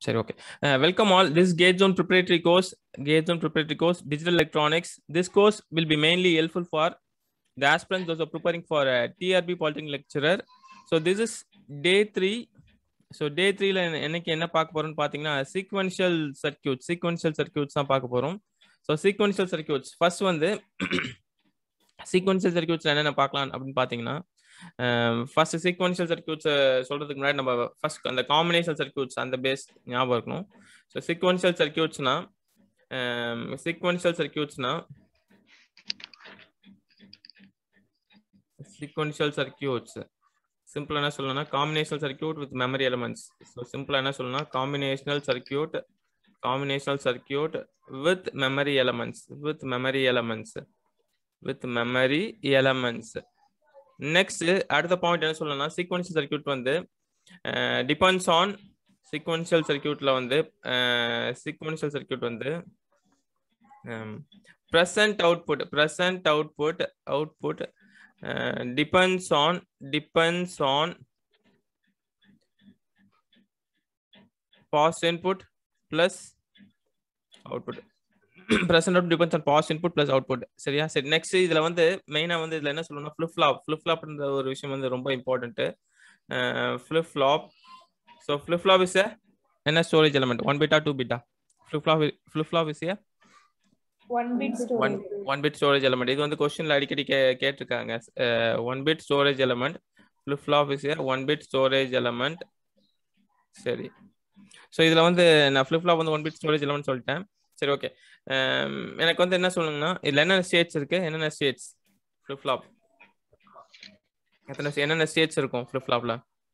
சரி okay welcome all this GATE zone preparatory course GATE zone preparatory course digital electronics this course will be mainly helpful for the aspirants those are preparing for a TRB Polytechnic lecturer. So this is day three. So day த்ரீல என்னைக்கு என்ன பார்க்க போறோம்னு பார்த்தீங்கன்னா sequential circuit sequential circuits தான் பார்க்க போறோம் so sequential circuits first வந்து சீக்வன்ஷியல் சர்க்கியூட்ஸ்ல என்னென்ன பார்க்கலாம் அப்படின்னு பார்த்தீங்கன்னா ஃபர்ஸ்ட் சீக்வன்ஷியல் சர்க்கியூட்ஸ் சொல்றதுக்கு முன்னாடி நம்ம ஃபர்ஸ்ட் அந்த காம்பினேஷன் சர்க்கியூட்ஸ் அந்த பேஸ் ஞாபகம் இருக்கணும் ஸோ சீக்வன்ஷியல் சர்க்கியூட்ஸ்னா சீக்வன்ஷியல் சர்க்கியூட்ஸ்னா sequential circuits சிம்பிள் என்ன சொல்லணும்னா combinational circuit with memory elements so சிம்பிளாக என்ன சொல்லணும்னா combinational circuit combinational circuit with memory elements with memory elements with memory elements next அடுத்த பாயிண்ட் என்ன சொல்லணும்னா சீக்வன்ஷியல் சர்க்கியூட் வந்து டிபெண்ட்ஸ் ஆன் சீக்வன்ஷியல் சர்க்கியூட்ல வந்து சீக்வன்ஷியல் சர்க்கியூட் வந்து present output present output output uh, depends on depends on past input plus output present output depends on past input plus output சரியா சரி next இதுல வந்து மெயினா வந்து இதுல என்ன சொல்லணும்னா ஃபிளிப் ஃப்ளாப் ஃபிளிப் ஃப்ளாப்ன்ற ஒரு விஷயம் வந்து ரொம்ப important flip flop so flip flop is என்ன ஸ்டோரேஜ் எலமெண்ட் ஒன் பிட்டா டூ பிட்டா flip flop flip flop is one bit one storage one bit storage element இது வந்து கொஸ்டின்ல அடிக்கடி கே கேட்டிருக்காங்க one bit storage element flip flop is one bit storage element சரி ஸோ இதில் வந்து நான் ஃபிளிப் ஃப்ளாப் வந்து ஒன் பிட் ஸ்டோரேஜ் எலமெண்ட் சொல்லிட்டேன் சரி ஓகே எனக்கு வந்து என்ன சொல்லுங்கன்னா இதில் என்னென்ன ஸ்டேட்ஸ் இருக்கு என்னென்ன ஸ்டேட்ஸ் ஃபிளிப் ஃப்ளாப் எத்தனை என்னென்ன ஸ்டேட்ஸ் இருக்கும் ஃபிளிப் ஃப்ளாப்ல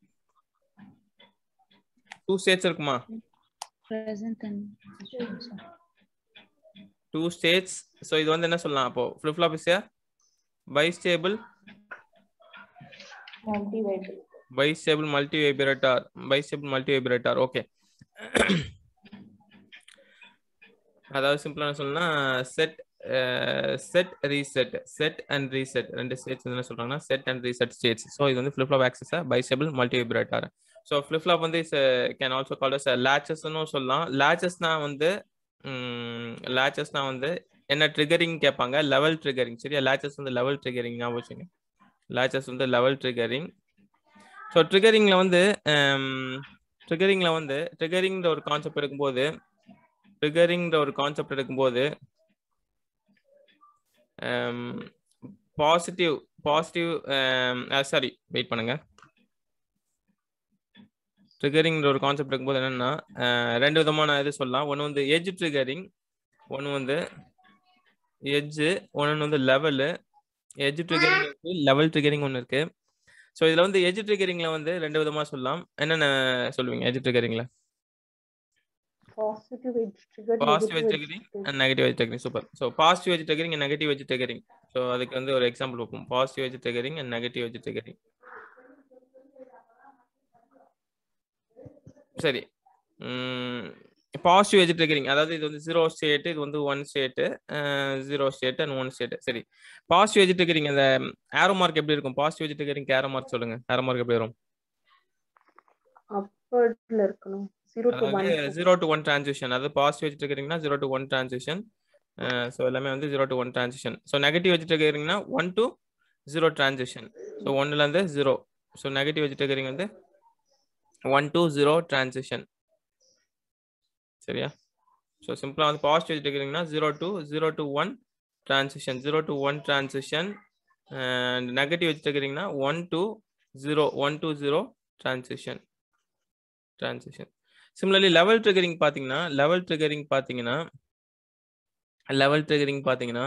டூ ஸ்டேட்ஸ் இருக்குமா present and two states so இது வந்து என்ன சொல்லலாம் அப்போ ஃபிளிப் ஃப்ளாப் இஸ் பைஸ்டேபிள் மல்டிவேட் bistable multivibrator bistable multivibrator okay அதாவது சிம்பிளா என்ன சொல்லணும்னா set set reset set and reset ரெண்டு ஸ்டேட்ஸ் என்ன சொல்றாங்கன்னா set and reset states so இது வந்து flip flop acts as bistable multivibrator so flip flop வந்து கேன் ஆல்சோ கால் அஸ் லேச்சஸ்னு சொல்லலாம் லேச்சஸ்னா வந்து லேச்சஸ்னா வந்து என்ன ட்ரிகரிங் கேட்பாங்க லெவல் ட்ரிகரிங் சரியா லேச்சஸ் வந்து லெவல் ட்ரிகரிங் ஞாபகம் வச்சுங்க லேச்சஸ் வந்து லெவல் ட்ரிகரிங் ஸோ ட்ரிகரிங்கில் வந்து ட்ரிகரிங்கில் வந்து ட்ரிகரிங்கிற ஒரு கான்செப்ட் எடுக்கும்போது ட்ரிகரிங்கிற ஒரு கான்செப்ட் எடுக்கும்போது பாசிட்டிவ் பாசிட்டிவ் சாரி வெயிட் பண்ணுங்க ட்ரிகரிங்கிற ஒரு கான்செப்ட் எடுக்கும்போது என்னன்னா ரெண்டு விதமான இது சொல்லலாம் ஒன்று வந்து எஜ் ட்ரிகரிங் ஒன்று வந்து எஜ்ஜு ஒன்று வந்து லெவலு எஜ் ட்ரிகரிங் இருக்கு லெவல் ட்ரிகரிங் ஒன்று இருக்கு ஸோ இதில் வந்து எஜ் ட்ரிகரிங்ல வந்து ரெண்டு விதமாக சொல்லலாம் என்னென்ன சொல்லுவீங்க எஜ் ட்ரிகரிங்ல positive edge trigger positive edge triggering and negative edge triggering super so positive edge triggering and negative edge triggering so அதுக்கு வந்து ஒரு எக்ஸாம்பிள் பார்ப்போம் positive edge triggering and negative edge triggering சரி பாசிட்டிவ் எஜ் ட்ரிகரிங் அதாவது இது வந்து zero state இது வந்து one state zero state and one state சரி பாசிட்டிவ் எஜ் ட்ரிகரிங் அந்த ஏரோ மார்க் எப்படி இருக்கும் positive edge triggering arrow mark சொல்லுங்க ஏரோ மார்க் எப்படி வரும் அப்வர்ட்ல இருக்கணும் 0 டு 1 அதாவது ஜீரோ டு ஒன் டிரான்சிஷன் அதாவது பாசிட்டிவ் வச்சுட்டு இருக்கிறீங்கன்னா zero to one transition so எல்லாமே வந்து zero to one transition so negative வச்சுட்டு இருக்கிறீங்கன்னா one to zero transition so ஒன்னுலேருந்து ஜீரோ ஸோ நெகட்டிவ் வச்சுட்டு இருக்கிறீங்க வந்து ஒன் டு ஜீரோ டிரான்சிஷன் சரியா ஸோ சிம்பிளாக வந்து பாசிட்டிவ் வச்சுட்டு இருக்கிறீங்கன்னா zero to zero to one transition zero to one transition and negative வச்சுட்டு இருக்கிறீங்கன்னா one to zero one to zero transition transition similarly level triggering பார்த்தீங்கன்னா லெவல் ட்ரிகரிங் பார்த்தீங்கன்னா level triggering பார்த்தீங்கன்னா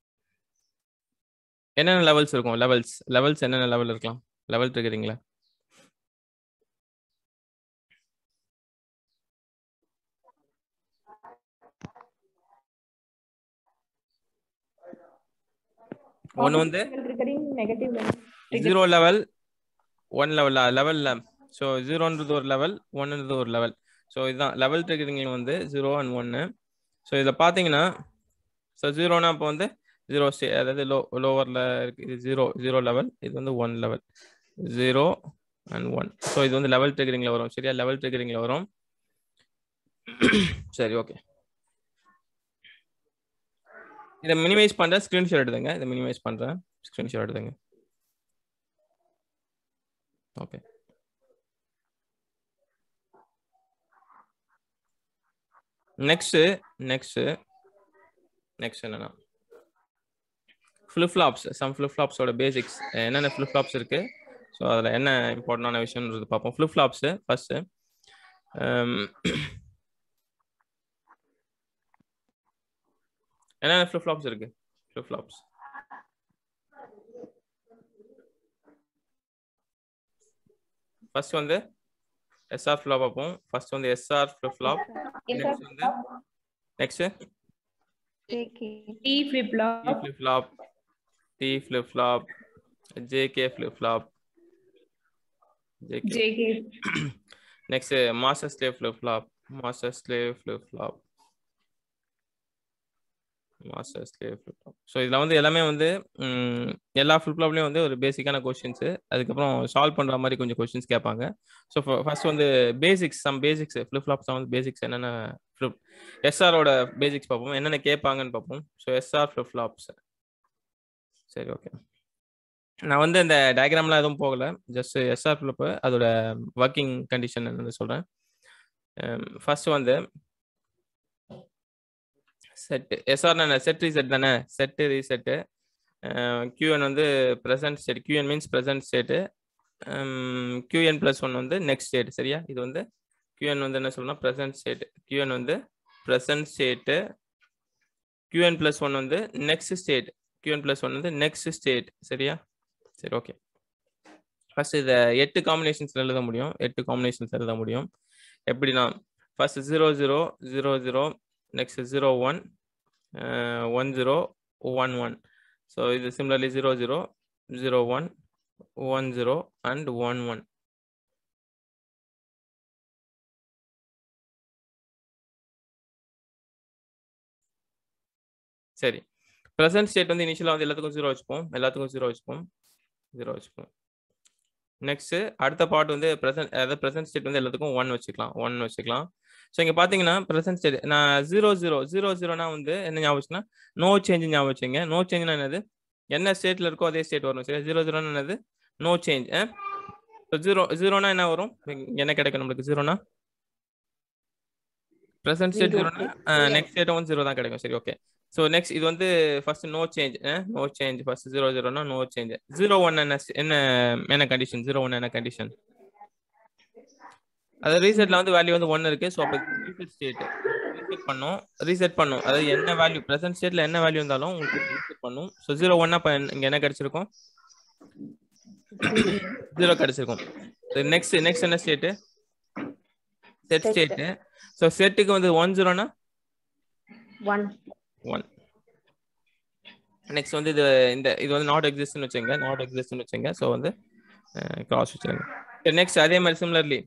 என்னென்ன லெவல்ஸ் இருக்கும் லெவல்ஸ் லெவல்ஸ் என்னென்ன லெவல் இருக்கலாம் level ட்ரிகரிங்ல ஒன்று வந்து triggering negative zero level one level லெவல்ல ஸோ ஜீரோன்றது ஒரு லெவல் ஒன்னுன்றது ஒரு லெவல் ஸோ இதுதான் லெவல் ட்ரிகரிங் வந்து ஜீரோ அண்ட் ஒன்று ஸோ இதில் பார்த்தீங்கன்னா ஸோ ஜீரோனா இப்போ வந்து ஜீரோ ஸ்டே அதாவது லோ லோவரில் இருக்கு இது ஜீரோ ஜீரோ லெவல் இது வந்து one level zero and one so இது வந்து லெவல் ட்ரிகரிங்கில் வரும் சரியா லெவல் ட்ரிகரிங்கில் வரும் சரி ஓகே இதை மினிமைஸ் பண்ணுறேன் ஸ்க்ரீன்ஷாட் எடுத்துங்க இதை மினிமைஸ் பண்ணுறேன் ஸ்க்ரீன்ஷாட் எடுத்துங்க ஓகே நெக்ஸ்ட்டு நெக்ஸ்ட்டு நெக்ஸ்ட் என்னன்னா ஃப்ளிப் ஃப்ளாப்ஸ் சம் ஃப்ளிப் ஃப்ளாப்ஸோட பேசிக்ஸ் என்னென்ன ஃப்ளிப் ஃப்ளாப்ஸ் இருக்கு ஸோ அதில் என்ன இம்பார்ட்டண்டான விஷயம்ன்றது பார்ப்போம் ஃப்ளிப் ஃப்ளாப்ஸு ஃபர்ஸ்ட்டு என்னென்ன ஃப்ளிப் ஃப்ளாப்ஸ் இருக்கு ஃப்ளிப் ஃப்ளாப்ஸ் ஃபர்ஸ்ட் வந்து எஸ்ஆர் ஃப்ளாப் பார்ப்போம் ஃபர்ஸ்ட் வந்து எஸ்ஆர் ஃப்ளிப் ஃப்ளாப் நெக்ஸ்ட் வந்து next T flip T flop. flip flop, T flip flop, JK flip flop, JK. JK. Next, uh, master slave flip flop, master slave flip flop, master slave flip flop. So இதில் வந்து எல்லாமே வந்து ம், எல்லா flip ஃப்ளாப்லேயும் வந்து ஒரு பேசிக்கான questions அதுக்கப்புறம் சால்வ் பண்ணுற மாதிரி கொஞ்சம் கொஸ்டின்ஸ் கேட்பாங்க ஸோ ஃபர்ஸ்ட் வந்து basics some basics flip flops வந்து பேசிக்ஸ் என்னென்ன ஃபிளிப் எஸ்ஆரோட பேசிக்ஸ் பார்ப்போம் என்னென்ன கேட்பாங்கன்னு பார்ப்போம் ஸோ எஸ்ஆர் ஃபிளிப் ஃப்ளாப்ஸ் சரி ஓகே நான் வந்து இந்த டயக்ராம்லாம் எதுவும் போகல ஜஸ்ட் எஸ்ஆர் ஃபிளிப்பு அதோட ஒர்க்கிங் கண்டிஷன் என்னன்னு சொல்கிறேன் ஃபர்ஸ்ட் வந்து செட் எஸ்ஆர் என்ன செட் ரீசெட் தானே செட்டு ரீசெட்டு கியூஎன் வந்து present state QN means present state QN plus one வந்து நெக்ஸ்ட் ஸ்டேட் சரியா இது வந்து கியூஎன் வந்து என்ன சொல்லணும் ப்ரெசன்ட் ஸ்டேட் கியூஎன் வந்து present state QN plus one வந்து next state QN plus one வந்து நெக்ஸ்ட் ஸ்டேட் சரியா சரி ஓகே ஃபர்ஸ்ட் இதை எட்டு காம்பினேஷன்ஸ் எழுத முடியும் எட்டு காம்பினேஷன்ஸ் எழுத முடியும் எப்படின்னா first zero zero zero zero next zero one one zero one one so இது similarly zero zero zero one one zero and one one சரி ப்ரெசன்ட் ஸ்டேட் வந்து இனிஷியலாக வந்து எல்லாத்துக்கும் ஜீரோ வச்சுப்போம் எல்லாத்துக்கும் ஜீரோ வச்சுப்போம் ஜீரோ வச்சுப்போம் நெக்ஸ்ட் அடுத்த பார்ட் வந்து ப்ரெசன்ட் அதாவது ப்ரெசன்ட் ஸ்டேட் வந்து எல்லாத்துக்கும் ஒன் வச்சுக்கலாம் ஒன் வச்சுக்கலாம் ஸோ இங்கே பார்த்தீங்கன்னா ப்ரெசன்ட் ஸ்டேட் நான் ஜீரோ ஜீரோ ஜீரோ ஜீரோனா வந்து என்ன ஞாபகம் வச்சுன்னா நோ சேஞ்ச் ஞாபகம் வச்சுங்க நோ சேஞ்ச்னா என்னது என்ன ஸ்டேட்டில் இருக்கோ அதே ஸ்டேட் வரும் சரி ஜீரோ ஜீரோனா என்னது நோ சேஞ்ச் ஸோ ஜீரோ ஜீரோனா என்ன வரும் என்ன கிடைக்கும் நம்மளுக்கு ஜீரோனா ப்ரெசன்ட் ஸ்டேட் Zero. ஜீரோனா நெக்ஸ்ட் ஸ்டேட்டும் ஜீரோ தான் கிடைக்கும் சரி ஓகே ஸோ நெக்ஸ்ட் இது வந்து first no change no change first zero ஜீரோனா நோ சேஞ்ச் ஜீரோ ஒன் என்ன என்ன என்ன கண்டிஷன் ஜீரோ ஒன் என்ன கண்டிஷன் அது ரீசெட்ல வந்து வேல்யூ வந்து ஒன் இருக்கு ஸோ அப்போ ரீசெட் ஸ்டேட் ரீசெட் பண்ணும் ரீசெட் பண்ணும் அதாவது என்ன வேல்யூ ப்ரெசன்ட் ஸ்டேட்ல என்ன வேல்யூ இருந்தாலும் உங்களுக்கு ரீசெட் பண்ணும் ஸோ ஜீரோ ஒன்னா இப்போ இங்க என்ன கிடைச்சிருக்கும் ஜீரோ கிடைச்சிருக்கும் நெக்ஸ்ட் நெக்ஸ்ட் என்ன state set Set. State so செட்டுக்கு வந்து ஒன் ஜீரோனா One. ஒன் நெக்ஸ்ட் வந்து இது இந்த இது வந்து நாட் எக்ஸிஸ்ட்னு வச்சுங்க நாட் எக்ஸிஸ்ட்னு வச்சுங்க ஸோ வந்து கிராஸ் வச்சுருங்க நெக்ஸ்ட் அதே மாதிரி சிமிலர்லி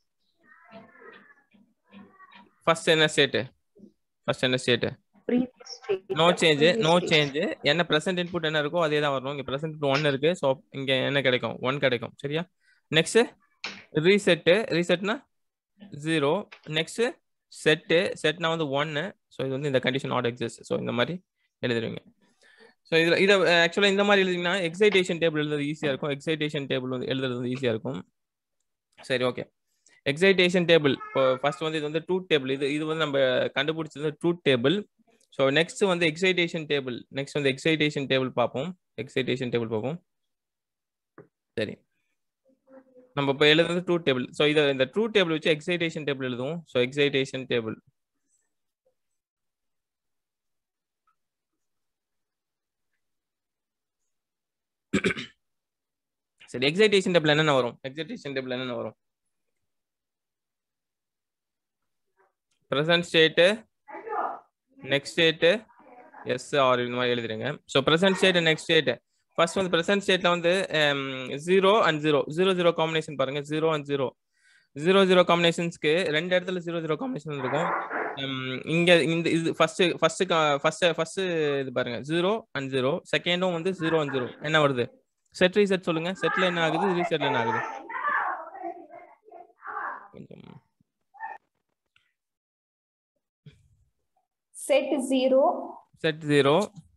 ஃபர்ஸ்ட் என்ன ஸ்டேட்டு ஃபர்ஸ்ட் என்ன state Previous state. No change Previous no state. Change என்ன ப்ரெசென்ட் இன்புட் என்ன இருக்கோ அதே தான் வரணும் இங்கே ப்ரெசென்ட் இன்புட் ஒன் இருக்கு ஸோ இங்கே என்ன கிடைக்கும் ஒன் கிடைக்கும் சரியா நெக்ஸ்ட் ரீசெட்டு ரீசெட்னா ஜீரோ நெக்ஸ்ட் செட்டு செட்னா வந்து ஒன்னு ஸோ இது வந்து இந்த கண்டிஷன் நாட் எக்ஸிஸ்ட் ஸோ இந்த மாதிரி எழுதிடுவீங்க ஸோ இதில் இதை ஆக்சுவலாக இந்த மாதிரி எழுதிங்கன்னா எக்ஸைட்டேஷன் டேபிள் எழுதுறது ஈஸியாக இருக்கும் எக்ஸைட்டேஷன் டேபிள் வந்து எழுதுறது வந்து ஈஸியாக இருக்கும் சரி ஓகே எக்ஸைட்டேஷன் டேபிள் இப்போ ஃபர்ஸ்ட் வந்து இது வந்து ட்ரூத் டேபிள் இது இது வந்து நம்ம கண்டுபிடிச்சது ட்ரூத் டேபிள் ஸோ நெக்ஸ்ட் வந்து எக்ஸைட்டேஷன் டேபிள் நெக்ஸ்ட் வந்து எக்ஸைட்டேஷன் டேபிள் பார்ப்போம் எக்ஸைட்டேஷன் டேபிள் பார்ப்போம் சரி நம்ம இப்போ எழுதுறது ட்ரூத் டேபிள் ஸோ இதை இந்த ட்ரூத் டேபிள் வச்சு எக்ஸைட்டேஷன் டேபிள் எழுதுவோம் ஸோ எக்ஸைட்டேஷன் டேபிள் சரி எக்ஸைட்டேஷன் டேபிள் என்னென்ன வரும் எக்ஸைட்டேஷன் டேபிள் என்னென்ன வரும் present state next state S R இந்த மாதிரி எழுதிருங்க so present state next state first வந்து ப்ரெசன்ட் ஸ்டேட்ல வந்து zero and zero zero zero combination பாருங்க zero and zero zero zero காம்பினேஷன்ஸ்க்கு ரெண்டு இடத்துல ஜீரோ ஜீரோ காம்பினேஷன் இருக்கும் உம், இங்க இந்த இது ஃபர்ஸ்ட் ஃபர்ஸ்ட் ஃபர்ஸ்ட் ஃபர்ஸ்ட் இது பாருங்க ஜீரோ அண்ட் ஜீரோ செகண்டும் வந்து ஜீரோ அண்ட் ஜீரோ என்ன வருது செட் ரீசெட் சொல்லுங்க செட்ல என்ன ஆகுது ரீசெட்ல என்ன ஆகுது கொஞ்சம் set zero, set zero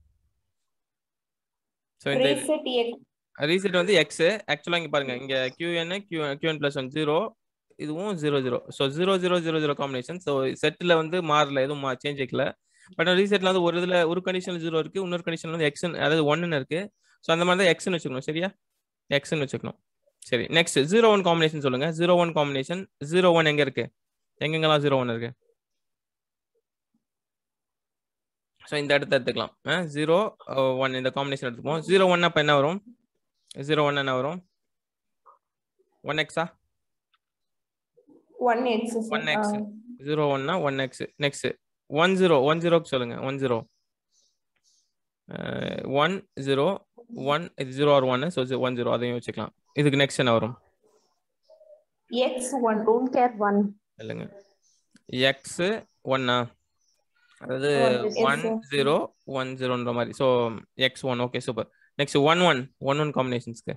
so இந்த reset x, ரீசெட் வந்து எக்ஸ் ஆக்சுவலாக இங்கே பாருங்க இங்கே Q n Q Q n plus one zero இதுவும் zero zero so zero zero zero zero combination so செட்டில் வந்து மாறல எதுவும் சேஞ்ச் ஆகல பட் ரீசெட்டில் வந்து ஒரு இதில் ஒரு கண்டிஷனில் ஜீரோ இருக்குது இன்னொரு கண்டிஷனில் வந்து எக்ஸ் அதாவது ஒன்னு இருக்கு ஸோ அந்த மாதிரி தான் எக்ஸ்னு வச்சுக்கணும் சரியா எக்ஸ்னு வச்சுக்கணும் சரி நெக்ஸ்ட் ஜீரோ ஒன் காம்பினேஷன் சொல்லுங்க zero one combination zero one எங்கே இருக்கு எங்கெங்கெல்லாம் ஜீரோ ஒன் இருக்கு ஸோ இந்த இடத்த எடுத்துக்கலாம் ஜீரோ ஒன் இந்த காம்பினேஷன் எடுத்துப்போம் ஜீரோ ஒன் அப்போ என்ன வரும் ஜீரோ ஒன் என்ன வரும் ஒன் எக்ஸா one x. sir. One x. ஆ. ஜீரோ ஒன்னா one X next one zero one ஜீரோக்கு சொல்லுங்க one zero one zero one இது zero or one so one zero அதையும் வச்சுக்கலாம் இதுக்கு நெக்ஸ்ட் என்ன வரும் x one, don't care one. இல்லைங்க எக்ஸ் ஒன்னா அதாவது One, yes, one sir. Zero one ஜீரோன்ற மாதிரி so X one okay super next one one one one காம்பினேஷன்ஸ்க்கு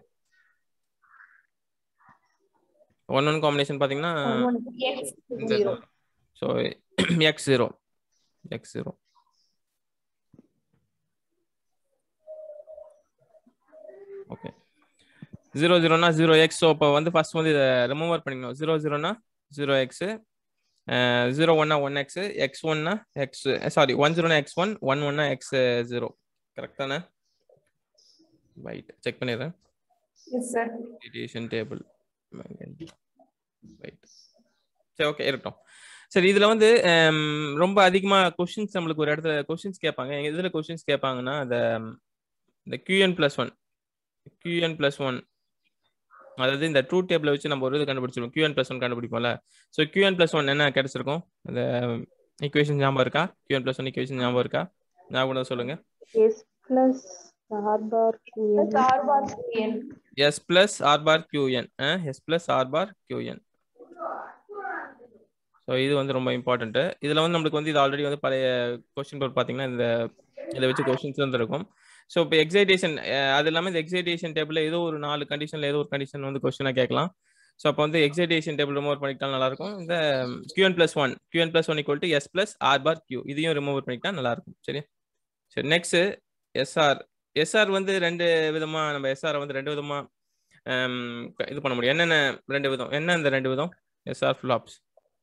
ஒன் ஒன் காம்பினேஷன் பார்த்தீங்கன்னா One, one, x இந்த zero. So X zero X zero okay zero ஜீரோனா zero X so இப்போ வந்து first வந்து இதை ரிமூவர் பண்ணிக்கணும் ஜீரோ ஜீரோனா ஜீரோ எக்ஸு ஜீரோ ஒன்னா ஒன் எக்ஸு எக்ஸ் ஒன்னா எக்ஸ் சாரி ஒன் ஜீரோனா எக்ஸ் ஒன் ஒன் ஒன்னா எக்ஸ் ஜீரோ கரெக்ட் தானே ரைட் செக் பண்ணிடுறேன் Yes, sir. Radiation table right சரி ஓகே இருக்கட்டும் சரி இதுல வந்து ஹம், ரொம்ப அதிகமா கொஸ்டின்ஸ் நம்மளுக்கு ஒரு இடத்துல கொஸ்டின்ஸ் கேட்பாங்க எங்க இதுல கொஸ்டின்ஸ் கேட்பாங்கன்னா அந்த இந்த Q n plus one QN plus one அதாவது இந்த ட்ரூ டேபிள வச்சு நம்ம ஒரு இது கண்டுபிடிச்சிருக்கோம் கியூஎன் பிளஸ் ஒன் கண்டுபிடிப்போம்ல ஸோ கியூஎன் பிளஸ் ஒன் என்ன கிடைச்சிருக்கும் அந்த ஈக்குவேஷன் ஞாபகம் இருக்கா கியூஎன் பிளஸ் ஒன் ஈக்குவேஷன் ஞாபகம் இருக்கா ஞாபகம் இருந்தா சொல்லுங்க S plus R bar QN. Plus R bar n. S plus R bar Q n S plus R bar Q n so இது வந்து ரொம்ப இம்பார்ட்டன்ட் இதில் வந்து நம்மளுக்கு வந்து இது ஆல்ரெடி வந்து பழைய கொஸ்டின் பேப்பர் பார்த்தீங்கன்னா இந்த இதை வச்சு கொஸ்டின்ஸ் வந்து இருக்கும் ஸோ இப்போ எக்ஸைட்டேஷன் அது இல்லாமல் இந்த எக்ஸைட்டேஷன் டேபிளில் ஏதோ ஒரு நாலு கண்டிஷனில் ஏதோ ஒரு கண்டிஷன் வந்து கொஸ்டினாக கேட்கலாம் ஸோ அப்போ வந்து எக்ஸைட்டேஷன் டேபிள் ரிமூவ் பண்ணிக்கிட்டா நல்லா இருக்கும் இந்த Q n plus one QN plus one equal to S plus R bar Q இதையும் ரிமூவ் பண்ணிக்கிட்டா நல்லா இருக்கும் சரி சரி நெக்ஸ்ட் எஸ்ஆர் எஸ்ஆர் வந்து ரெண்டு விதமா நம்ம எஸ்ஆர் வந்து ரெண்டு விதமா ஹம், இது பண்ண முடியும் என்னென்ன ரெண்டு விதம் என்ன இந்த ரெண்டு விதம் S R flops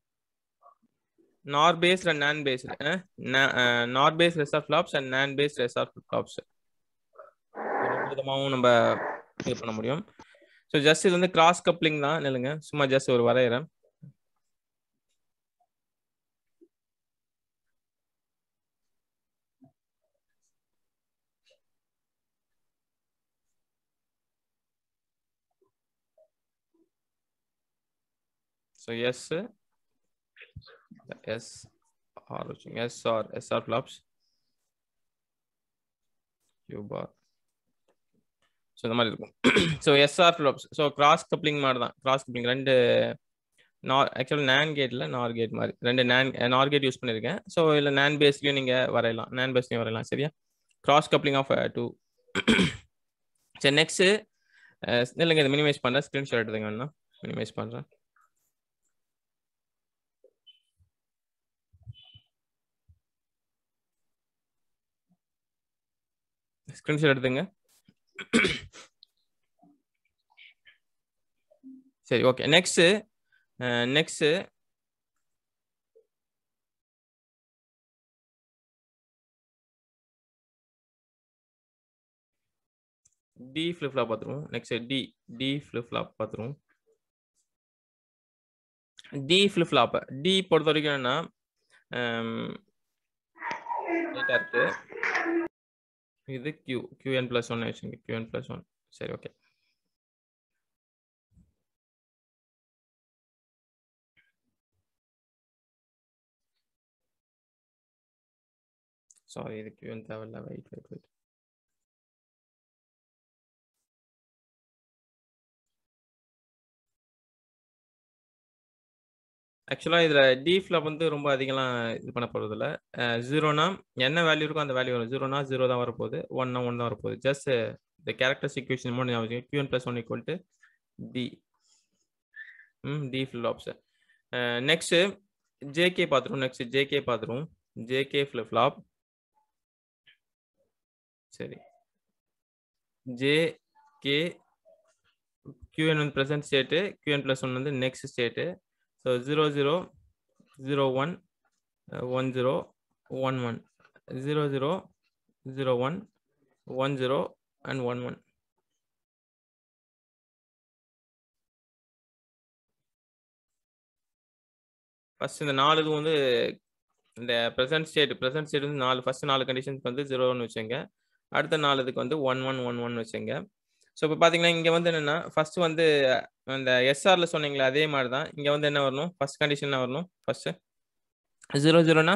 NOR based and NAND based NOR based S R flops and NAND based S R flops ரெண்டு விதமாகவும் நம்ம இது பண்ண முடியும் ஸோ ஜஸ்ட் இது வந்து கிராஸ் கப்ளிங் தான் நில்லுங்க சும்மா ஜஸ்ட் ஒரு வரைகிறேன் So yes, the S R S or S R flops. Q bar. So இந்த மாதிரி இருக்கும் so S R flops so cross coupling மாதிரி தான் கிராஸ் கப்ளிங் ரெண்டு நார் ஆக்சுவலாக நேன் கேட்டில் நார் கேட் மாதிரி ரெண்டு நேன் நார் கேட் யூஸ் பண்ணியிருக்கேன் ஸோ இல்லை நேன் பேஸ்லையும் நீங்கள் வரையலாம் நேன் பேஸ்லையும் வரையலாம் சரியா கிராஸ் கப்ளிங் ஆஃப் டூ சரி நெக்ஸ்ட்டு இல்லைங்க இதை மினிமைஸ் பண்ணுறேன் ஸ்க்ரீன்ஷாட் எடுத்துங்க வேணா மினிமைஸ் பண்ணுறேன் ஸ்க்ரீன்ஷாட் எடுத்துங்க சரி okay next next T flip flop பார்த்துருவோம் next T T flip flop பார்த்துருவோம் டி ஃபிளிப் ஃப்ளாப் டி பொறுத்த வரைக்கும் என்னன்னா நீட்டா இருக்கு இது கியூ கியூஎன் பிளஸ் ஒன் வச்சுங்க கியூஎன் பிளஸ் ஒன் சரி ஓகே சாரி இது கியூஎன் தேவையில்ல வெயிட் வெயிட் வெயிட் ஆக்சுவலாக இதில் டீஃபில் வந்து ரொம்ப அதிகம்லாம் இது பண்ண போகிறது இல்லை ஜீரோனா என்ன வேல்யூ இருக்கோ அந்த வேல்யூ வரும் ஜீரோனா ஜீரோ தான் வரப்போகுது ஒன்னா ஒன் தான் வரப்போகுது ஜஸ்ட் இந்த கேரக்டர்ஸ் ஈக்குவேஷன் மூணு ஞாபகம் Q n plus one equal to T hmm T ஃபில் ஆப்ஷன் நெக்ஸ்ட்டு ஜேகே பார்த்துருவோம் நெக்ஸ்ட் ஜேகே பார்த்துருவோம் ஜேகே ஃபிளிப் ஃப்ளாப் சரி ஜே கே கியூஎன் வந்து present state QN plus one வந்து next state so zero zero zero one one zero one one zero zero zero one one zero and one one first இந்த நாலு இது வந்து இந்த present state present state வந்து நாலு first நாலு conditions வந்து ஜீரோன்னு வச்சுங்க அடுத்த நாலு இதுக்கு வந்து ஒன் ஒன் ஒன் ஒன் வச்சுங்க ஸோ இப்போ பார்த்தீங்கன்னா இங்கே வந்து என்னென்னா ஃபர்ஸ்ட் வந்து அந்த எஸ்ஆர்ல சொன்னீங்களே அதே மாதிரி தான் இங்கே வந்து என்ன வரணும் ஃபர்ஸ்ட் கண்டிஷன் என்ன வரணும் ஃபர்ஸ்ட் ஜீரோ ஜீரோனா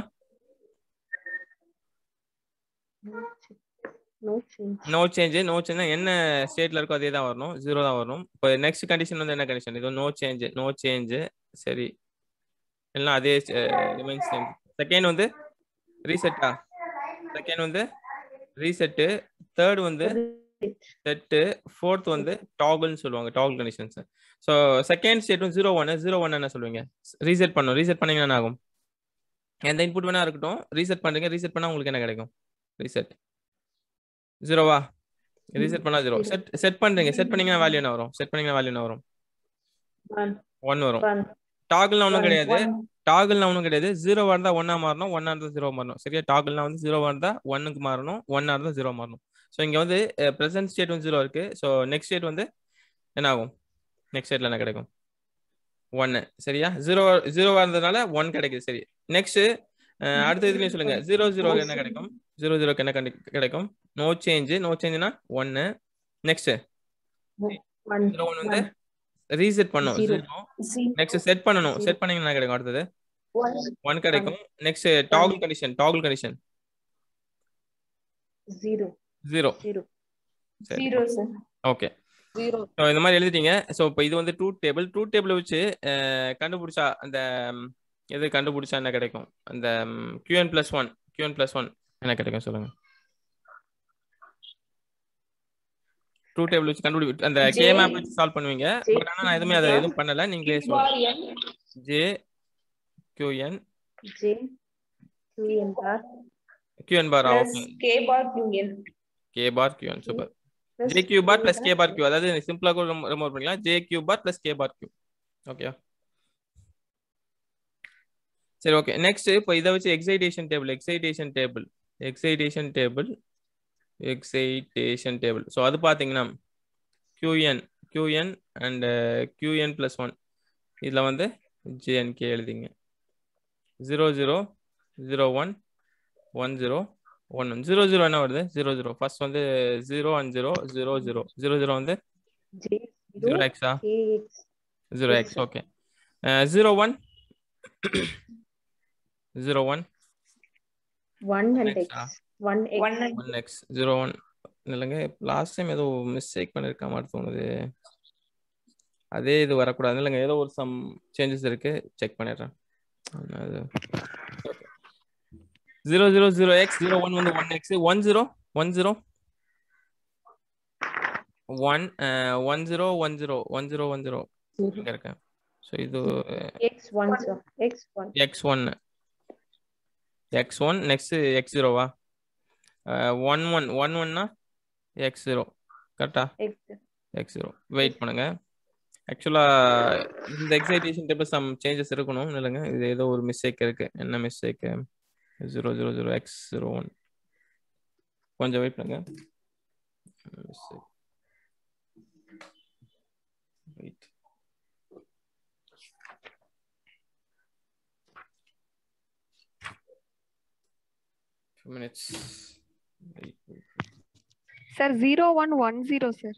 No change. No change no change என்ன ஸ்டேட்ல இருக்கோ அதே தான் வரணும் ஜீரோ தான் வரணும் இப்போ நெக்ஸ்ட் கண்டிஷன் வந்து என்ன கண்டிஷன் இது நோ சேஞ்சு நோ சேஞ்சு சரி எல்லாம் அதே ரிமைன்ஸ் சேம் செகண்ட் வந்து ரீசெட்டா செகண்ட் வந்து ரீசெட்டு தேர்ட் வந்து Repeat. செட்டு ஃபோர்த் வந்து டாகுல்னு சொல்லுவாங்க டாகுல் கண்டிஷன்ஸ் ஸோ செகண்ட் ஸ்டேட்டும் ஜீரோ ஒன் ஜீரோ ஒன் என்ன சொல்லுவீங்க ரீசெட் பண்ணும் ரீசெட் பண்ணீங்கன்னா என்ன ஆகும் எந்த இன்புட் வேணா இருக்கட்டும் ரீசெட் பண்றீங்க ரீசெட் பண்ணா உங்களுக்கு என்ன கிடைக்கும் ரீசெட் ஜீரோவா ரீசெட் பண்ணா ஜீரோ செட் செட் பண்றீங்க செட் பண்ணீங்கன்னா வேல்யூ என்ன வரும் செட் பண்ணீங்கன்னா வேல்யூ என்ன வரும் One. ஒன் வரும் One. டாகுல்னா ஒன்றும் One. கிடையாது One. டாகுல்னா ஒன்றும் கிடையாது ஜீரோவா இருந்தா ஒன்னா மாறணும் ஒன்னா இருந்தா ஜீரோ மாறணும் சரியா டாகுல்னா வந்து ஜீரோவா இருந்தா ஒன்னுக்கு மாறணும் ஒன்னா இருந்தா ஜீரோ மாறணும் ஸோ இங்க வந்து ப்ரெசன்ட் ஸ்டேட் வந்து ஜீரோ இருக்கு ஸோ நெக்ஸ்ட் ஸ்டேட் வந்து என்ன ஆகும் நெக்ஸ்ட் ஸ்டேட்ல என்ன கிடைக்கும் ஒன்னு சரியா ஜீரோ ஜீரோவா இருந்ததுனால ஒன் கிடைக்குது சரி நெக்ஸ்ட் அடுத்த இதுலயும் சொல்லுங்க ஜீரோ ஜீரோ என்ன கிடைக்கும் ஜீரோ ஜீரோக்கு என்ன கண்டி- கிடைக்கும் நோ சேஞ்ச் நோ சேஞ்ச்னா ஒன்னு நெக்ஸ்ட் One. ஜீரோ ஒன் வந்து ரீசெட் பண்ணும் Zero. ஜீரோ நெக்ஸ்ட் செட் பண்ணணும் செட் பண்ணீங்கன்னா என்ன கிடைக்கும் அடுத்தது One. ஒன் கிடைக்கும் next toggle condition toggle condition Zero. Zero Zero. சரி Zero, sir. Okay Zero. So இந்த மாதிரி எழுதிட்டீங்க ஸோ இப்போ இது வந்து ட்ரூத் டேபிள் ட்ரூத் டேபிள் வச்சு அஹ், கண்டுபிடிச்சா அந்த ம், எது கண்டுபிடிச்சா என்ன கிடைக்கும் அந்த Q n plus one QN plus one என்ன கிடைக்கும் சொல்லுங்க ட்ரூத் டேபிள் வச்சு கண்டுபிடி அந்த கே J- மேப் வச்சு சால்வ் பண்ணுவீங்க J- பட் ஆனால் நான் எதுவுமே அதை எதுவும் பண்ணல நீங்களே Q சொல்லுங்க bar N, J Q n J. Q and R. Q n bar plus okay K bar Qn. K bar Q n super Plus J Q bar Q plus bar. K bar Q அதாவது சிம்பிளா கூட ரிமூவ் பண்ணிக்கலாம் J Q bar plus K bar Q okay சரி okay next இப்போ இதை வச்சு excitation table excitation table excitation table excitation table so அது பார்த்தீங்கன்னா Q n Q n and Q n plus one இதில் வந்து ஜேஎன்கே எழுதிங்க zero zero zero one one zero one one zero zero என்ன வருது ஜீரோ ஜீரோ ஃபர்ஸ்ட் வந்து zero and zero zero zero zero zero வந்து J. Zero Zero. எக்ஸா K. X. Zero Yes, X sir. Okay zero one zero one One and X, X. ah. One X. One and one X zero one இல்லைங்க last time ஏதோ mistake பண்ணிருக்க மாதிரி தோணுது அதே இது வரக்கூடாது இல்லைங்க ஏதோ ஒரு சம் சேஞ்சஸ் இருக்கு செக் பண்ணிடுறேன் அது zero zero zero X zero one வந்து one X one zero one zero one one zero one zero one zero one zero இங்க இருக்கேன் ஸோ இது X one, sir. X one. X one X one next X ஜீரோவா one one one ஒன்னா X zero கரெக்டா X. X zero wait பண்ணுங்க ஆக்சுவலா இந்த excitation table some changes இருக்கணும் இல்லைங்க இது ஏதோ ஒரு மிஸ்டேக் இருக்கு என்ன mistake zero zero zero X zero one கொஞ்சம் வெயிட் பண்ணுங்க mistake wait minutes wait sir zero one one zero sir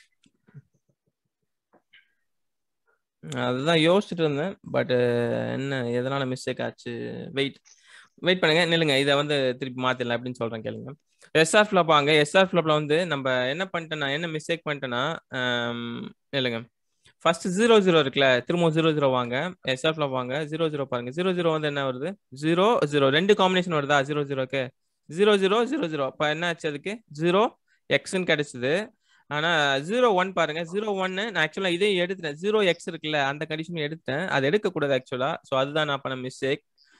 அதுதான் யோசிச்சுட்டு இருந்தேன் பட் என்ன எதனால மிஸ்டேக் ஆச்சு வெயிட் வெயிட் பண்ணுங்க நில்லுங்க இதை வந்து திருப்பி மாத்திடலாம் அப்படின்னு சொல்றேன் கேளுங்க எஸ்ஆர் ஃபிளாப் வாங்க எஸ்ஆர் ஃபிளாப்ல வந்து நம்ம என்ன பண்ணிட்டேன்னா என்ன மிஸ்டேக் பண்ணிட்டேன்னா இல்லைங்க ஃபர்ஸ்ட் ஜீரோ ஜீரோ இருக்குல்ல திரும்ப ஜீரோ ஜீரோ வாங்க எஸ்ஆர் ஃபிளாப் வாங்க ஜீரோ ஜீரோ பாருங்க ஜீரோ ஜீரோ வந்து என்ன வருது ஜீரோ ஜீரோ ரெண்டு காம்பினேஷன் வருதா ஜீரோ ஜீரோக்கு ஜீரோ ஜீரோ ஜீரோ ஜீரோ அப்போ என்ன ஆச்சு அதுக்கு ஜீரோ எக்ஸ்ன்னு கிடைச்சது ஆனா ஜீரோ ஒன் பாருங்க ஜீரோ ஒன்னு நான் ஆக்சுவலா இதையும் எடுத்துட்டேன் ஜீரோ எக்ஸ் இருக்குல்ல அந்த கண்டிஷன் எடுத்தேன் அது எடுக்க கூடாது ஆக்சுவலா ஸோ அதுதான் நான் பண்ண மிஸ்டேக்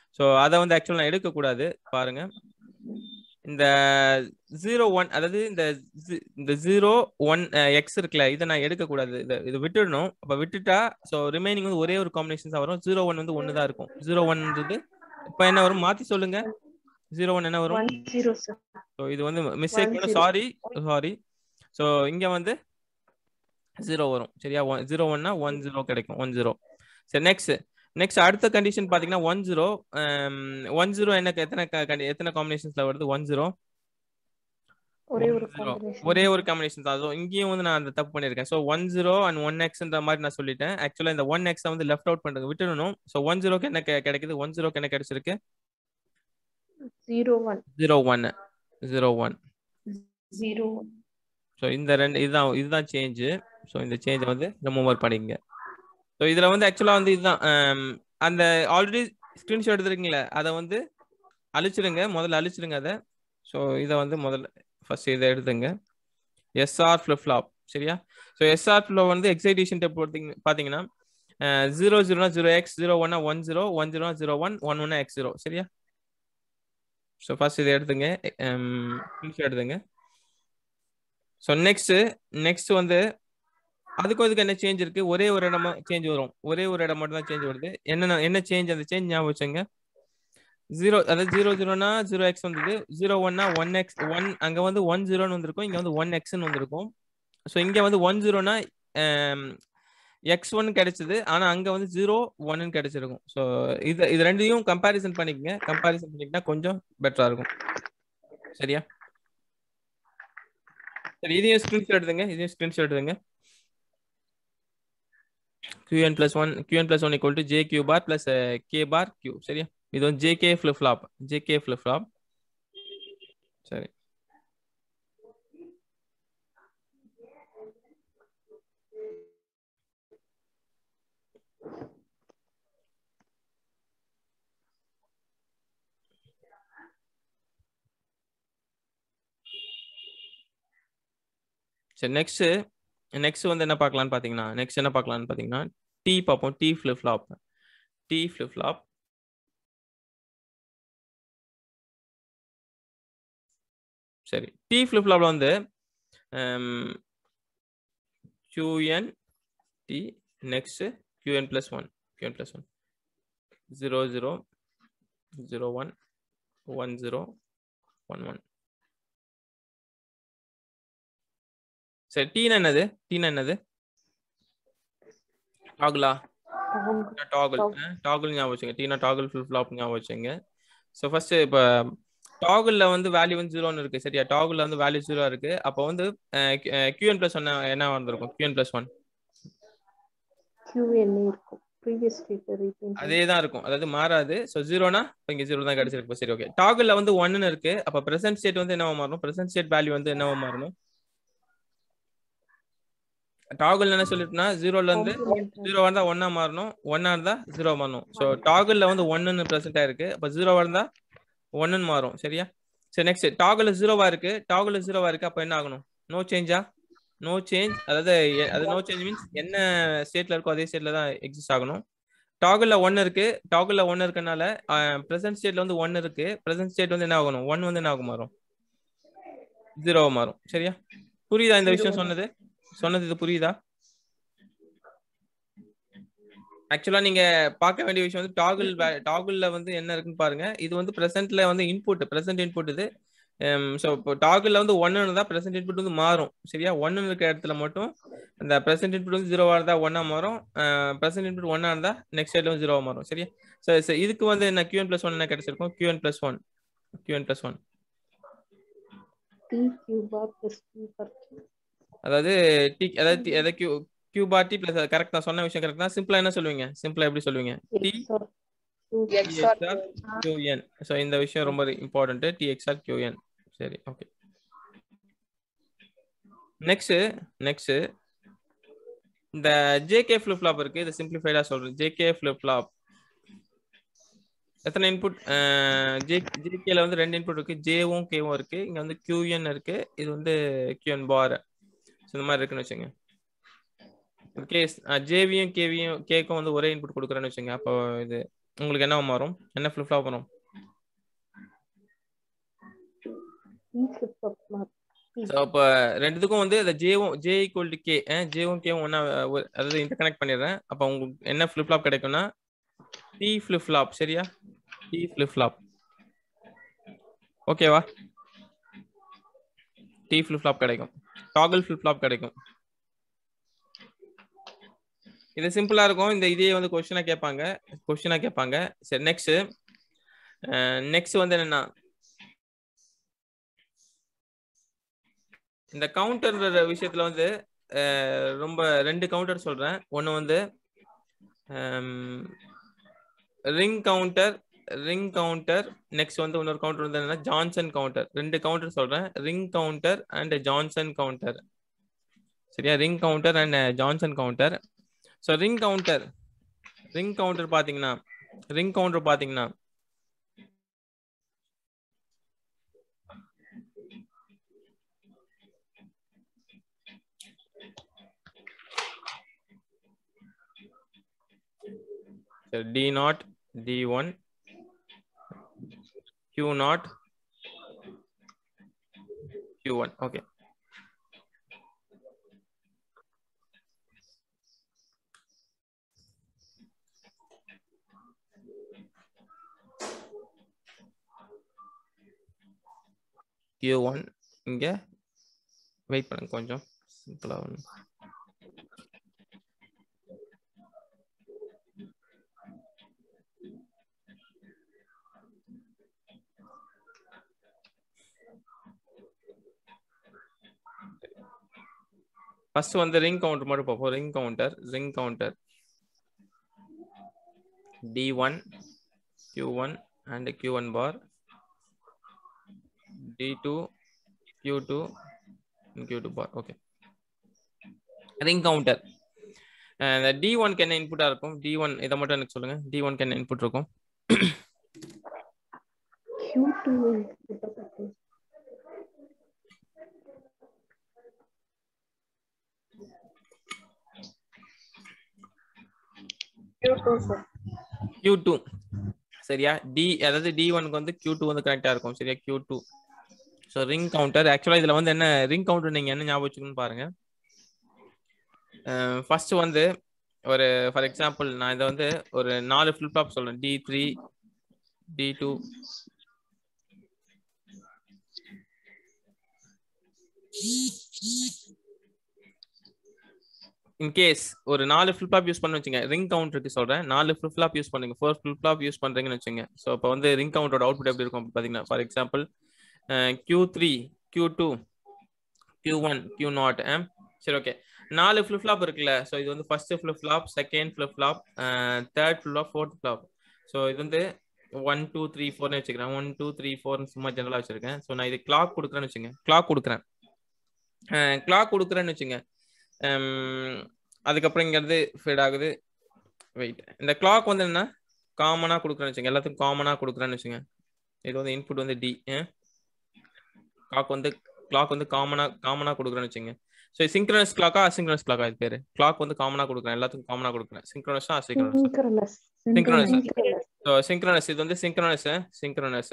ஸோ அதை வந்து ஆக்சுவலாக நான் எடுக்கக்கூடாது பாருங்க இந்த ஜீரோ ஒன் அதாவது இந்த zi- இந்த ஜீரோ ஒன் எக்ஸ் இருக்குல்ல இதை நான் எடுக்கக்கூடாது இதை இது விட்டுடணும் அப்போ விட்டுட்டா ஸோ ரிமைனிங் வந்து ஒரே ஒரு காம்பினேஷன்ஸ் தான் வரும் ஜீரோ ஒன் வந்து ஒன்று தான் இருக்கும் ஜீரோ ஒன்றது இப்போ என்ன வரும் மாற்றி சொல்லுங்க ஜீரோ ஒன் என்ன வரும் ஒன் ஜீரோ சார் ஸோ இது வந்து mistake One zero. Sorry sorry so இங்க வந்து ஜீரோ வரும் சரியா ஒன் ஜீரோ ஒன்னா ஒன் ஜீரோ கிடைக்கும் ஒன் ஜீரோ சரி நெக்ஸ்ட் நெக்ஸ்ட் அடுத்த கண்டிஷன் பார்த்தீங்கன்னா ஒன் ஜீரோ ஒன் ஜீரோ என்ன எத்தனை க- கண்டி- எத்தனை காம்பினேஷன்ஸ்ல வருது ஒன் ஜீரோ ஒரே ஒரு zero. combination. ஒரே ஒரு காம்பினேஷன் தான் ஸோ இங்கேயும் வந்து நான் அந்த தப்பு பண்ணியிருக்கேன் so one zero and one எக்ஸ்ன்ற மாதிரி நான் சொல்லிட்டேன் ஆக்சுவலாக இந்த ஒன் எக்ஸை வந்து லெஃப்ட் அவுட் பண்ணுறது விட்டுடணும் ஸோ ஒன் ஜீரோக்கு என்ன கெ- கிடைக்குது ஒன் ஜீரோக்கு என்ன கிடைச்சிருக்கு zero one zero one zero one Zero. So இந்த ரெண்டு இதுதான் இதுதான் சேஞ்சு ஸோ இந்த சேஞ்சை வந்து ரிமூவர் பண்ணிக்கங்க ஸோ இதில் வந்து ஆக்சுவலாக வந்து இதுதான் ஆம், அந்த ஆல்ரெடி ஸ்க்ரீன்ஷாட் எடுத்துருக்கீங்களே அதை வந்து அழிச்சிடுங்க முதல்ல அழிச்சிடுங்க அதை ஸோ இதை வந்து முதல்ல ஃபர்ஸ்ட் இதை எடுத்துங்க எஸ்ஆர் ஃப்ளிப் ஃப்ளாப் சரியா ஸோ எஸ்ஆர் ஃப்ளிப் வந்து எக்ஸைட்டேஷன் டெப் பார்த்தீங்க பார்த்தீங்கன்னா ஜீரோ ஜீரோனா ஜீரோ எக்ஸ் ஜீரோ ஒன்னா ஒன் ஜீரோ ஒன் ஜீரோனா ஜீரோ ஒன் ஒன் ஒன்னா எக்ஸ் ஜீரோ சரியா ஸோ ஃபர்ஸ்ட் இதை எடுத்துங்க ஸ்க்ரீன்ஷாட் எடுத்துங்க ஸோ நெக்ஸ்ட் நெக்ஸ்ட் வந்து அதுக்கும் இதுக்கு என்ன சேஞ்ச் இருக்கு ஒரே ஒரு இடமா சேஞ்ச் வரும் ஒரே ஒரு இடம் மட்டும் தான் சேஞ்ச் வருது என்ன என்ன சேஞ்ச் அந்த சேஞ்ச் ஞாபகம் வச்சுங்க ஜீரோ அதாவது ஜீரோ ஜீரோனா ஜீரோ எக்ஸ் வந்தது ஜீரோ ஒன்னா ஒன் எக்ஸ் ஒன் அங்க வந்து ஒன் ஜீரோன்னு வந்திருக்கும் இங்க வந்து ஒன் எக்ஸ்ன்னு வந்திருக்கும் ஸோ இங்க வந்து ஒன் ஜீரோனா எக்ஸ் ஒன் கிடைச்சது ஆனா அங்க வந்து ஜீரோ ஒன்னு கிடைச்சிருக்கும் ஸோ இது இது ரெண்டையும் கம்பேரிசன் பண்ணிக்கங்க கம்பேரிசன் பண்ணிக்கிட்டா கொஞ்சம் பெட்டரா இருக்கும் சரியா சரி இதையும் ஸ்கிரீன்ஷாட் எடுத்துங்க இதையும் ஸ்கிரீன்ஷாட் எடுத்துங்க qn plus 1 qn plus 1 equal to jq bar plus uh, k bar q சரியா இது வந்து jk flip flop jk flip flop சரி சரி நெக்ஸ்ட் நெக்ஸ்ட் வந்து என்ன பார்க்கலாம்னு பார்த்தீங்கன்னா நெக்ஸ்ட் என்ன பார்க்கலாம்னு பார்த்தீங்கன்னா டி பார்ப்போம் T flip flop T flip flop சரி டி ஃபிளிப் ஃப்ளாப்ல வந்து QN T next QN plus one QN plus one zero zero zero one one zero one one சரி டீனா என்னது டீனா என்னது டாகுலா டாகுல் டாகுல் ஞாபகம் வச்சுங்க டீனா டாகுல் ஃபில் ஃப்ளாப் ஞாபகம் வச்சுங்க ஸோ ஃபர்ஸ்ட் இப்போ டாகுல்ல வந்து வேல்யூ வந்து ஜீரோன்னு இருக்கு சரியா டாகுல்ல வந்து வேல்யூ ஜீரோ இருக்கு அப்போ வந்து கியூஎன் பிளஸ் ஒன் என்ன வந்திருக்கும் கியூஎன் பிளஸ் ஒன் QN இருக்கும் ப்ரீவியஸ் ஸ்டேட் ரீபின் அதே தான் இருக்கும் அதாவது மாறாது ஸோ ஜீரோனா இப்போ இங்கே ஜீரோ தான் கிடைச்சிருக்கு சரி ஓகே டாகுல்ல வந்து ஒன்னு இருக்கு அப்போ பிரசன்ட் ஸ்டேட் வந்து என்னவா மாறணும் பிரசன்ட் ஸ்டேட் வேல்யூ வந்து என்னவா மாறணும் டாகுல் என்ன சொல்லிட்டுனா ஜீரோல இருந்து ஜீரோ இருந்தா ஒன்னா மாறணும் ஒன்னா இருந்தா ஜீரோ மாறணும் ஸோ டாகுல்ல வந்து ஒன்னு பிரசன்ட் ஆயிருக்கு அப்போ ஜீரோவா இருந்தா ஒன்னு மாறும் சரியா சரி நெக்ஸ்ட் டாகுல் ஜீரோவா இருக்கு டாகுல் ஜீரோவா இருக்கு அப்போ என்ன ஆகணும் நோ சேஞ்சா நோ சேஞ்ச் அதாவது எ- அது நோ சேஞ்ச் மீன்ஸ் என்ன ஸ்டேட்ல இருக்கோ அதே ஸ்டேட்ல தான் எக்ஸிஸ்ட் ஆகணும் டாகுல்ல ஒன்னு இருக்கு டாகுல்ல ஒன்னு இருக்கனால பிரசன்ட் ஸ்டேட்ல வந்து ஒன்னு இருக்கு பிரசன்ட் ஸ்டேட் வந்து என்ன ஆகணும் ஒன் வந்து என்ன ஆகும் மாறும் ஜீரோவா மாறும் சரியா புரியுதா இந்த விஷயம் சொன்னது சொன்னது இது புரியுதா ஆக்சுவலா நீங்க பார்க்க வேண்டிய விஷயம் வந்து டாகுல் டாகுல்ல வந்து என்ன இருக்குன்னு பாருங்க இது வந்து பிரசன்ட்ல வந்து இன்புட் பிரசன்ட் இன்புட் இது ஸோ இப்போ டாகுல்ல வந்து ஒன்னு தான் பிரசன்ட் இன்புட் வந்து மாறும் சரியா ஒன்னு இருக்க இடத்துல மட்டும் அந்த பிரசன்ட் இன்புட் வந்து ஜீரோவா இருந்தா ஒன்னா மாறும் பிரசன்ட் இன்புட் ஒன்னா இருந்தா நெக்ஸ்ட் சைட்ல வந்து ஜீரோவா மாறும் சரியா சரி சரி இதுக்கு வந்து என்ன கியூஎன் பிளஸ் ஒன் என்ன கிடைச்சிருக்கும் QN plus one QN plus one T Q bar plus T bar Q அதாவது டி அதாவது டி- அதாவது Q Q bar T plus correct தான் சொன்ன விஷயம் கரெக்ட் தான் சிம்பிளா என்ன சொல்லுவீங்க சிம்பிளா எப்படி சொல்லுவீங்க T X R TXR QN so இந்த விஷயம் ரொம்ப இம்பார்ட்டன்ட் டிஎக்ஸ்ஆர் கியூஎன் சரி ஓகே நெக்ஸ்ட் நெக்ஸ்ட் இந்த ஜேகே ஃபிளிப் ஃப்ளாப் இருக்கு இது சிம்பிளிஃபைடா சொல்றேன் ஜேகே ஃபிளிப் ஃப்ளாப் எத்தனை இன்புட் ஜே ஜேகேல வந்து ரெண்டு இன்புட் இருக்கு ஜேவும் கேவும் இருக்கு இங்க வந்து கியூஎன் இருக்கு இது வந்து கியூஎன் பார் இந்த மாதிரி இருக்குன்னு வச்சுங்க கேஸ் ஜேவியும் கேவியும் கேக்கும் வந்து ஒரே இன்புட் கொடுக்குறேன்னு வச்சுங்க அப்போ இது உங்களுக்கு என்ன மாறும் என்ன ஃபிளிப் ஃப்ளாப் வரும் E flip flop மாறும். ஸோ அப்போ ரெண்டுத்துக்கும் வந்து இந்த ஜேவும் ஜே ஈக்குவல் டு கே ஜேவும் கேவும் ஒன்றா அதாவது இன்டர் கனெக்ட் பண்ணிடுறேன் அப்போ உங்களுக்கு என்ன ஃபிளிப் ஃப்ளாப் கிடைக்கும்னா டி ஃபிளிப் ஃப்ளாப் சரியா டி ஃபிளிப் ஃப்ளாப் ஓகேவா டி ஃபிளிப் ஃப்ளாப் கிடைக்கும் டாகல் ஃபிளிப் ஃப்ளாப் கிடைக்கும் இது சிம்பிளா இருக்கும் இந்த இதே வந்து கொஸ்டினா கேட்பாங்க கொஸ்டினா கேட்பாங்க சரி நெக்ஸ்ட் நெக்ஸ்ட் வந்து என்னன்னா இந்த கவுண்டர்ன்ற விஷயத்துல வந்து அஹ், ரொம்ப ரெண்டு கவுண்டர் சொல்றேன் ஒன்று வந்து ring counter ring counter next வந்து இன்னொரு கவுண்டர் வந்து என்னன்னா ஜான்சன் கவுண்டர் ரெண்டு கவுண்டர் சொல்றேன் ring counter and Johnson counter சரியா ring counter and Johnson counter so ring counter ring counter பார்த்தீங்கன்னா ரிங் கவுண்டர் பார்த்தீங்கன்னா D not D one Q not Q one okay Q one இங்கே wait பண்ணுங்க கொஞ்சம் சிம்பிளாக ஒன்று ஃபர்ஸ்ட் வந்து ரிங் கவுண்டர் மட்டும் பார்ப்போம் ring counter ring counter T one Q one and Q one bar T two Q two Q two bar okay ring counter இந்த T ஒன்க்கு என்ன இன்புட்டா இருக்கும் டி ஒன் இதை மட்டும் எனக்கு சொல்லுங்க டி ஒன்க்கு என்ன இன்புட் இருக்கும் Q2 input பத்தி. Q2 sir. கியூ டூ சரியா டி அதாவது டி ஒனுக்கு வந்து கியூ டூ வந்து கரெக்டா இருக்கும் சரியா Q two so ring counter ஆக்சுவலாக இதில் வந்து என்ன ரிங் கவுண்டர் நீங்கள் என்ன ஞாபகம் வச்சுக்கணும்னு பாருங்க ஃபர்ஸ்ட் வந்து ஒரு ஃபார் எக்ஸாம்பிள் நான் இதை வந்து ஒரு நாலு ஃபிளிப் ஃப்ளாப் சொல்றேன் T three D two in case ஒரு நாலு ஃபிளிப் ஃப்ளாப் யூஸ் பண்ண வச்சுங்க ரிங் கவுண்டருக்கு சொல்றேன் நாலு ஃபிளிப் ஃப்ளாப் யூஸ் பண்ணுங்க ஃபோர் ஃபிளிப் ஃப்ளாப் யூஸ் பண்றீங்கன்னு வச்சுங்க ஸோ இப்போ வந்து ரிங் கவுண்டரோட அவுட்புட் எப்படி இருக்கும் பார்த்தீங்கன்னா for example Q three Q two Q one Q not சரி ஓகே நாலு ஃபிளிப் ஃப்ளாப் இருக்குல்ல ஸோ இது வந்து first flip flop second flip flop third flip flop fourth flop so இது வந்து ஒன் டூ த்ரீ ஃபோர்னு வச்சுக்கிறேன் ஒன் டூ த்ரீ ஃபோர்னு சும்மா ஜெனரலாக வச்சிருக்கேன் ஸோ நான் இது கிளாக் கொடுக்குறேன்னு வச்சுங்க கிளாக் கொடுக்குறேன் கிளாக் கொடுக்குறேன்னு வச்சுங்க அதுக்கப்புறம் இங்கிறது ஃபீட் ஆகுது வெயிட் இந்த கிளாக் வந்து என்ன காமனாக கொடுக்குறேன்னு வச்சுங்க எல்லாத்துக்கும் காமனாக கொடுக்குறேன்னு வச்சுங்க இது வந்து இன்புட் வந்து டி கிளாக் வந்து கிளாக் வந்து காமனாக காமனாக கொடுக்குறேன்னு வச்சுங்க ஸோ சிங்க்ரனஸ் கிளாக்கா அசிங்க்ரனஸ் கிளாக்கா இது பேர் கிளாக் வந்து காமனாக கொடுக்குறேன் எல்லாத்துக்கும் காமனாக கொடுக்குறேன் சிங்க்ரனஸா asynchronous Synchronous. Synchronous. Synchronous. So synchronous இது வந்து சிங்க்ரனஸ் சிங்க்ரனஸ்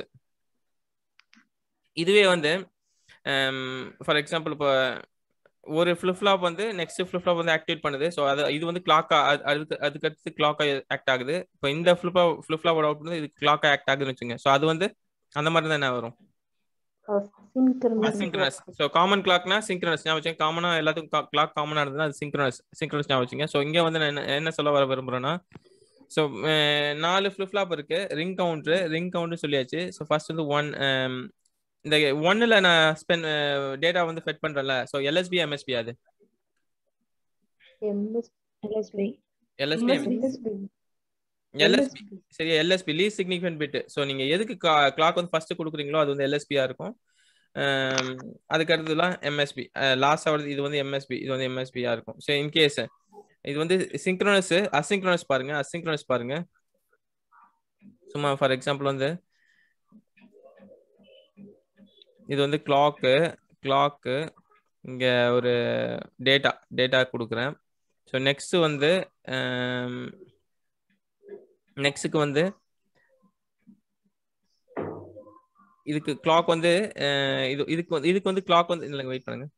இதுவே வந்து ஃபார் எக்ஸாம்பிள் இப்போ ஒரு ஃபிளிப் ஃப்ளாப் வந்து நெக்ஸ்ட் ஃபிளிப் ஃப்ளாப் வந்து ஆக்டிவேட் பண்ணுது ஸோ அது இது வந்து கிளாக்கா அதுக்கு அதுக்கு அடுத்து கிளாக்கா ஆக்ட் ஆகுது இப்போ இந்த ஃபிளிப் ஃபிளிப் ஃப்ளாப்போட அவுட் வந்து இது கிளாக்கா ஆக்ட் ஆகுதுன்னு வச்சுங்க ஸோ அது வந்து அந்த மாதிரி தான் என்ன வரும் Synchronous. சிங்க்ரனஸ் ஸோ காமன் கிளாக்னா சிங்க்ரனஸ் ஞாபகம் வச்சுங்க காமனா எல்லாத்துக்கும் கிளாக் காமனா இருந்ததுன்னா அது சிங்க்ரனஸ் சிங்க்ரனஸ் ஞாபகம் வச்சுங்க ஸோ இங்கே வந்து நான் என்ன என்ன சொல்ல வர விரும்புறேன்னா ஸோ நாலு ஃபிளிப் ஃப்ளாப் இருக்கு ரிங் கவுண்டர் ரிங் கவுண்டர் சொல்லியாச்சு ஸோ ஃபர்ஸ்ட் வந்து ஒன் இந்த ஒன்னுல நான் ஸ்பென் டேட்டா வந்து ஃபெட் பண்றேன்ல ஸோ எல்எஸ்பி எம்எஸ்பி அது MS. LSB. LSB LSB. LSB சரியா LSB least significant bit so நீங்க எதுக்கு கிளாக் வந்து ஃபர்ஸ்ட் கொடுக்குறீங்களோ அது வந்து எல்எஸ்பியா இருக்கும் அம், அதுக்கு அடுத்ததுலாம் எம்எஸ்பி லாஸ்ட் ஆகிறது இது வந்து எம்எஸ்பி இது வந்து எம்எஸ்பியா இருக்கும் ஸோ இன்கேஸ் இது வந்து சிங்க்ரோனஸ் அசிங்க்ரோனஸ் பாருங்க அசிங்க்ரோனஸ் பாருங்க சும்மா ஃபார் எக்ஸாம்பிள் வந்து இது வந்து கிளாக்கு கிளாக்கு இங்க ஒரு டேட்டா டேட்டா கொடுக்குறேன் ஸோ நெக்ஸ்ட் வந்து நெக்ஸ்ட்டுக்கு வந்து இதுக்கு கிளாக் வந்து அஹ், இது இதுக்கு வந்து இதுக்கு வந்து கிளாக் வந்து இல்லைங்க வெயிட் பண்ணுங்க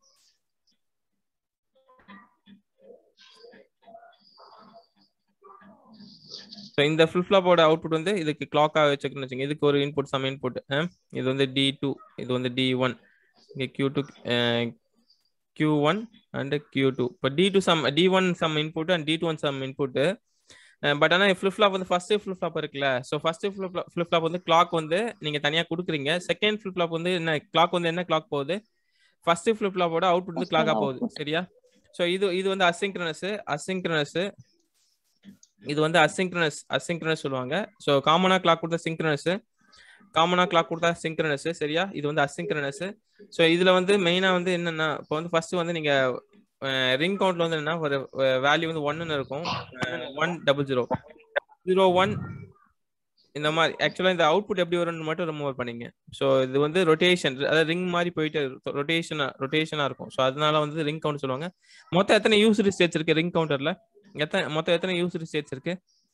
ஸோ இந்த ஃபிளிப் ஃப்ளாப்போட அவுட்புட் வந்து இதுக்கு கிளாக்காக வச்சுக்கணும்னு வச்சுங்க இதுக்கு ஒரு இன்புட் சம் இன்புட் இது வந்து டி டூ இது வந்து டி ஒன் இங்கே Q two Q one and Q two இப்போ T two sum T one sum input and T two one sum input but ஆனால் ஃபிளிப் ஃப்ளாப் வந்து ஃபர்ஸ்ட் ஃபிளிப் ஃப்ளாப் இருக்குல்ல so first flip flip flop வந்து clock வந்து நீங்கள் தனியாக கொடுக்குறீங்க second flip flop வந்து என்ன கிளாக் வந்து என்ன கிளாக் போகுது ஃபர்ஸ்ட் ஃபிளிப் ஃப்ளாப்போட அவுட்புட் வந்து First கிளாக்காக one போகுது output. சரியா ஸோ இது இது வந்து அசிங்க்ரனஸ் அசிங்க்ரனஸ் இது வந்து அசிங்க்ரனஸ் அசிங்க்ரனஸ் சொல்லுவாங்க ஸோ காமனா கிளாக் கொடுத்தா சிங்க்ரனஸ் காமனா கிளாக் கொடுத்தா சிங்க்ரனஸ் சரியா இது வந்து அசிங்க்ரனஸ் ஸோ இதுல வந்து மெயினா வந்து என்னன்னா இப்போ வந்து ஃபர்ஸ்ட் வந்து நீங்க ரிங் கவுண்ட்ல வந்து என்ன ஒரு வேல்யூ வந்து ஒன்னு இருக்கும் one double zero zero one இந்த மாதிரி ஆக்சுவலா இந்த அவுட்புட் எப்படி வரும்னு மட்டும் ரிமூவ் பண்ணீங்க ஸோ இது வந்து ரொட்டேஷன் அதாவது ரிங் மாதிரி போயிட்டு ரொட்டேஷனா ரொட்டேஷனா இருக்கும் ஸோ அதனால வந்து ரிங் கவுண்ட் சொல்லுவாங்க மொத்தம் எத்தனை யூஸ்டு ஸ்டேட்ஸ் இருக்கு ரிங் கவுண்டர்ல எத்தனை மொத்தம் எத்தனை யூஸ்டு ஸ்டேட்ஸ் இருக்கு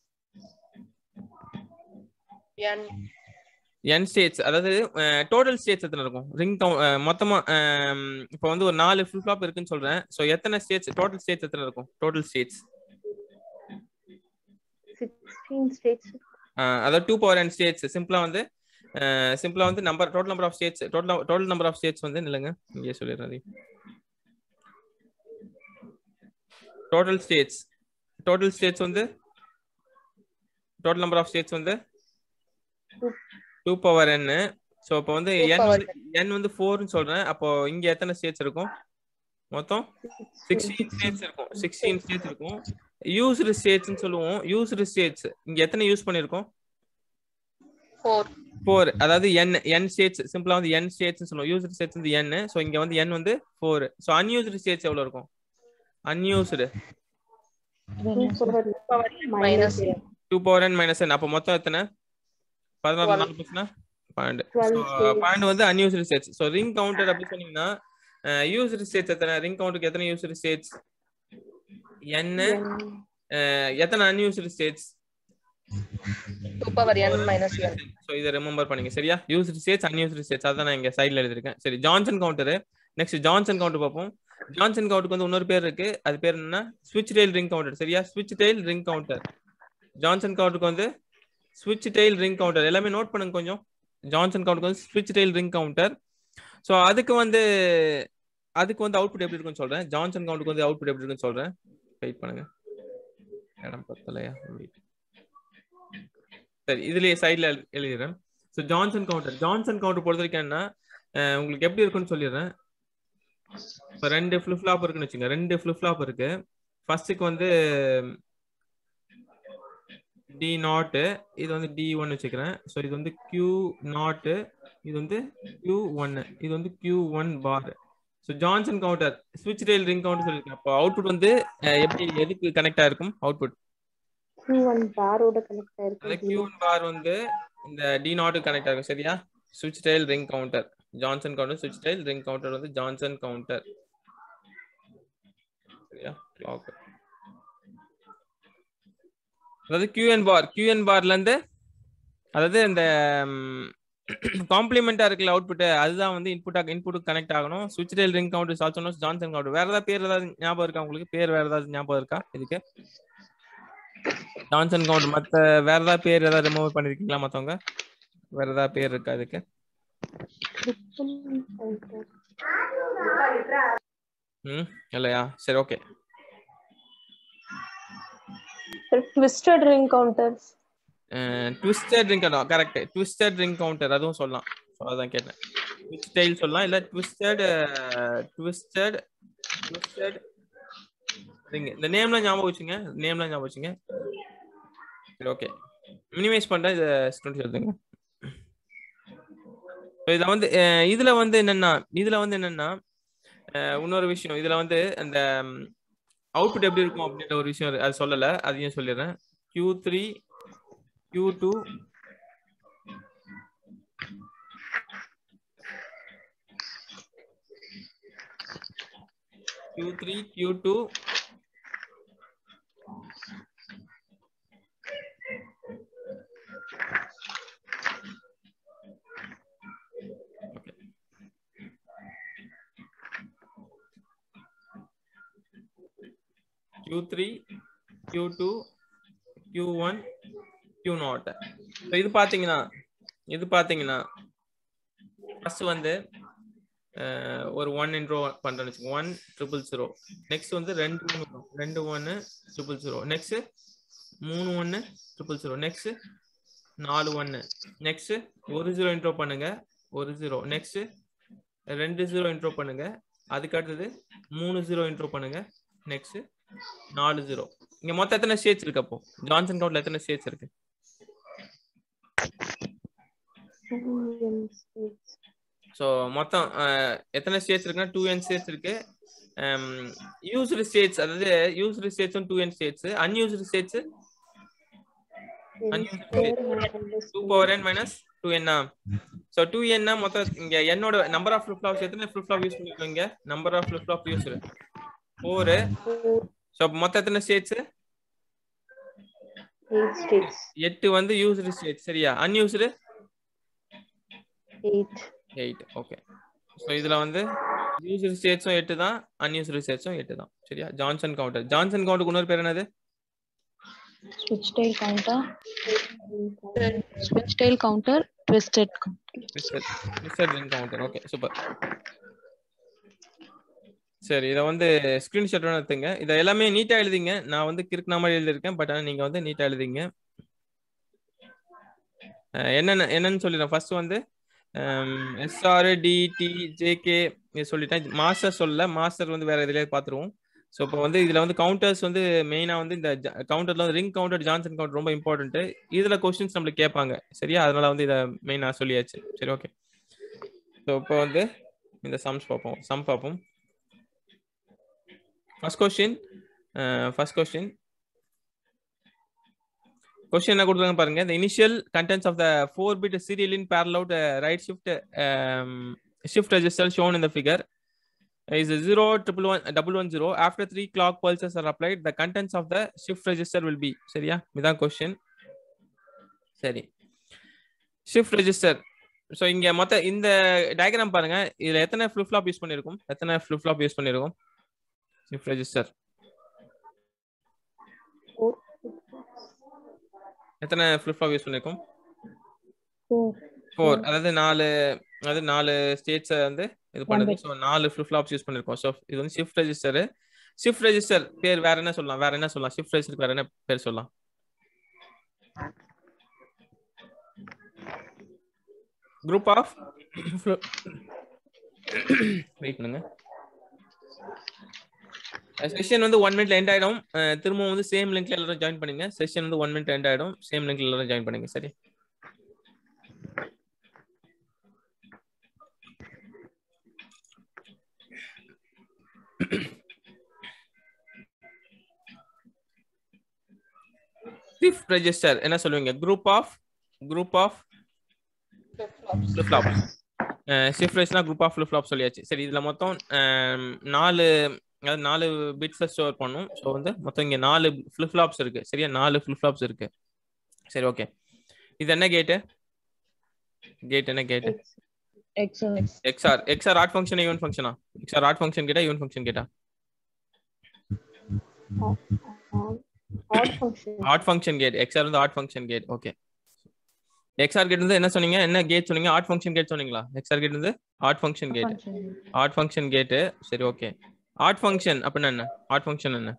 என் ஸ்டேட்ஸ் அதாவது டோட்டல் ஸ்டேட்ஸ் எத்தனை இருக்கும் ரிங் கவுண்ட் மொத்தமா இப்போ வந்து ஒரு நாலு ஃபில் ஃப்ளாப் இருக்குன்னு சொல்றேன் ஸோ எத்தனை ஸ்டேட்ஸ் டோட்டல் ஸ்டேட்ஸ் எத்தனை இருக்கும் டோட்டல் ஸ்டேட்ஸ் சிக்ஸ்டீன் ஸ்டேட்ஸ் அதாவது டூ பவர் அண்ட் ஸ்டேட்ஸ் சிம்பிளா வந்து சிம்பிளா வந்து number total number of states total total number of states வந்து இல்லைங்க இங்கே சொல்லிடுறேன் டோட்டல் ஸ்டேட்ஸ் டோட்டல் ஸ்டேட்ஸ் வந்து டோட்டல் நம்பர் ஆஃப் ஸ்டேட்ஸ் வந்து டூ பவர் n ஸோ இப்போ வந்து n வந்து n வந்து ஃபோர்னு சொல்றேன் அப்போ இங்க எத்தனை ஸ்டேட்ஸ் இருக்கும் மொத்தம் சிக்ஸ்டீன் ஸ்டேட்ஸ் இருக்கும் சிக்ஸ்டீன் ஸ்டேட்ஸ் இருக்கும் யூஸ்டு ஸ்டேட்ஸ்னு சொல்லுவோம் யூஸ்டு ஸ்டேட்ஸ் இங்க எத்தனை யூஸ் பண்ணிருக்கோம் ஃபோர் ஃபோர் அதாவது n n ஸ்டேட்ஸ் சிம்பிளா வந்து n ஸ்டேட்ஸ் சொல்லுவோம் யூஸ்டு ஸ்டேட்ஸ் வந்து n ஸோ இங்க வந்து n வந்து ஃபோர் ஸோ அன்யூஸ்டு ஸ்டேட்ஸ் எவ்வளவு இருக்கும் unused minus two power n minus n அப்போ மொத்தம் எத்தனை பதினாறு Twelve. நாலு பர்சனா பாயிண்ட் Twelve states. பாயிண்ட் வந்து unused states so ring counter அப்படி சொன்னீங்கன்னா யூஸ்டு ஸ்டேட்ஸ் எத்தனை ரிங் கவுண்டருக்கு எத்தனை யூஸ்டு ஸ்டேட்ஸ் என்ன எத்தனை unused states two power n minus n so இதை ரிமெம்பர் பண்ணீங்க சரியா யூஸ்டு ஸ்டேட்ஸ் அன்யூஸ்டு ஸ்டேட்ஸ் அதான் நான் இங்க சைடில் எழுதிருக்கேன் சரி Johnson counter next Johnson counter பார்ப்போம் ஜான்சன் கவுண்டருக்கு வந்து இன்னொரு பேர் இருக்கு அது பேர் என்னன்னா ஸ்விட்ச் டெயில் ரிங் கவுண்டர் சரியா ஸ்விட்ச் டெயில் ரிங் கவுண்டர் ஜான்சன் கவுண்டருக்கு வந்து ஸ்விட்ச் டெயில் ரிங் கவுண்டர் எல்லாமே நோட் பண்ணுங்க கொஞ்சம் ஜான்சன் கவுண்டருக்கு வந்து ஸ்விட்ச் டெயில் ரிங் கவுண்டர் ஸோ அதுக்கு வந்து அதுக்கு வந்து அவுட்புட் எப்படி இருக்குன்னு சொல்றேன் ஜான்சன் கவுண்டருக்கு வந்து அவுட்புட் எப்படி இருக்குன்னு சொல்றேன் வெயிட் பண்ணுங்க இடம் பத்தலையா Wait. சரி இதுலயே சைட்ல எழுதிடுறேன் so Johnson counter Johnson counter பொறுத்த வரைக்கும் என்ன அஹ் உங்களுக்கு எப்படி இருக்குன்னு சொல்லிடுறேன் இப்போ ரெண்டு ஃபிளிப் ஃப்ளாப் இருக்குன்னு வச்சுங்க ரெண்டு ஃபிளிப் ஃப்ளாப் இருக்கு ஃபர்ஸ்ட்டுக்கு வந்து டி நாட்டு இது வந்து டி ஒன் வச்சுக்கிறேன் ஸோ இது வந்து கியூ நாட்டு இது வந்து கியூ ஒன்னு இது வந்து Q one bar so Johnson counter ஸ்விட்ச் டெயில் ரிங் கவுண்டர் சொல்லியிருக்கேன் அப்போ அவுட்புட் வந்து அஹ், எப்படி எதுக்கு கனெக்ட் ஆயிருக்கும் அவுட்புட் கியூ ஒன் பாரோட கனெக்ட் அந்த ஆயிருக்கு கியூ ஒன் பார் வந்து இந்த டி நாட்டு கனெக்ட் ஆகும் சரியா ஸ்விட்ச் tail ring counter Johnson counter ஸ்விட்ச் டெயில் ரிங் கவுண்டர் வந்து ஜான்சன் கவுண்டர் சரியா கிளாக் அதாவது கியூஎன் பார் கியூஎன் பார்ல இருந்து அதாவது இந்த காம்ப்ளிமெண்டா இருக்குல்ல அவுட்புட் அதுதான் வந்து இன்புட்டா இன்புட் கனெக்ட் ஆகணும் ஸ்விட்ச் tail ring counter also Johnson counter வேற ஏதாவது பேர் ஏதாவது ஞாபகம் இருக்கா உங்களுக்கு பேர் வேற ஏதாவது ஞாபகம் இருக்கா இதுக்கு ஜான்சன் கவுண்டர் மத்த வேற ஏதாவது பேர் ஏதாவது ரிமூவ் பண்ணிருக்கீங்களா மத்தவங்க வேற ஏதாவது பேர் இருக்கா இதுக்கு ம் இல்லையா சரி okay twisted ring counters twisted ring counter correct twisted ring counter அதுவும் சொல்லலாம் ஸோ அதான் கேட்டேன் ட்விஸ்ட் டெயில் சொல்லலாம் இல்ல ட்விஸ்டட் ட்விஸ்டட் ட்விஸ்டட் ரிங் இந்த நேம்லாம் ஞாபகம் வச்சுங்க நேம்லாம் ஞாபகம் வச்சுங்க சரி ஓகே மினிமைஸ் பண்றேன் இதை ஸ்டூடெண்ட்ஸ் எழுதுங்க So இதுல வந்து அஹ் இதுல வந்து என்னன்னா இதுல வந்து என்னன்னா அஹ் இன்னொரு விஷயம் இதுல வந்து அந்த அவுட்புட் எப்படி இருக்கும் அப்படின்ற ஒரு விஷயம் இருக்கு. அது சொல்லல அதையும் சொல்லிடுறேன் Q three Q two Q three Q two Q three Q two Q one Q not so இது பார்த்தீங்கன்னா இது பார்த்தீங்கன்னா ஃபர்ஸ்ட் வந்து அஹ், ஒரு ஒன் இன்ட்ரோ பண்ணுறேன்னு வச்சுக்கோங்க ஒன் ட்ரிபிள் ஜீரோ நெக்ஸ்ட் வந்து ரெண்டு மூணு வரும். ரெண்டு ஒன்று ட்ரிபிள் ஜீரோ நெக்ஸ்ட் மூணு ஒன்று ட்ரிபிள் ஜீரோ நெக்ஸ்ட் நாலு ஒன்று நெக்ஸ்ட் ஒரு ஜீரோ இன்ட்ரோ பண்ணுங்க ஒரு ஜீரோ நெக்ஸ்ட் ரெண்டு ஜீரோ இன்ட்ரோ பண்ணுங்க அதுக்கு அடுத்தது மூணு ஜீரோ இன்ட்ரோ பண்ணுங்க நெக்ஸ்ட் நாலு ஜீரோ இங்க மொத்தம் எத்தனை ஸ்டேட்ஸ் இருக்கு அப்போ ஜான்சன் கவுண்ட்ல எத்தனை ஸ்டேட்ஸ் இருக்கு ஸோ மொத்தம் அஹ், எத்தனை ஸ்டேட்ஸ் இருக்குன்னா டூ என் ஸ்டேட்ஸ் இருக்கு யூஸ்டு ஸ்டேட்ஸ் அதாவது யூஸ்டு ஸ்டேட்ஸும் two n states unused states two power n minus two என்னா ஸோ டூ என்னா மொத்தம் இங்க என்னோட நம்பர் ஆஃப் ஃபிளிப் ஃப்ளாப்ஸ் எத்தனை ஃபிளிப் ஃப்ளாப் யூஸ் பண்ணிருக்கோம் இங்க number of flip flop use four so மொத்தம் எத்தனை ஸ்டேட்ஸ் Eight states. எட்டு வந்து யூஸ்டு ஸ்டேட் சரியா unused Eight. Eight okay so இதுல வந்து யூஸ்டு ஸ்டேட்ஸும் எட்டு தான் அன்யூஸ்டு ஸ்டேட்ஸும் எட்டு தான் சரியா ஜான்சன் கவுண்டர் ஜான்சன் கவுண்டருக்கு இன்னொரு பேர் என்னது switch tail counter switch tail counter twisted counter. Mister mister ring counter okay super சரி இதை வந்து ஸ்கிரீன்ஷாட் வேணும் எடுத்துங்க இதை எல்லாமே நீட்டா எழுதிங்க நான் வந்து கிறுக்குன மாதிரி எழுதியிருக்கேன் பட் ஆனால் நீங்க வந்து நீட்டா எழுதிங்க அஹ் என்னென்ன என்னன்னு சொல்லிடுறேன் ஃபர்ஸ்ட் வந்து எஸ்ஆர் டிடி ஜேகே இது சொல்லிட்டேன் மாஸ்டர் சொல்லல மாஸ்டர் வந்து வேற இதுலயே பார்த்துருவோம் ஸோ இப்போ வந்து இதுல வந்து கவுண்டர்ஸ் வந்து மெயினா வந்து இந்த கவுண்டர்ல வந்து ரிங் கவுண்டர் ஜான்சன் கவுண்டர் ரொம்ப இம்பார்ட்டன்ட் இதுல கொஸ்டின்ஸ் நம்மளுக்கு கேட்பாங்க சரியா அதனால வந்து இதை மெயினா சொல்லியாச்சு சரி ஓகே ஸோ இப்போ வந்து இந்த சம்ஸ் பார்ப்போம் சம் பார்ப்போம் first question first question question என்ன கொடுத்துருக்காங்க பாருங்க the initial contents of the 4 bit serial in parallel to right shift um, shift register shown in the figure is 0 triple one double one zero after three clock pulses are applied the contents of the shift register will be சரியா இதான் question சரி shift register so இங்க மொத்த இந்த diagram பாருங்க இதுல எத்தனை flip flop use பண்ணிருக்கும் எத்தனை ஃபிளிப் ஃப்ளாப் யூஸ் பண்ணிருக்கும் ஷிஃப்ட் ரெஜிஸ்டர் Four. எத்தனை ஃபிளிப் ஃப்ளாப் யூஸ் பண்ணிருக்கும் Four. ஃபோர் அதாவது நாலு அதாவது நாலு ஸ்டேட்ஸை வந்து இது பண்ணுது bit. ஸோ நாலு ஃபிளிப் ஃப்ளாப்ஸ் யூஸ் பண்ணிருக்கோம் ஸோ இது வந்து ஷிஃப்ட் ரெஜிஸ்டர் ஷிஃப்ட் ரெஜிஸ்டர் பேர் வேற என்ன சொல்லலாம் வேற என்ன சொல்லலாம் ஷிஃப்ட் ரெஜிஸ்டர் வேற என்ன பேர் சொல்லலாம் குரூப் ஆஃப் வெயிட் பண்ணுங்க செஷன் வந்து ஒன் மினிட்ல எண்ட் ஆயிடும் அஹ் திரும்பவும் வந்து சேம் லிங்க்ல எல்லாரும் ஜாயின் பண்ணுங்க செஷன் வந்து ஒன் மினிட் எண்ட் ஆயிடும் சேம் லிங்க்ல எல்லாரும் ஜாயின் பண்ணுங்க சரி ஷிஃப்ட் ரெஜிஸ்டர் என்ன சொல்லுவீங்க group of group of flip flop shift ரெஜிஸ்டர்னா குரூப் ஆஃப் ஃபிளிப் ஃப்ளாப் சொல்லியாச்சு சரி இதுல மொத்தம் அஹ், நாலு அதாவது நாலு பிட்ஸை ஸ்டோர் பண்ணும் ஸோ வந்து மொத்தம் இங்க நாலு ஃபிளிப் ஃப்ளாப்ஸ் இருக்கு சரியா நாலு ஃபிளிப் ஃப்ளாப்ஸ் இருக்கு சரி ஓகே இது என்ன கேட்டு கேட் என்ன gate X. XOR. XOR XOR odd function even ஃபங்க்ஷனா எக்ஸ்ஆர் ஆட் ஃபங்க்ஷன் கேட்டா ஈவன் ஃபங்க்ஷன் கேட்டா Odd odd function. Odd function gate XOR வந்து odd function gate okay XOR gate வந்து என்ன சொன்னீங்க என்ன கேட் சொன்னீங்க ஆட் ஃபங்க்ஷன் கேட் சொன்னீங்களா எக்ஸ்ஆர் கேட் வந்து odd function gate Function. Odd function gate சரி ஓகே ஆட் ஃபங்க்ஷன் அப்படின்னா என்ன ஆட் ஃபங்க்ஷன் என்ன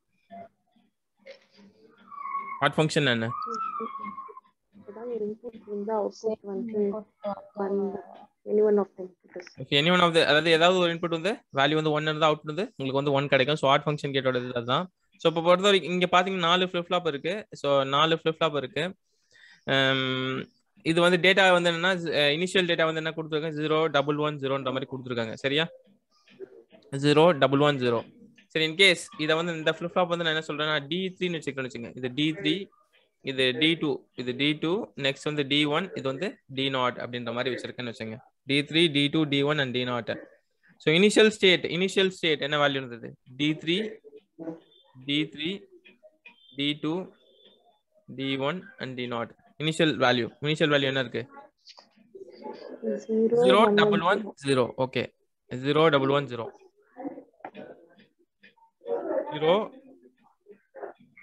ஆட் ஃபங்க்ஷன் என்ன ஏதாவது ஒரு input இருந்தா output வந்து one any one of them it is. Okay any one of அதாவது ஏதாவது ஒரு இன்புட் வந்து வேல்யூ வந்து ஒன் இருந்தால் அவுட் வந்து உங்களுக்கு வந்து ஒன் கிடைக்கும் ஸோ ஆட் ஃபங்க்ஷன் கேட்டோட இது அதுதான் ஸோ இப்போ பொறுத்த வரைக்கும் இங்கே பார்த்தீங்கன்னா நாலு ஃபிளிப் ஃப்ளாப் இருக்கு ஸோ நாலு ஃபிளிப் ஃப்ளாப் இருக்கு ஹம், இது வந்து டேட்டா வந்து என்னன்னா இனிஷியல் டேட்டா வந்து என்ன கொடுத்துருக்காங்க ஜீரோ டபுள் ஒன் ஜீரோன்ற மாதிரி கொடுத்துருக்காங்க சரியா ஜீரோ டபுள் ஒன் ஜீரோ சரி இன்கேஸ் இதை வந்து இந்த ஃபிளிப் ஃப்ளாப் வந்து நான் என்ன சொல்றேன்னா டி த்ரீன்னு வச்சுக்கணும்னு வச்சுங்க இது டி த்ரீ இது டி டூ இது டி டூ நெக்ஸ்ட் வந்து டி ஒன் இது வந்து டி நாட் அப்படின்ற மாதிரி வச்சிருக்கேன்னு வச்சுங்க D three D two D one and D naught so initial state initial state என்ன வேல்யூ இருந்தது D three D three D two D one and D naught initial value initial value என்ன இருக்கு Zero, zero one, double one, one zero okay zero double one zero zero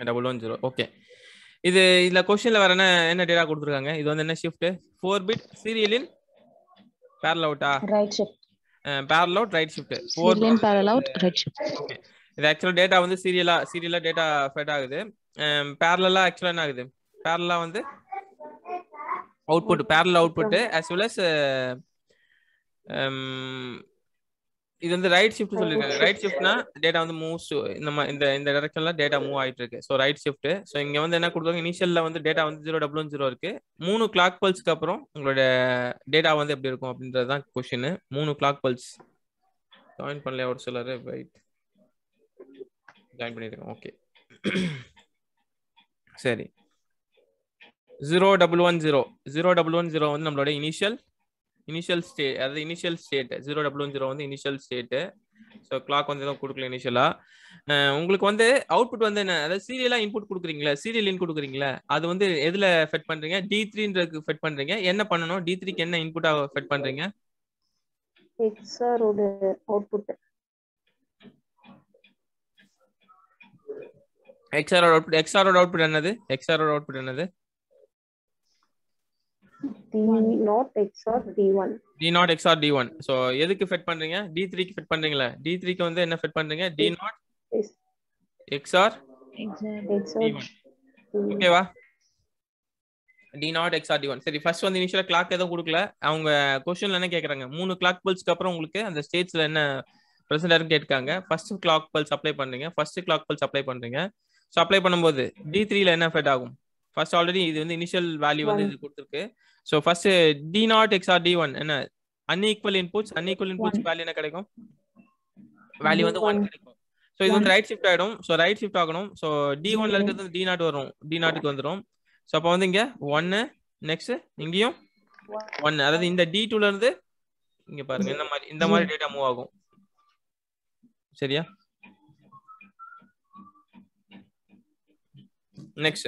double one zero okay இது இதுல கொஸ்டின்ல வேற என்ன என்ன data கொடுத்துருக்காங்க இது வந்து என்ன shift four bit serial in parallel அவுட்டா right shift parallel out right shift four serial parallel out right shift இது ஆக்சுவலா டேட்டா வந்து சீரியலா சீரியலா டேட்டா ஃபெட் ஆகுது பேரலா ஆக்சுவலா என்ன ஆகுது பேரலா வந்து output parallel output as well as um, இது வந்து ரைட் ஷிஃப்ட் சொல்லிருக்காங்க ரைட் ஷிஃப்ட்னா டேட்டா வந்து மூவ்ஸ் இந்த மா- இந்த இந்த டைரக்ஷன்ல டேட்டா மூவ் ஆயிட்டு இருக்கு ஸோ ரைட் ஷிஃப்ட் ஸோ இங்க வந்து என்ன கொடுத்தாங்க இனிஷியல்ல வந்து டேட்டா வந்து ஜீரோ டபுள் ஜீரோ இருக்கு மூணு கிளாக் பல்ஸ்க்கு அப்புறம் உங்களோட டேட்டா வந்து எப்படி இருக்கும் அப்படின்றது தான் கொஷின் மூணு கிளாக் பல்ஸ் ஜாயின் பண்ணல ஒரு சிலர் வெயிட் ஜாயின் பண்ணிருக்கேன் ஓகே சரி zero double one zero zero double one zero வந்து நம்மளோட இனிஷியல் இனிஷியல் ஸ்டே அதாவது initial state zero double one zero வந்து இனிஷியல் ஸ்டேட்டு ஸோ கிளாக் வந்து எதுவும் கொடுக்கல இனிஷியலா உங்களுக்கு வந்து அவுட்புட் வந்து என்ன அதாவது சீரியலா இன்புட் கொடுக்குறீங்களா சீரியல் இன் கொடுக்குறீங்களா அது வந்து எதுல ஃபெட் பண்றீங்க டி த்ரீன்றதுக்கு ஃபெட் பண்றீங்க என்ன பண்ணணும் டி த்ரீக்கு என்ன இன்புட்டா ஃபெட் பண்றீங்க எக்ஸாரோட அவுட்புட் எக்ஸ்ஆரோட அவுட்புட் எக்ஸ்ஆரோட அவுட்புட் என்னது எக்ஸ்ஆரோட அவுட்புட் என்னது D naught XOR D one D naught XOR D one so எதுக்கு ஃபெட் பண்றீங்க டி த்ரீக்கு ஃபெட் பண்றீங்களா டி த்ரீக்கு வந்து என்ன ஃபெட் பண்றீங்க D naught XOR XOR D one ஓகேவா D naught XOR D one சரி ஃபர்ஸ்ட் வந்து இனிஷியலா கிளாக் எதுவும் கொடுக்கல அவங்க கொஸ்டின்ல என்ன கேக்குறாங்க மூணு கிளாக் பல்ஸ்க்கு அப்புறம் உங்களுக்கு அந்த ஸ்டேட்ஸ்ல என்ன பிரசன்ட் இருக்குன்னு கேட்காங்க ஃபர்ஸ்ட் கிளாக் பல்ஸ் அப்ளை பண்றீங்க ஃபர்ஸ்ட் கிளாக் பல்ஸ் அப்ளை பண்றீங்க ஸோ அப்ளை பண்ணும்போது டி த்ரீல என்ன ஃபெட் ஆகும் ஃபர்ஸ்ட் ஆல்ரெடி இது வந்து இனிஷியல் வேல்யூ வந்து இது கொடுத்துருக்கு so first D naught XOR D one என்ன unequal inputs unequal inputs value என்ன கிடைக்கும் வேல்யூ வந்து ஒன் கிடைக்கும் ஸோ இது வந்து ரைட் ஷிஃப்ட் ஆயிடும் ஸோ ரைட் ஷிஃப்ட் ஆகணும் ஸோ டி ஒன்ல இருக்கிறது டி நாட் வரும் டி நாட்டுக்கு வந்துடும் ஸோ அப்போ வந்து இங்க ஒன்னு நெக்ஸ்ட் இங்கேயும் ஒன்னு அதாவது இந்த டி டூல இருந்து இங்க பாருங்க இந்த மாதிரி இந்த மாதிரி டேட்டா மூவ் ஆகும் சரியா நெக்ஸ்ட்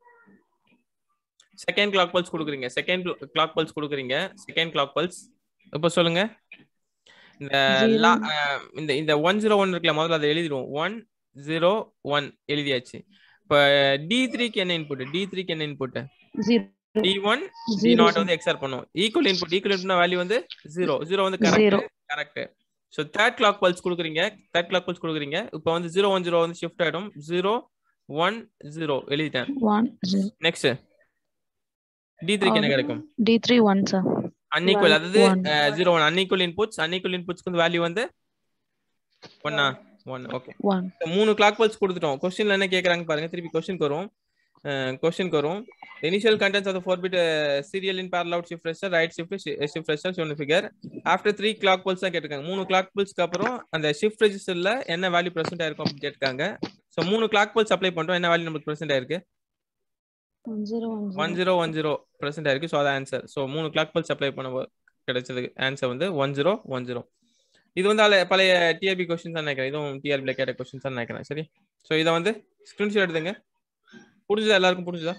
செகண்ட் கிளாக் பல்ஸ் கொடுக்குறீங்க செகண்ட் கிளாக் பல்ஸ் கொடுக்குறீங்க செகண்ட் கிளாக் பல்ஸ் இப்போ சொல்லுங்க இந்த la- அஹ் இந்த இந்த ஒன் ஜீரோ ஒன் இருக்குல்ல முதல்ல அதை எழுதிடுவோம் ஒன் ஜீரோ ஒன் எழுதியாச்சு இப்போ டி த்ரீக்கு என்ன இன்புட் டி த்ரீக்கு என்ன input zero D one D naught வந்து எக்ஸ்ஆர் பண்ணும் equal input equal input value வந்து ஜீரோ ஜீரோ வந்து Zero. Correct correct so third clock pulse கொடுக்குறீங்க தேர்ட் கிளாக் பல்ஸ் கொடுக்குறீங்க இப்போ வந்து ஜீரோ ஒன் ஜீரோ வந்து ஷிஃப்ட் ஆயிடும் ஜீரோ ஒன் ஜீரோ எழுதிட்டேன் ஒன் ஜீரோ நெக்ஸ்ட் டி த்ரீக்கு என்ன கிடைக்கும் D three one sir unequal அதாவது One. Zero one unequal inputs unequal இன்புட்ஸ்க்கு வந்து வேல்யூ வந்து ஒன்னா ஒன் ஓகே ஒன் மூணு கிளாக் பல்ஸ் கொடுத்துட்டோம் கொஸ்டின்ல என்ன கேக்குறாங்க பாருங்க திருப்பி கொஸ்டின் வரும் கொஸ்டின் வரும் initial contents of the 4 bit uh, serial in parallel shift register right shift shi- shift register shown in figure after 3 clock pulse தான் கேட்டிருக்காங்க மூணு clock pulse க்கு அப்புறம் அந்த shift registerல என்ன வேல்யூ பிரசன்ட் ஆயிருக்கும் அப்படின்னு கேட்டிருக்காங்க சோ மூணு clock pulse அப்ளை பண்றோம் என்ன வேல்யூ நமக்கு பிரசன்ட் ஆயிருக்கு one zero one one zero one zero present ஆயிருக்கு ஸோ அதான் ஆன்சர் ஸோ மூணு கிளாக் பல்ஸ் அப்ளை பண்ண கிடைச்சது ஆன்சர் வந்து ஒன் ஜீரோ ஒன் ஜீரோ இது வந்து அல- பழைய டிஆர்பி கொஸ்டின்ஸ் தான் நினைக்கிறேன் இதுவும் டிஆர்பியில் கேட்ட கொஸ்டின்ஸ் தான் நினைக்கிறேன் சரி ஸோ இதை வந்து ஸ்க்ரீன்ஷாட் எடுத்துங்க புரிஞ்சுதா எல்லாருக்கும் புரிஞ்சுதா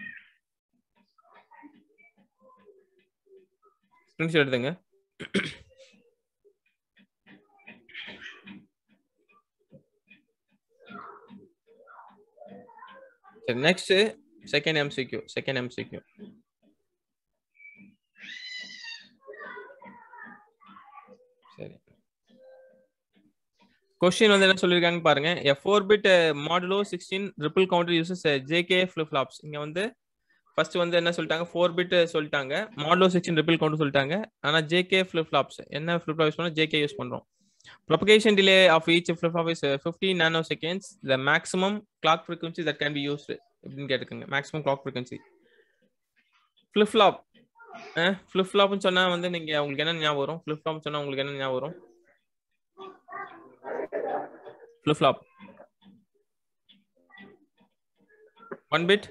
ஸ்க்ரீன்ஷாட் எடுத்துங்க சரி next second MCQ second MCQ சரி கொஸ்டின் வந்து என்ன சொல்லியிருக்காங்க பாருங்க a four bit modulo sixteen ripple counter uses JK flip flops இங்க வந்து ஃபர்ஸ்ட் வந்து என்ன சொல்லிட்டாங்க ஃபோர் பிட் சொல்லிட்டாங்க மாடுலோ சிக்ஸ்டீன் ரிப்பிள் கவுண்டர் சொல்லிட்டாங்க ஆனா ஜேகே ஃபிளிப் ஃப்ளாப்ஸ் என்ன ஃபிளிப் ஃப்ளாப் யூஸ் பண்ணோம் ஜேகே யூஸ் பண்றோம் propagation delay of each flip flop is uh, 15 nanoseconds the maximum clock frequency that can be used அப்படின்னு கேட்டுக்கோங்க maximum clock frequency flip flop flip ஃப்ளாப்னு சொன்னா வந்து நீங்க உங்களுக்கு என்ன ஞாபகம் வரும் ஃபிளிப் ஃப்ளாப் சொன்னா உங்களுக்கு என்ன ஞாபகம் வரும் flip flop one bit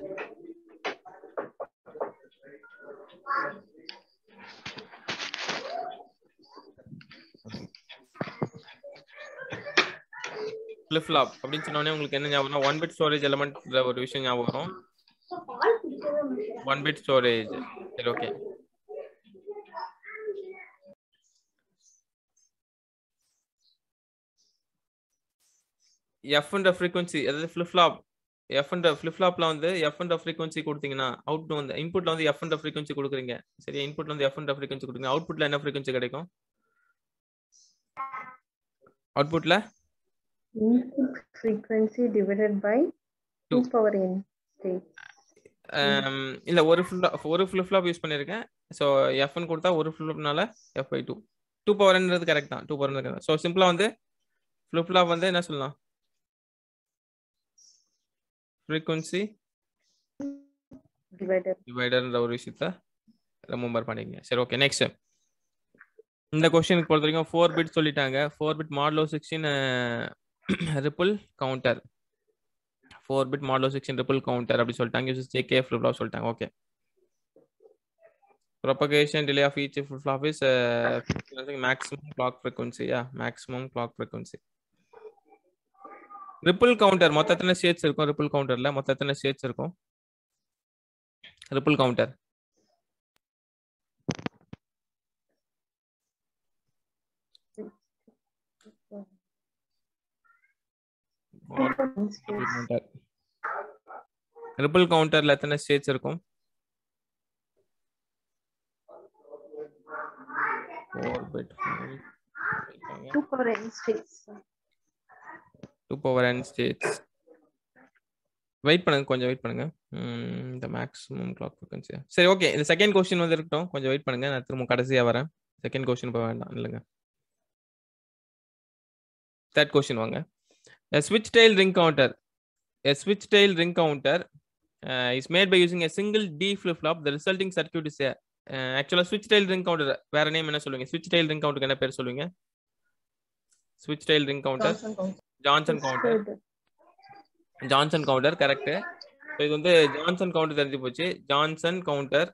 flip flop அப்படின்னு சொன்னோடனே உங்களுக்கு என்ன ஞாபகம் வரும் ஒன் பிட் ஸ்டோரேஜ் எலமெண்ட் ஒரு விஷயம் ஞாபகம் வரும் ஒன் பிட் ஸ்டோரேஜ் சரி ஓகே எஃப்ன்ற ஃப்ரீக்வன்சி அதாவது ஃபிளிப் ஃப்ளாப் எஃப்ன்ற ஃபிளிப் ஃப்ளாப்ல வந்து எஃப்ன்ற ஃப்ரீக்வன்சி கொடுத்தீங்கன்னா அவுட் வந்து இன்புட்ல வந்து எஃப்ன்ற ஃப்ரீக்வன்சி கொடுக்குறீங்க சரியா இன்புட்ல வந்து எஃப்ன்ற ஃப்ரீக்வன்சி கொடுக்குறீங்க அவுட்புட்ல என்ன ஃப்ரீக்வன்சி கிடைக்கும் அவுட்புட்ல Input frequency divided by 2 power n state. இல்ல ஒரு ஃபிளிப் ஒரு ஃபிளிப் ஃப்ளாப் யூஸ் பண்ணிருக்கேன் ஸோ எஃப்னு கொடுத்தா ஒரு ஃபிளிப்னால எஃப் பை டூ டூ பவர்ன்றது கரெக்ட் தான் டூ பவர் ஸோ சிம்பிளா வந்து ஃபிளிப் ஃப்ளாப் வந்து என்ன சொல்லலாம் ஃப்ரீக்வன்சி divided. டிவைடர்ன்ற ஒரு விஷயத்த ரிமெம்பர் பண்ணிக்கங்க சரி ஓகே நெக்ஸ்ட் இந்த கொஸ்டினுக்கு பொறுத்த வரைக்கும் ஃபோர் பிட் சொல்லிட்டாங்க four bit modulo sixteen ripple counter four bit modulo sixteen ripple counter அப்படி சொல்லிட்டாங்க யூஸ் ஜேகே ஃபிளிப் ஃப்ளாப் சொல்லிட்டாங்க okay propagation delay of each flip flop is uh, maximum clock frequency yeah maximum clock frequency ripple counter மொத்த எத்தனை states இருக்கும் ripple கவுண்டர்ல மொத்த எத்தனை states இருக்கும் ripple counter counter ripple கவுண்டர்ல எத்தனை ஸ்டேட்ஸ் இருக்கும் four bit Two power n states. Two power n states wait பண்ணுங்க கொஞ்சம் வெயிட் பண்ணுங்க ம், இந்த மேக்ஸிமம் கிளாக் ஃப்ரீக்வன்சி சரி ஓகே இந்த செகண்ட் கொஸ்டின் வந்து இருக்கட்டும் கொஞ்சம் வெயிட் பண்ணுங்க நான் திரும்ப கடைசியா வரேன் செகண்ட் கொஸ்டின் போக வேண்டாம் இல்லைங்க தேர்ட் கொஸ்டின் வாங்க A switch tail ring counter. A switch tail ring counter uh, is made by using a single D flip flop. The resulting circuit is a uh, actually switch tail ring counter. வேற name என்ன சொல்லுவீங்க switch tail ring counter என்ன பேர் சொல்லுவீங்க switch tail ring counter Johnson counter Johnson counter correct இது வந்து Johnson counter தெரிஞ்சு போச்சு Johnson counter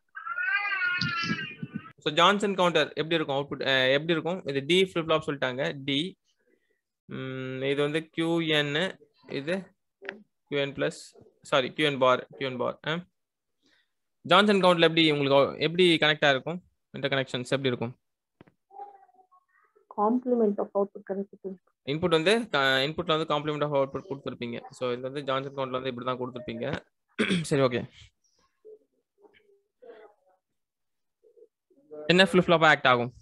so Johnson counter எப்படி இருக்கும் அவுட்புட் எப்படி இருக்கும் இது டி ஃபிளிப் ஃப்ளாப் சொல்லிட்டாங்க டி இது வந்து கியூஎன் இது Q n plus sorry Q n bar Q n bar Johnson கவுண்டர்ல எப்படி உங்களுக்கு எப்படி கனெக்ட் ஆயிருக்கும் இன்டர் கனெக்ஷன்ஸ் எப்படி இருக்கும் Complement of output connectivity. Input வந்து இன்புட்ல வந்து காம்ப்ளிமெண்ட் ஆஃப் அவுட்புட் கொடுத்துருப்பீங்க ஸோ இது வந்து ஜான்சன் கவுண்ட்ல வந்து இப்படி தான் கொடுத்துருப்பீங்க சரி ஓகே என்ன ஃபிளிப் ஃப்ளாப் ஆக்ட் ஆகும்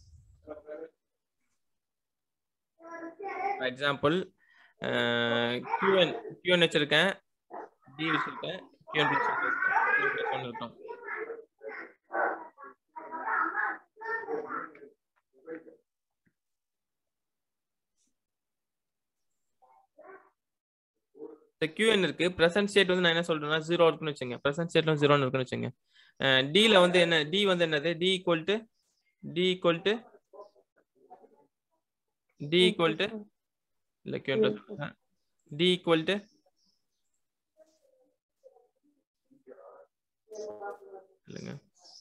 எக்ஸாம்பிள் கியூஎன் கியூஎன் வச்சிருக்கேன் டி வச்சிருக்கேன் கியூஎன் பிளஸ் ஒன் இருக்கும் இந்த கியூஎன் இருக்கு பிரசன்ட் ஸ்டேட் வந்து நான் என்ன சொல்றேன்னா ஜீரோ இருக்குன்னு வச்சுங்க பிரசன்ட் ஸ்டேட்ல ஜீரோன்னு இருக்குன்னு வச்சுங்க டில வந்து என்ன டி வந்து என்னது D equal to D equal to D equal to இல்ல கியூஎன் டி ஈக்குவல் டு இல்லைங்க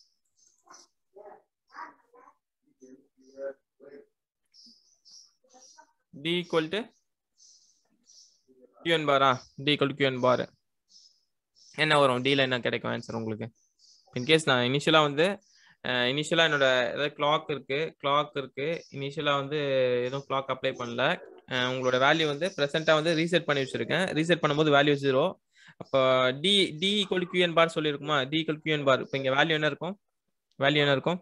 டி ஈக்குவல் டு கியூஎன் பாரா டி ஈக்குவல் கியூஎன் பார் என்ன வரும் டில என்ன கிடைக்கும் ஆன்சர் உங்களுக்கு இன்கேஸ் நான் இனிஷியலா வந்து இனிஷியலா என்னோட ஏதாவது கிளாக் இருக்கு கிளாக் இருக்கு இனிஷியலா வந்து எதுவும் கிளாக் அப்ளை பண்ணல அஹ் உங்களோட வேல்யூ வந்து ப்ரெசென்ட்டா வந்து ரீசெட் பண்ணி வச்சிருக்கேன் ரீசெட் பண்ணும்போது வேல்யூ ஜீரோ அப்போ D D equal Q n bar சொல்லியிருக்குமா டி ஈக்குவல் கியூஎன் பார் இப்போ இங்க வேல்யூ என்ன இருக்கும் வேல்யூ என்ன இருக்கும்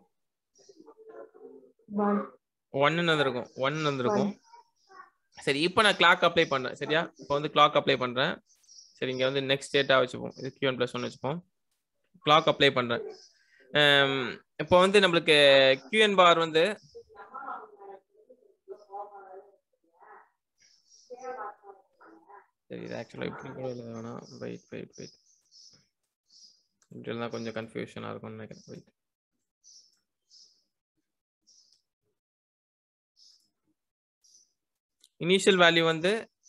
One. ஒன்னு வந்திருக்கும் ஒன் வந்திருக்கும் சரி இப்போ நான் கிளாக் அப்ளை பண்றேன் சரியா இப்போ வந்து கிளாக் அப்ளை பண்றேன் சரி இங்க வந்து நெக்ஸ்ட் டேட்டா வச்சுப்போம் இது கியூஎன் பிளஸ் ஒன் வச்சுப்போம் கிளாக் அப்ளை பண்றேன் அம், இப்போ வந்து நம்மளுக்கு கியூஎன் பார் வந்து சரி இது ஆக்சுவலாக இப்படி கூட இல்லை வேணாம் வெயிட் வெயிட் வெயிட் இப்படி இருந்தால் கொஞ்சம் கன்ஃபியூஷனாக இருக்கும்னு நினைக்கிறேன் வெயிட் இனிஷியல் வேல்யூ வந்து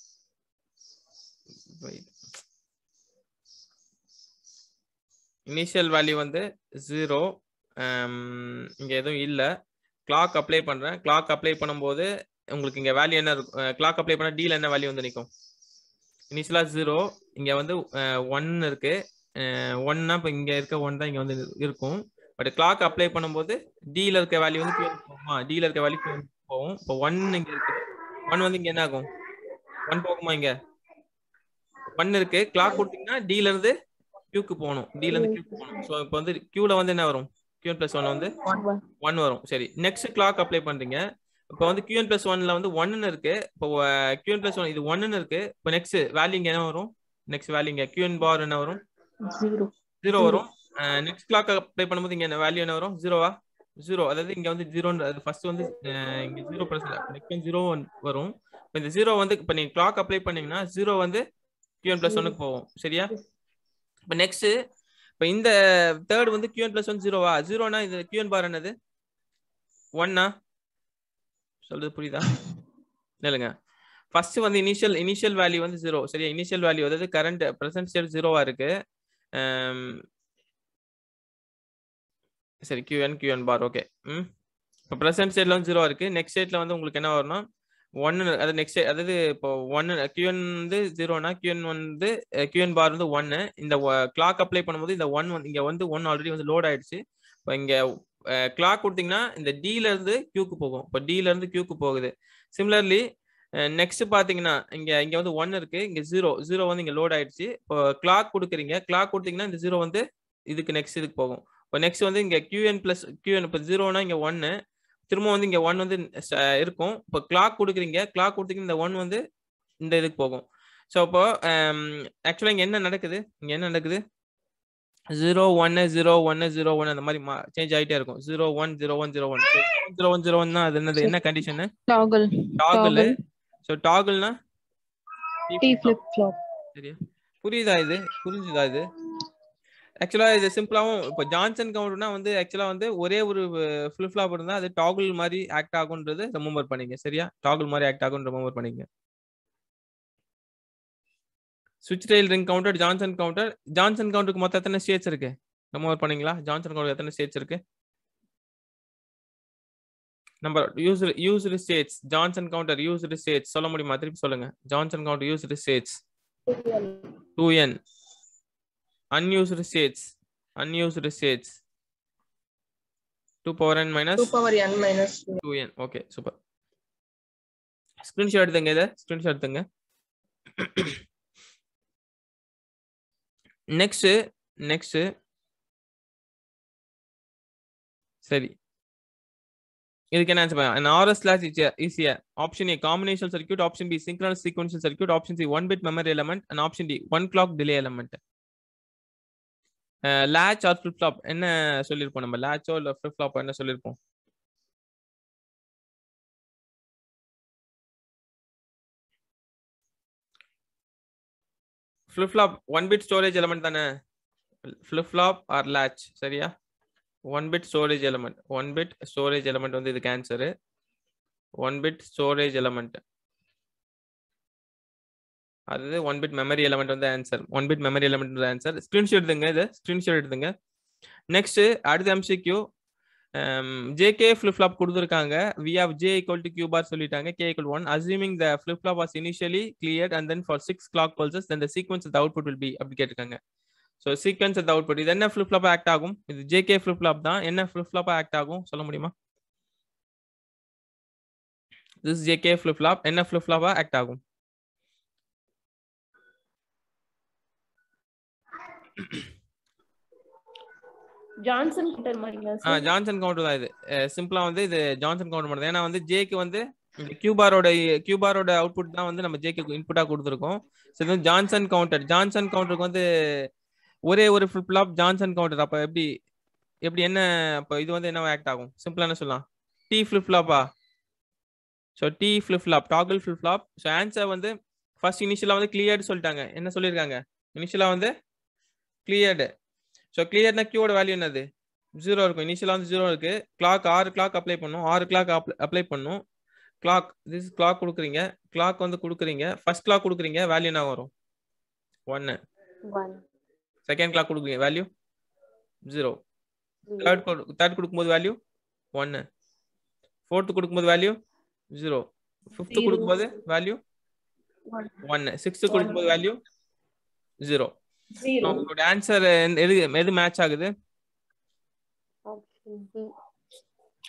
இனிஷியல் வேல்யூ வந்து ஜீரோ இங்க எதுவும் இல்லை கிளாக் அப்ளை பண்றேன் கிளாக் அப்ளை பண்ணும்போது உங்களுக்கு இங்க வேல்யூ என்ன இருக்கும் கிளாக் அப்ளை பண்ண டீல என்ன வேல்யூ வந்து நிற்கும் இனிஷியலா ஜீரோ இங்க வந்து ஒன் இருக்கு ஒன்னா இப்போ இங்க இருக்க ஒன் தான் இங்க வந்து இருக்கும் பட் கிளாக் அப்ளை பண்ணும்போது டீல இருக்க வேல்யூ வந்து QN போகுமா டீல இருக்க வேல்யூ போகும் இப்போ ஒன் இங்க இருக்கு ஒன் வந்து இங்க என்ன ஆகும் ஒன் போகுமா இங்க ஒன் இருக்கு கிளாக் கொடுத்தீங்கன்னா டில இருந்து கியூக்கு போகணும் டில இருந்து கியூக்கு போகணும் ஸோ இப்போ வந்து கியூல வந்து என்ன வரும் கியூஎன் பிளஸ் ஒன் வந்து One. ஒன் வரும் சரி நெக்ஸ்ட் கிளாக் அப்ளை பண்றீங்க இப்போ வந்து கியூஎன் பிளஸ் ஒன்ல வந்து ஒன்னு இருக்கு இப்போ கியூஎன் பிளஸ் ஒன் இது ஒன்னு இருக்கு இப்போ நெக்ஸ்ட் வேல்யூ இங்க என்ன வரும் நெக்ஸ்ட் வேல்யூ இங்க கியூஎன் பார் என்ன வரும் Zero. ஜீரோ வரும் நெக்ஸ்ட் கிளாக் அப்ளை பண்ணும்போது இங்க என்ன வேல்யூ என்ன வரும் ஜீரோவா ஜீரோ அதாவது இங்க வந்து ஜீரோன்ற ஃபர்ஸ்ட் வந்து அஹ், இங்க ஜீரோ பர்சன்ட் நெக்ஸ்ட் வந்து ஜீரோ வரும் இப்போ இந்த ஜீரோ வந்து இப்போ நீங்க கிளாக் அப்ளை பண்ணீங்கன்னா ஜீரோ வந்து கியூஎன் பிளஸ் ஒன்னுக்கு போகும் சரியா இப்போ நெக்ஸ்ட் இப்போ இந்த தேர்ட் வந்து கியூஎன் பிளஸ் ஒன் ஜீரோவா ஜீரோனா இது கியூஎன் பார் என்னது ஒன்னா சொல்றது புரியுதா இல்லைங்க ஃபர்ஸ்ட் வந்து இனிஷியல் இனிஷியல் வேல்யூ வந்து ஜீரோ சரியா இனிஷியல் வேல்யூ அதாவது கரண்ட் ப்ரெசன்ட் ஸ்டேட் ஜீரோவா இருக்கு ஆம், சரி கியூஎன் கியூஎன் பார் ஓகே ம் இப்போ ப்ரெசன்ட் ஸ்டேட்ல வந்து ஜீரோ இருக்கு நெக்ஸ்ட் ஸ்டேட்ல வந்து உங்களுக்கு என்ன வரணும் ஒன்னு அது நெக்ஸ்ட் அதாவது இப்போ ஒன்னு கியூஎன் வந்து ஜீரோனா கியூஎன் வந்து கியூஎன் பார் வந்து ஒன்னு இந்த கிளாக் அப்ளை பண்ணும்போது இந்த ஒன் வந்து இங்க வந்து ஒன் ஆல்ரெடி வந்து லோட் ஆயிடுச்சு இப்போ இங்க கிளாக் கொடுத்தீங்கன்னா இந்த டில இருந்து கியூக்கு போகும் இப்போ டில இருந்து கியூக்கு போகுது சிமிலர்லி நெக்ஸ்ட் பாத்தீங்கன்னா இங்க இங்க வந்து ஒன் இருக்கு இங்க ஜீரோ ஜீரோ வந்து இங்க லோட் ஆயிடுச்சு இப்போ கிளாக் கொடுக்குறீங்க கிளாக் கொடுத்தீங்கன்னா இந்த ஜீரோ வந்து இதுக்கு நெக்ஸ்ட் இதுக்கு போகும் இப்போ நெக்ஸ்ட் வந்து இங்க கியூஎன் பிளஸ் கியூஎன் இப்போ ஜீரோனா இங்க ஒன்னு திரும்ப வந்து இங்க ஒன் வந்து ச- இருக்கும் இப்போ கிளாக் கொடுக்குறீங்க கிளாக் கொடுத்தீங்கன்னா இந்த ஒன் வந்து இந்த இதுக்கு போகும் ஸோ இப்போ ஆக்சுவலாக இங்க என்ன நடக்குது இங்க என்ன நடக்குது ஜீரோ ஒன்னு ஜீரோ ஒன்னு ஜீரோ ஒன் அந்த மாதிரி சேஞ்ச் ஆகிட்டே இருக்கும் zero one zero one zero one zero one zero one அது என்னது என்ன condition Toggle. Toggle Toggle. So டாகுல்னா T flip flop. சரியா புரியுதா இது புரிஞ்சுதா இது ஆக்சுவலா இது சிம்பிளாவும் இப்போ ஜான்சன் கவுண்டர்னா வந்து ஆக்சுவலா வந்து ஒரே ஒரு ஃபிளிப் ஃப்ளாப் இருந்தா அது டாகுல் மாதிரி ஆக்ட் ஆகுன்றது ரிமம்பர் பண்ணிங்க சரியா டாகுல் மாதிரி ஆக்ட் ஆகும் ரிமம்பர் பண்ணிங்க சுவிட்ச் tail ring counter Johnson counter Johnson கவுண்டருக்கு மொத்தம் எத்தனை ஸ்டேட்ஸ் இருக்கு ரிமம்பர் பண்ணீங்களா ஜான்சன் கவுண்டர் எத்தனை ஸ்டேட்ஸ் இருக்கு number use used states Johnson counter used states சொல்ல முடியுமா திருப்பி சொல்லுங்க Johnson counter used states two n unused states unused states 2 power n minus 2 power n minus 2. 2n okay super screenshot எடுத்துங்க இதை screenshot எடுத்துங்க next next சரி இதுக்கு என்ன answer an RS slash is a option A combinational circuit option B synchronous sequential circuit option C one bit memory element and option D one clock delay element latch or flip flop என்ன சொல்லியிருப்போம் நம்ம லேட்சோ இல்லை flip flop என்ன சொல்லியிருப்போம் flip flop one bit storage element தானே flip flop or latch சரியா one bit storage element one bit storage element வந்து இதுக்கு answer one bit storage element அது ஒன் பிட் மெமரி எலமெண்ட் வந்து answer one bit memory element வந்து answer screenshot எடுத்துங்க இது screenshot எடுத்துங்க நெக்ஸ்ட் அடுத்த எம்சிக்யூ ஜேகே ஃபிளிப் ஃப்ளாப் கொடுத்துருக்காங்க we have J equal to Q bar சொல்லிட்டாங்க K equal one assuming the flip flop was initially clear and then for six clock pulses then the sequence the output will be அப்படி கேட்டிருக்காங்க so sequence the output இது என்ன flip flop act ஆகும் இது JK flip flop தான் என்ன flip flop act ஆகும் சொல்ல முடியுமா திஸ் ஜேகே ஃபிளிப் ஃப்ளாப் என்ன ஃபிளிப் ஃப்ளாப்பா ஆக்ட் ஆகும் ஜான்சன் கவுண்டர் மாதிரிங்களா ஆ சார் ஜான்சன் கவுண்டர் தான் இது சிம்பிளா வந்து இது ஜான்சன் கவுண்டர் மட்டும் தான் ஏன்னா வந்து ஜேக்கு வந்து இந்த கியூபாரோட கியூபாரோட அவுட்புட் தான் வந்து நம்ம ஜேக்கு இன்புட்டா கொடுத்துருக்கோம் ஸோ இது வந்து ஜான்சன் கவுண்டர் ஜான்சன் கவுண்டருக்கு வந்து ஒரே ஒரு ஃபிளிப் ஃப்ளாப் ஜான்சன் கவுண்டர் அப்ப எப்படி எப்படி என்ன அப்போ இது வந்து என்ன ஆக்ட் ஆகும் சிம்பிளா என்ன சொல்லலாம் டி ஃபிளிப் ஃப்ளாப்பா so D flip flop toggle flip flop so answer வந்து ஃபர்ஸ்ட் இனிஷியலாக வந்து கிளியர்டு சொல்லிட்டாங்க என்ன சொல்லியிருக்காங்க இனிஷியலாக வந்து கிளியர்டு ஸோ கிளியர்னா கியூவோட வேல்யூ என்னது ஜீரோ இருக்கும் இனிஷியலாக வந்து ஜீரோ இருக்கு கிளாக் ஆறு கிளாக் அப்ளை பண்ணும் ஆறு கிளாக் அப்ளை பண்ணும் கிளாக் திஸ் கிளாக் கொடுக்குறீங்க கிளாக் வந்து கொடுக்குறீங்க ஃபர்ஸ்ட் கிளாக் கொடுக்குறீங்க வேல்யூ என்ன வரும் ஒன்னு One. செகண்ட் கிளாக் கொடுக்குறீங்க value zero Zero. Third third கொடுக்கும்போது வேல்யூ ஒன்னு ஃபோர்த்து கொடுக்கும்போது வேல்யூ ஜீரோ ஃபிஃப்த்து Zero. கொடுக்கும்போது வேல்யூ One. ஒன்னு சிக்ஸ்த்து கொடுக்கும்போது வேல்யூ ஜீரோ ஜீரோ உங்களோட ஆன்சர் எது எது மேட்ச் ஆகுது Option B.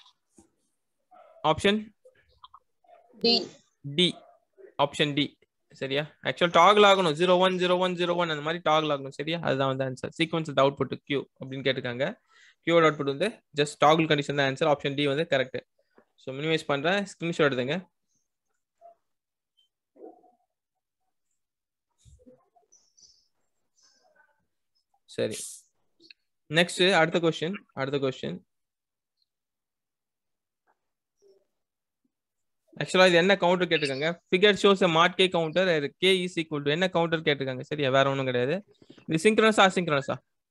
Option D. D option D சரியா ஆக்சுவல் டாகிள் ஆகணும் zero one zero one zero one அந்த மாதிரி டாகிள் ஆகணும் சரியா அதுதான் வந்து ஆன்சர் சீக்வன்ஸ் அவுட்புட் கியூ அப்படின்னு கேட்டிருக்காங்க கியூவோட அவுட்புட் வந்து ஜஸ்ட் டாகிள் கண்டிஷன் தான் ஆன்சர் ஆப்ஷன் டி வந்து கரெக்ட் ஸோ மினிமைஸ் பண்றேன் ஸ்கிரீன்ஷாட் எடுத்துங்க சரி நெக்ஸ்ட் அடுத்த கொஸ்டின் அடுத்த கொஸ்டின் ஆக்சுவலா இது என்ன கவுண்டர் கேட்டிருக்காங்க figure shows a mod K counter K is equal to என்ன கவுண்டர் கேட்டிருக்காங்க சரியா வேற ஒன்றும் கிடையாது இது சிங்க்ரனஸா அசிங்க்ரனஸா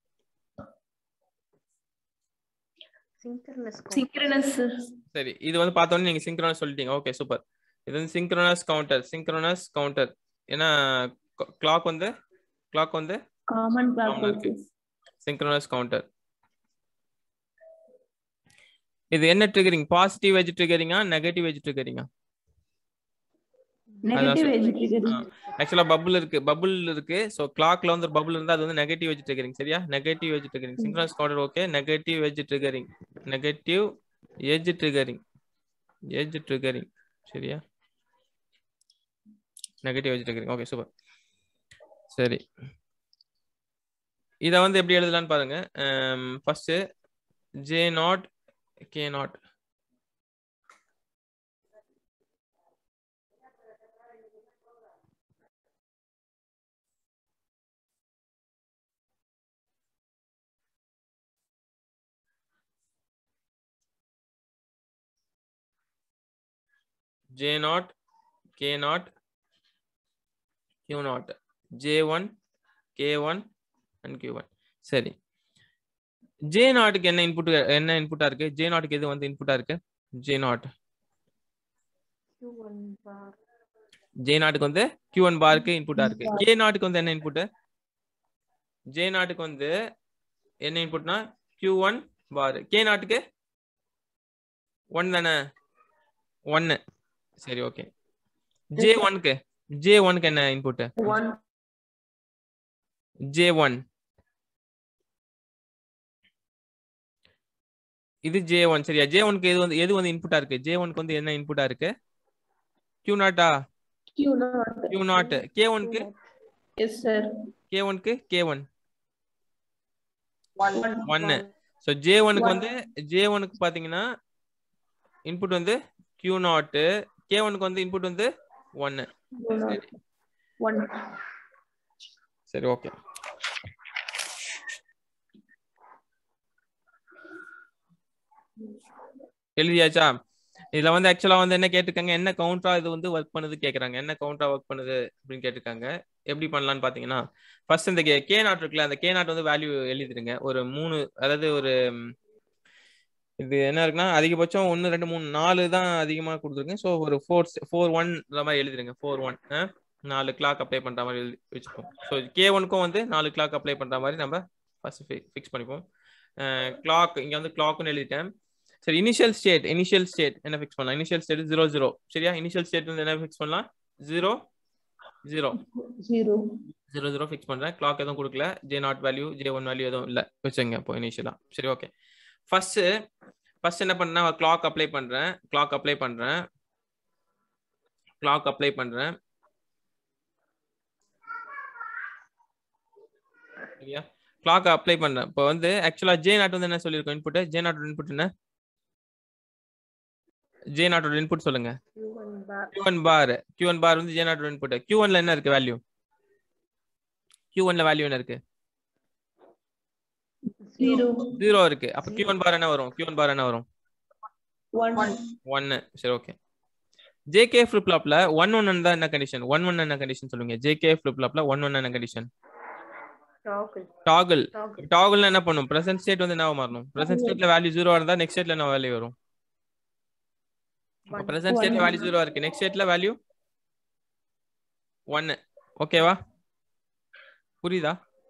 synchronous count. synchronous சரி இது வந்து பார்த்தோன்னே நீங்க சிங்க்ரனஸ் சொல்லிட்டீங்க ஓகே சூப்பர் இது வந்து சிங்க்ரனஸ் கவுண்டர் சிங்க்ரனஸ் கவுண்டர் ஏன்னா கிளாக் வந்து கிளாக் வந்து common clock Common இருக்கு. pulses. சிங்க்ரனஸ் கவுண்டர் இது என்ன ட்ரிகரிங் பாசிட்டிவ் எஜ் ட்ரிகரிங்கா நெகட்டிவ் எஜ் ட்ரிகரிங்கா negative சொல்~ edge triggering ஆக்சுவலா பபுள் இருக்கு பபுள் இருக்கு சோ கிளாக்ல வந்து ஒரு பபுள் இருந்தா அது வந்து நெகட்டிவ் எஜ் ட்ரிகரிங் சரியா negative edge triggering synchronous counter okay negative edge triggering negative edge triggering edge triggering சரியா negative edge triggering okay super சரி இதை வந்து எப்படி எழுதலாம்னு பாருங்க first J naught K naught J naught, K naught, Q naught, J1, K1 and Q1. சரி J நாட்டுக்கு என்ன இன்புட் என்ன இன்புட்டா இருக்கு J நாட்டுக்கு எது வந்து இன்புட்டா இருக்கு J not Q1 bar. J நாட்டுக்கு வந்து Q1 பாருக்கு இன்புட்டா இருக்கு K நாட்டுக்கு வந்து என்ன இன்புட் J நாட்டுக்கு வந்து என்ன இன்புட்னா Q1 பார் K நாட்டுக்கு ஒன் தானே ஒன்னு சரி ஓகே ஜே ஒன்க்கு ஜே ஒன்க்கு என்ன இன்புட் one ஜே ஒன் இது ஜே ஒன் சரியா ஜே ஒன்க்கு எது வந்து எது வந்து இன்புட்டா இருக்கு ஜே ஒன்க்கு வந்து என்ன இன்புட்டா இருக்கு கியூ நாட்டா q naught Q naught K ஒன்க்கு yes sir கே ஒன்க்கு கே ஒன் one ஒன்னு ஸோ ஜே ஒனுக்கு வந்து ஜே ஒனுக்கு பாத்தீங்கன்னா இன்புட் வந்து கியூ நாட்டு கே ஒனுக்கு வந்து இன்புட் வந்து ஒன்னு Q naught. one சரி ஓகே எழுதியாச்சா இதுல வந்து ஆக்சுவலா வந்து என்ன கேட்டிருக்காங்க என்ன கவுண்டரா இது வந்து ஒர்க் பண்ணுது கேக்குறாங்க என்ன கவுண்டரா ஒர்க் பண்ணுது அப்படின்னு கேட்டிருக்காங்க எப்படி பண்ணலாம்னு பாத்தீங்கன்னா ஃபர்ஸ்ட் இந்த கே நாட் இருக்குல்ல அந்த கே நாட் வந்து வேல்யூ எழுதிடுங்க ஒரு மூணு அதாவது ஒரு ம், இது என்ன இருக்குன்னா அதிகபட்சம் ஒன்னு ரெண்டு மூணு நாலு தான் அதிகமா கொடுத்துருக்கேன் ஸோ ஒரு ஃபோர் ஃபோர் ஒன் இந்த மாதிரி எழுதிடுங்க ஃபோர் ஒன் நாலு கிளாக் அப்ளை பண்ற மாதிரி எழுதி வச்சுப்போம் ஸோ கே ஒனுக்கும் வந்து நாலு கிளாக் அப்ளை பண்ற மாதிரி நம்ம ஃபர்ஸ்ட் ஃபிக்ஸ் பண்ணிப்போம் கிளாக் இங்க வந்து கிளாக்னு எழுதிட்டேன் சரி இனிஷியல் ஸ்டேட் இனிஷியல் ஸ்டேட் என்ன ஃபிக்ஸ் பண்ணலாம் இனிஷியல் ஸ்டேட் ஜீரோ ஜீரோ சரியா இனிஷியல் ஸ்டேட் வந்து என்ன ஃபிக்ஸ் பண்ணலாம் zero zero zero zero zero fix பண்றேன் கிளாக் எதுவும் கொடுக்கல J naught value J one value எதுவும் இல்லை வச்சுங்க இப்போ இனிஷியலா சரி ஓகே ஃபர்ஸ்ட் ஃபர்ஸ்ட் என்ன பண்ணேன் கிளாக் அப்ளை பண்றேன் கிளாக் அப்ளை பண்றேன் கிளாக் அப்ளை பண்றேன் சரியா கிளாக் அப்ளை பண்றேன் இப்போ வந்து ஆக்சுவலா ஜே நாட் வந்து என்ன சொல்லியிருக்கோம் இன்புட் ஜே நாட்டோட இன்புட் என்ன ஜே நாட்டோட இன்புட் சொல்லுங்க Q1 bar. Q1 பார் Q1 பார் வந்து ஜே நாட்டோட இன்புட் Q1 ல என்ன இருக்கு வேல்யூ Q1 ல வேல்யூ என்ன இருக்கு zero ஜீரோ இருக்கு அப்ப Q1 பார் என்ன வரும் Q1 பார் என்ன வரும் one ஒன்னு சரி ஓகே ஜேகே ஃபிளிப் ஃப்ளாப்ல ஒன் ஒன் தான் என்ன கண்டிஷன் ஒன் ஒன் என்ன கண்டிஷன் சொல்லுங்க ஜேகே ஃபிளிப் ஃப்ளாப்ல ஒன் ஒன் என்ன கண்டிஷன் Toggle. Toggle Toggle. டாகிள்னா என்ன பண்ணும் பிரசன்ட் ஸ்டேட் வந்து என்ன மாறணும் பிரசன்ட் ஸ்டேட்ல வேல்யூ ஜீரோ இருந்தா நெக்ஸ்ட் ஸ்டேட்ல என்ன வேல்யூ வரும் One. பிரசன்ட் ஸ்டேட்ல One. வேல்யூ ஜீரோ இருக்கு நெக்ஸ்ட் ஸ்டேட்ல வேல்யூ ஒன்னு ஓகேவா புரியுதா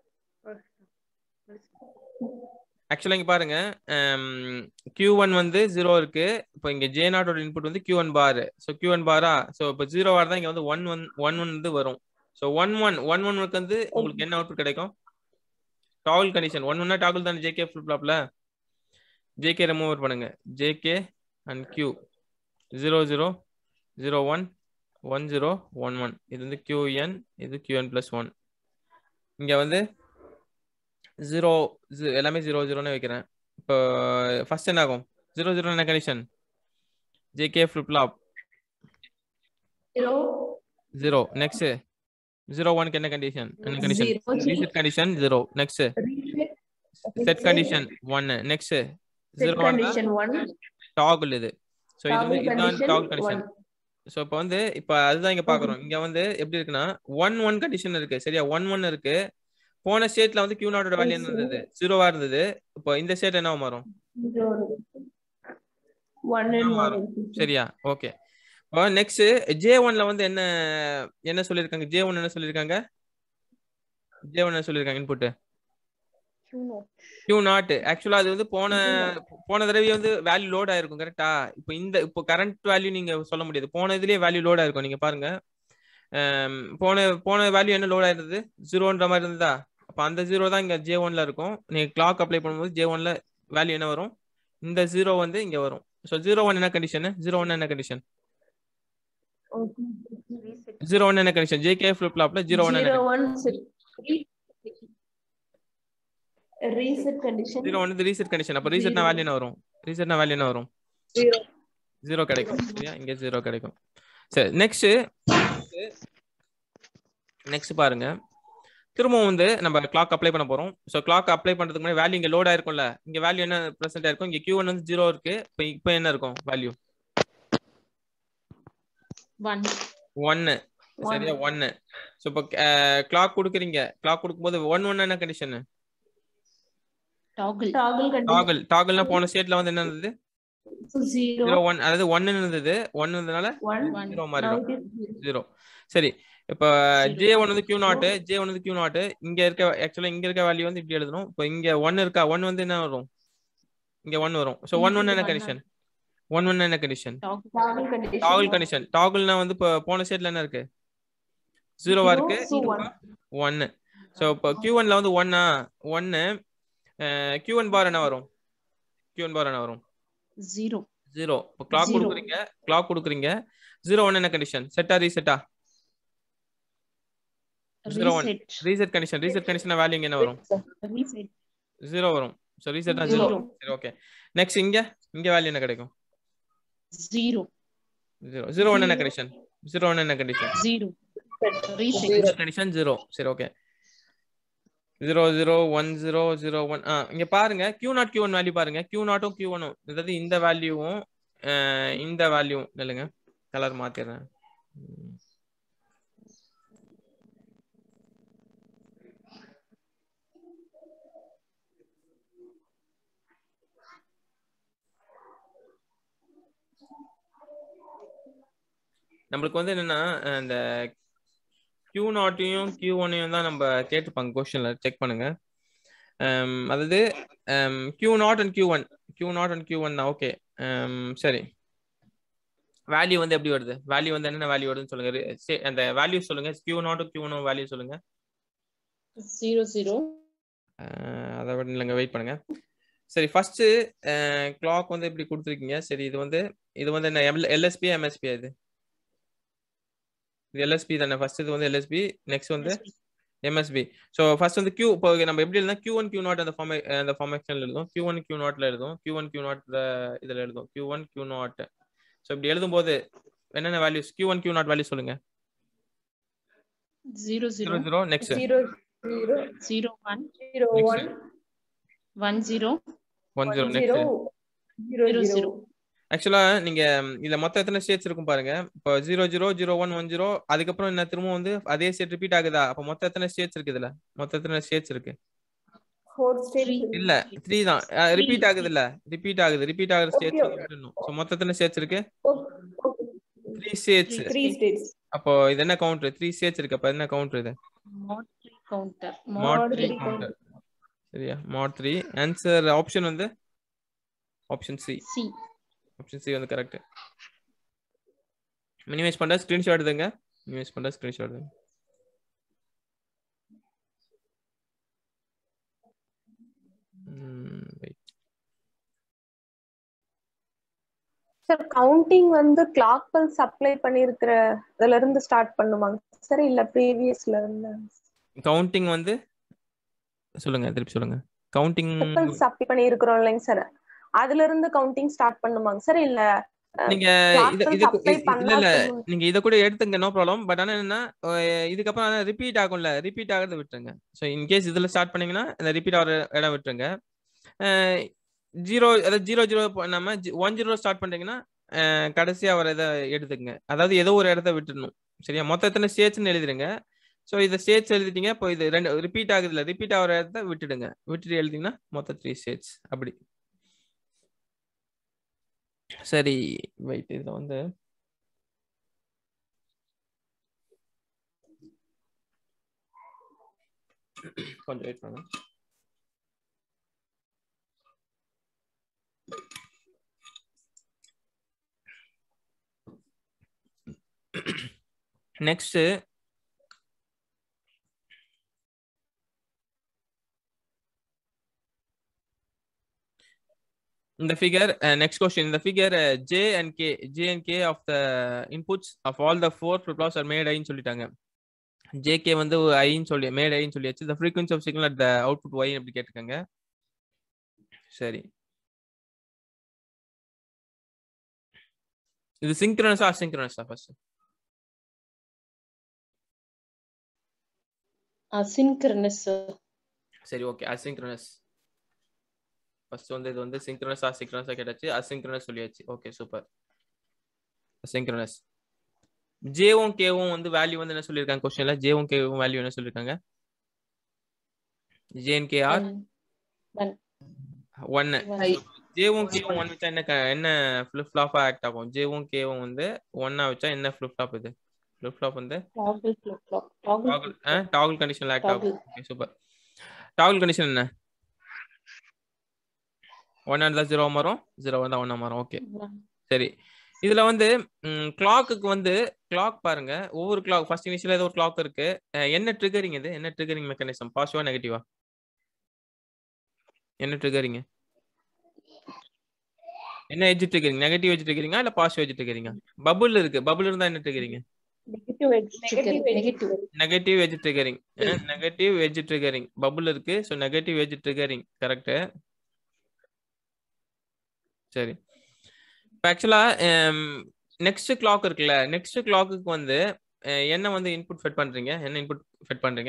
ஆக்சுவலா இங்க பாருங்க கியூ ஒன் வந்து ஜீரோ இருக்கு இப்போ இங்க ஜே நாட்டோட இன்புட் வந்து Q one bar so Q one பாரா ஸோ இப்போ ஜீரோ பார் தான் இங்க வந்து ஒன் ஒன் ஒன் ஒன் வந்து வரும் ஸோ ஒன் ஒன் ஒன் ஒன்னுக்கு வந்து உங்களுக்கு என்ன அவுட்புட் கிடைக்கும் டாகுல் கண்டிஷன் ஒன் ஒன்னா டாகுல் தானே ஜேகே ஃபிளிப் ஃப்ளாப்ல ஜேகே ரிமூவர் பண்ணுங்க JK and Q zero zero zero one one zero one one இது வந்து கியூஎன் இது கியூஎன் ப்ளஸ் ஒன் இங்கே வந்து ஜீரோ எல்லாமே ஜீரோ ஜீரோன்னு வைக்கிறேன் இப்போ ஃபர்ஸ்ட் என்ன ஆகும் ஜீரோ ஜீரோ என்ன condition JK flip flop Zero. Zero next zero ஒன்க்கு என்ன கண்டிஷன் என்ன condition Zero. Reset condition zero next Reset. Set condition ஒன்னு next Set zero one condition one. Toggle இது ஸோ இது வந்து Toggle இதுதான் condition toggle condition one. So இப்போ வந்து இப்போ அதுதான் இங்க பாக்குறோம் இங்க வந்து எப்படி இருக்குன்னா ஒன் ஒன் கண்டிஷன் இருக்கு சரியா ஒன் ஒன் இருக்கு போன ஸ்டேட்ல வந்து கியூ நாட்டோட வேல்யூ என்ன இருந்தது ஜீரோவா இருந்தது இப்போ இந்த ஸ்டேட் என்ன மாறும் Zero. One and one. மாறும். சரியா ஓகே இப்போ நெக்ஸ்ட் ஜே ஒன்ல வந்து என்ன என்ன சொல்லியிருக்காங்க ஜே ஒன் என்ன சொல்லியிருக்காங்க ஜே ஒன் என்ன சொல்லியிருக்காங்க input Q naught. Q naught ஆக்சுவலா அது வந்து போன போன தடவை வந்து வேல்யூ லோட் ஆயிருக்கும் கரெக்டா இப்போ இந்த இப்போ கரண்ட் வேல்யூ நீங்க சொல்ல முடியாது போன இதுலயே வேல்யூ லோட் ஆயிருக்கும் நீங்க பாருங்க ஆம், போன போன வேல்யூ என்ன லோட் ஆயிருந்தது ஜீரோன்ற மாதிரி இருந்ததா அப்ப அந்த ஜீரோ தான் இங்க ஜே ஒன்ல இருக்கும் நீங்க கிளாக் அப்ளை பண்ணும்போது ஜே ஒன்ல வேல்யூ என்ன வரும் இந்த ஜீரோ வந்து இங்க வரும் ஸோ ஜீரோ ஒன் என்ன கண்டிஷன் ஜீரோ ஒன் என்ன கண்டிஷன் Reset. ஜீரோ ஒன் என்ன கண்டிஷன் ஜேகே ஃபிளிப் ஃப்ளாப்ல ஜீரோ ஒன் என்ன Zero one. set. Reset condition. Zero one reset condition அப்ப ரீசெட்னா Zero. வேல்யூ என்ன வரும் ரீசெட்னா வேல்யூ என்ன வரும் Zero. ஜீரோ கிடைக்கும் சரியா இங்க ஜீரோ கிடைக்கும் சரி நெக்ஸ்ட் நெக்ஸ்ட் பாருங்க திரும்பவும் வந்து நம்ம கிளாக் அப்ளை பண்ண போறோம் ஸோ கிளாக் அப்ளை பண்றதுக்கு முன்னாடி வேல்யூ இங்க லோட் ஆயிருக்கும்ல இங்க வேல்யூ என்ன ப்ரெசென்ட் ஆயிருக்கும் இங்க கியூ ஒன் வந்து ஜீரோ இருக்கு இப்போ இப்போ என்ன இருக்கும் வேல்யூ One. ஒன்னு சரியா ஒன்னு ஸோ இப்போ கிளாக் கொடுக்குறீங்க கிளாக் கொடுக்கும்போது ஒன் ஒன் என்ன condition Toggle. Toggle condition. Toggle டாகல்னா போன ஸ்டேட்ல வந்து என்ன இருந்தது So zero. ஜீரோ ஒன் அதாவது ஒன்னு இருந்தது ஒன்னு இருந்ததுனால One. ஜீரோ Now மாறிடும் it is zero. ஜீரோ சரி இப்போ Zero. ஜே ஒன் வந்து கியூ நாட் ஜே ஒன் வந்து கியூ நாட் இங்க இருக்க ஆக்சுவலா இங்க இருக்க வேல்யூ வந்து இப்படி எழுதணும் இப்போ இங்க ஒன் இருக்கா ஒன் வந்து என்ன வரும் இங்க ஒன் வரும் ஸோ ஒன் ஒன் என்ன One கண்டிஷன் ஒன் ஒன் என்ன condition Toggle toggle condition. Toggle condition டாகுல்னா வந்து இப்போ போன ஸ்டேட்ல என்ன இருக்கு ஜீரோவா Zero, இருக்கு so one. ஒன்னு ஸோ இப்போ கியூ ஒன்ல வந்து ஒன்னா ஒன்னு கியூ ஒன் பார் என்ன வரும் கியூ ஒன் பார் என்ன வரும் Zero. ஜீரோ இப்போ கிளாக் Zero. கொடுக்குறீங்க கிளாக் கொடுக்குறீங்க ஜீரோ ஒன் என்ன கண்டிஷன் செட்டா ரீசெட்டா Zero one. Reset. Reset condition reset condition value இங்க என்ன வரும் Reset. ஜீரோ வரும் ஸோ ரீசெட்னா ஜீரோ Zero. சரி ஓகே நெக்ஸ்ட் இங்க இங்க வேல்யூ என்ன கிடைக்கும் Zero. ஜீரோ ஜீரோ ஒன் என்ன Zero. கண்டிஷன் ஜீரோ ஒன் என்ன condition Zero. Reset. Condition zero சரி okay zero zero one zero zero one ஆ இங்க பாருங்க Q not Q one value பாருங்க கியூ நாட்டும் கியூ ஒனும் அதாவது இந்த வேல்யூவும் இந்த வேல்யூவும் இல்லைங்க கலர் மாத்திடுறேன் ம். நம்மளுக்கு வந்து என்னன்னா அஹ் இந்த கியூ நாட்டையும் கியூ ஒன்னையும் தான் நம்ம கேட்டிருப்பாங்க கொஸ்டின்ல செக் பண்ணுங்க அம், அதாவது Q not and Q one Q not and Q one okay சரி வேல்யூ வந்து எப்படி வருது வேல்யூ வந்து என்னென்ன வேல்யூ வருதுன்னு சொல்லுங்க ரி- சே- அந்த வேல்யூ சொல்லுங்க கியூ நாட்டும் கியூ ஒனும் வேல்யூ சொல்லுங்க Zero zero. அஹ் அதை விட இல்லைங்க வெயிட் பண்ணுங்க சரி ஃபர்ஸ்ட் கிளாக் வந்து இப்படி கொடுத்துருக்கீங்க சரி இது வந்து இது வந்து என்ன எல்எஸ்பி எம்எஸ்பி இது இது எல்எஸ்பி தானே ஃபர்ஸ்ட் இது வந்து எல்எஸ்பி நெக்ஸ்ட் வந்து எம்எஸ்பி ஸோ ஃபர்ஸ்ட் வந்து கியூ இப்போ நம்ம எப்படி எழுதுனா கியூ ஒன் கியூ நாட் அந்த ஃபார்மே அந்த ஃபார்மேஷனில் எழுதும் கியூ ஒன் கியூ நாட்ல எழுதும் கியூ ஒன் கியூ நாட் இதில் எழுதும் Q one Q not so இப்படி எழுதும்போது என்னென்ன values Q one Q naught value சொல்லுங்க Zero zero zero. Zero next Zero, zero, Zero one. zero, Next. one, One zero. One zero one, next zero, zero, Zero zero. zero. ஆக்சுவலா நீங்க இதுல மொத்தம் எத்தனை states இருக்கும் பாருங்க இப்போ zero zero zero one one zero அதுக்கப்புறம் என்ன திரும்ப வந்து அதே ஸ்டேட் ரிப்பீட் ஆகுதா அப்ப மொத்தம் எத்தனை ஸ்டேட்ஸ் இருக்கு இதுல மொத்தம் எத்தனை ஸ்டேட்ஸ் இருக்கு Four states. Three. இல்ல த்ரீ தான் ரிப்பீட் ஆகுது இல்ல ரிப்பீட் ஆகுது ரிப்பீட் ஆகுற ஸ்டேட்ஸ் Okay. விட்டுணும் ஸோ மொத்தம் எத்தனை ஸ்டேட்ஸ் இருக்கு Okay, okay. Three states Three states. அப்போ இது என்ன கவுண்டர் த்ரீ ஸ்டேட்ஸ் இருக்கு அப்ப என்ன கவுண்டர் இது Mod three counter. Mod Mod three three counter சரியா மாட் த்ரீ ஆன்சர் ஆப்ஷன் வந்து option C C. Option C வந்து கரெக்ட் மினிமைஸ் பண்ற ஸ்கிரீன்ஷாட் எடுத்துங்க மினிமைஸ் பண்ற ஸ்கிரீன்ஷாட் எடுங்க ம், wait. சார் கவுண்டிங் வந்து கிளாக் பல்ஸ் அப்ளை பண்ணிருக்கிற இதுல இருந்து ஸ்டார்ட் பண்ணுவாங்க சார் இல்ல ப்ரீவியஸ்ல இருந்து கவுண்டிங் வந்து சொல்லுங்க திருப்பி சொல்லுங்க கவுண்டிங் பல்ஸ் அப்ளை பண்ணிருக்கிறோம் இல்லைங்க சார் அதுல இருந்து கவுண்டிங் ஸ்டார்ட் பண்ணுவாங்க சார் இல்ல நீங்க clock இது pulse இது apply இது- இல்ல இல்ல பண்ணாதுக்கு முன்- நீங்க இத கூட எடுத்துங்க நோ ப்ராப்ளம் பட் ஆனா என்ன அஹ் இதுக்கப்புறம் ரிப்பீட் ஆகும்ல ரிப்பீட் ஆகிறத விட்டுருங்க ஸோ இன்கேஸ் இதுல ஸ்டார்ட் பண்ணீங்கன்னா இந்த ரிப்பீட் ஆகிற இடம் விட்டுருங்க ஜீரோ அதாவது ஜீரோ ஜீரோ நம்ம ஒன் ஜீரோ ஸ்டார்ட் பண்றீங்கன்னா அஹ் கடைசியா வர இதை எடுத்துக்கங்க அதாவது ஏதோ ஒரு இடத்த விட்டுறணும் சரியா மொத்த எத்தனை ஸ்டேட்ஸ்னு எழுதிடுங்க ஸோ இதை ஸ்டேட்ஸ் எழுதிட்டீங்க இப்போ இது ரெண்டு ரிப்பீட் ஆகுதுல ரிப்பீட் ஆகிற இடத்த விட்டுடுங்க விட்டுட்டு எழுதிங்கன்னா மொத்த த்ரீ ஸ்டேட்ஸ் அப்படி சரி வெயிட் இதுல வந்து கொஞ்சம் வெயிட் பண்ணுங்க நெக்ஸ்ட் இந்த figure uh, next question in the figure uh, j and k j and k of the inputs of all the four flip flops are made ஐன்னு சொல்லிட்டாங்க jk வந்து ஐன்னு சொல்லி மேட் ஐன்னு சொல்லியாச்சு the frequency of signal at the output y அப்படி கேட்டிருக்காங்க சரி இது சிங்க்ரனஸா அசிங்க்ரனஸா ஃபர்ஸ்ட் asynchronous sir. சரி ஓகே அசிங்க்ரனஸ் ஃபர்ஸ்ட் வந்து இது வந்து சிங்க்ரனஸ் அசிங்க்ரனஸா கேட்டாச்சு அசிங்க்ரனஸ் சொல்லியாச்சு ஓகே சூப்பர் அசிங்க்ரனஸ் ஜேவும் கேவும் வந்து வேல்யூ வந்து என்ன சொல்லியிருக்காங்க கொஸ்டின்ல ஜேவும் கேவும் வேல்யூ என்ன சொல்லியிருக்காங்க ஜேன் கே ஆர் One. ஒன்னு I. ஜேவும் கேவும் ஒன் வச்சா என்ன க- என்ன ஃபிளிப் ஃப்ளாப்பா ஆக்ட் ஆகும் ஜேவும் கேவும் வந்து ஒன்னா வச்சா என்ன ஃபிளிப் ஃப்ளாப் இது ஃபிளிப் ஃப்ளாப் வந்து Toggle flip flop. Toggle. Toggle toggle கண்டிஷன்ல ஆக்ட் ஆகும் Toggle. Okay super toggle condition என்ன ஒன் இருந்தா ஜீரோ வரும் ஜீரோ வந்தா ஒன்னா வரும் ஓகே One. சரி இதுல வந்து கிளாக்குக்கு வந்து கிளாக் பாருங்க ஒவ்வொரு கிளாக் ஃபர்ஸ்ட் இனிஷியல் ஏதோ ஒரு கிளாக் இருக்கு அஹ் என்ன ட்ரிகரிங் இது என்ன ட்ரிகரிங் மெக்கானிசம் பாசிட்டிவா நெகட்டிவா என்ன ட்ரிகரிங் என்ன எஜ் ட்ரிகரிங் நெகட்டிவ் எஜ் ட்ரிகரிங்கா இல்ல பாசிட்டிவ் எஜ் ட்ரிகரிங்கா பபுள் இருக்கு பபுள் இருந்தா என்ன triggering Negative edge trigger. Negative. Negative edge triggering negative edge triggering bubble இருக்கு so negative edge triggering correct சரி இப்போ ஆக்சுவலா நெக்ஸ்ட் கிளாக் இருக்குல்ல நெக்ஸ்ட் கிளாக்குக்கு வந்து அஹ், என்ன வந்து இன்புட் ஃபெட் பண்றீங்க என்ன இன்புட் ஃபெட் பண்றீங்க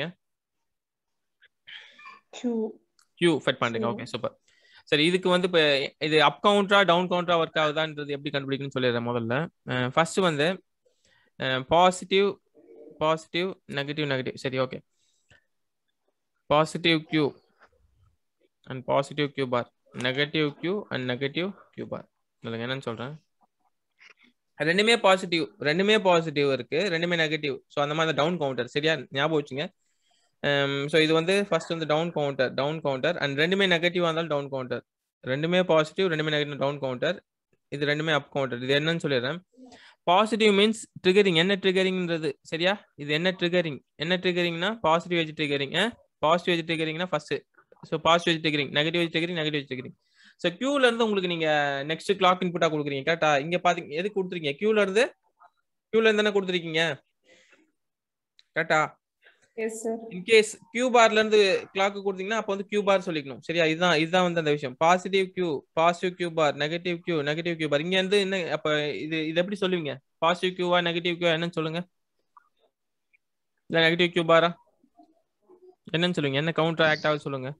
Q. கியூ ஃபெட் பண்றீங்க Q. ஓகே சூப்பர் சரி இதுக்கு வந்து இப்போ இது அப் கவுண்டரா டவுன் கவுண்டரா ஒர்க் ஆகுதான்றது எப்படி கண்டுபிடிக்கணும்னு சொல்லிடுறேன் முதல்ல ஃபர்ஸ்ட் வந்து பாசிட்டிவ் பாசிட்டிவ் நெகட்டிவ் நெகட்டிவ் சரி okay positive Q and positive Q bar negative Q and negative Q bar இல்லைங்க என்னன்னு சொல்றேன் ரெண்டுமே பாசிட்டிவ் ரெண்டுமே பாசிட்டிவ் இருக்கு ரெண்டுமே நெகட்டிவ் ஸோ அந்த மாதிரி டவுன் கவுண்டர் சரியா ஞாபகம் வச்சுங்க ஸோ இது வந்து ஃபர்ஸ்ட் வந்து down counter down counter and ரெண்டுமே நெகட்டிவ் இருந்தாலும் டவுன் கவுண்டர் ரெண்டுமே பாசிட்டிவ் ரெண்டுமே நெகட்டிவ் டவுன் கவுண்டர் இது ரெண்டுமே அப் கவுண்டர் இது என்னன்னு சொல்லிடுறேன் பாசிட்டிவ் மீன்ஸ் ட்ரிகரிங் என்ன ட்ரிகரிங்ன்றது சரியா இது என்ன ட்ரிகரிங் என்ன ட்ரிகரிங்னா positive edge triggering positive edge ட்ரிகரிங்னா first so positive edge triggering negative edge triggering negative edge triggering so கியூல இருந்து உங்களுக்கு நீங்க நெக்ஸ்ட் கிளாக் இன்புட்டா கொடுக்குறீங்க கரெக்டா இங்க பாத்தீங்க எது கொடுத்துருக்கீங்க கியூல இருந்து கியூல இருந்து என்ன கொடுத்துருக்கீங்க கரெக்டா எஸ் சார் இன்கேஸ் கியூ பார்ல இருந்து கிளாக் கொடுத்தீங்கன்னா அப்போ வந்து கியூ பார் சொல்லிக்கணும் சரியா இதுதான் இதுதான் வந்து அந்த விஷயம் positive Q positive Q bar negative Q negative Q bar இங்க இருந்து என்ன அப்ப இது இது எப்படி சொல்லுவீங்க பாசிட்டிவ் கியூவா நெகட்டிவ் கியூ என்னன்னு சொல்லுங்க இல்ல நெகட்டிவ் கியூ பாரா என்னன்னு சொல்லுங்க என்ன கவுண்டர் ஆக்ட் ஆகுது சொல்லுங்க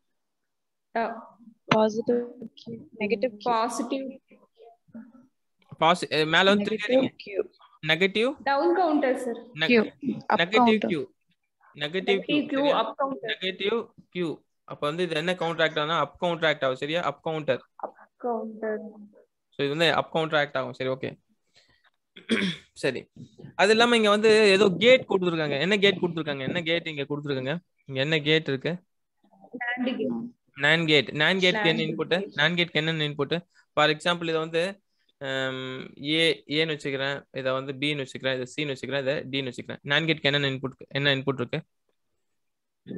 Positive Q. Negative Q. Positive பாசி மேல வந்து Negative Q. Negative down counter sir Q. Up negative counter. Q negative Q Q up counter negative Q அப்ப வந்து இது என்ன கவுண்டர் ஆக்ட் ஆகுனா அப் கவுண்டர் ஆக்ட் ஆகும் சரியா அப் கவுண்டர் கவுண்டர் ஸோ இது வந்து அப் கவுண்டர் ஆக்ட் ஆகும் சரி ஓகே சரி அது இல்லாம இங்க வந்து ஏதோ கேட் கொடுத்துருக்காங்க என்ன கேட் கொடுத்துருக்காங்க என்ன கேட் இங்க கொடுத்துருக்காங்க இங்க என்ன கேட் இருக்கு நான் கேட் நான் கேட்க்கு என்ன NAND இன்புட் நான் கேட்க்கு என்னென்ன இன்புட் ஃபார் எக்ஸாம்பிள் இதை வந்து ஏ ஏன்னு வச்சுக்கிறேன் இதை வந்து பின்னு வச்சுக்கிறேன் இதை சின்னு வச்சுக்கிறேன் இதை டின்னு வச்சுக்கிறேன் நான் கேட்க்கு என்னென்ன இன்புட் என்ன இன்புட் இருக்கு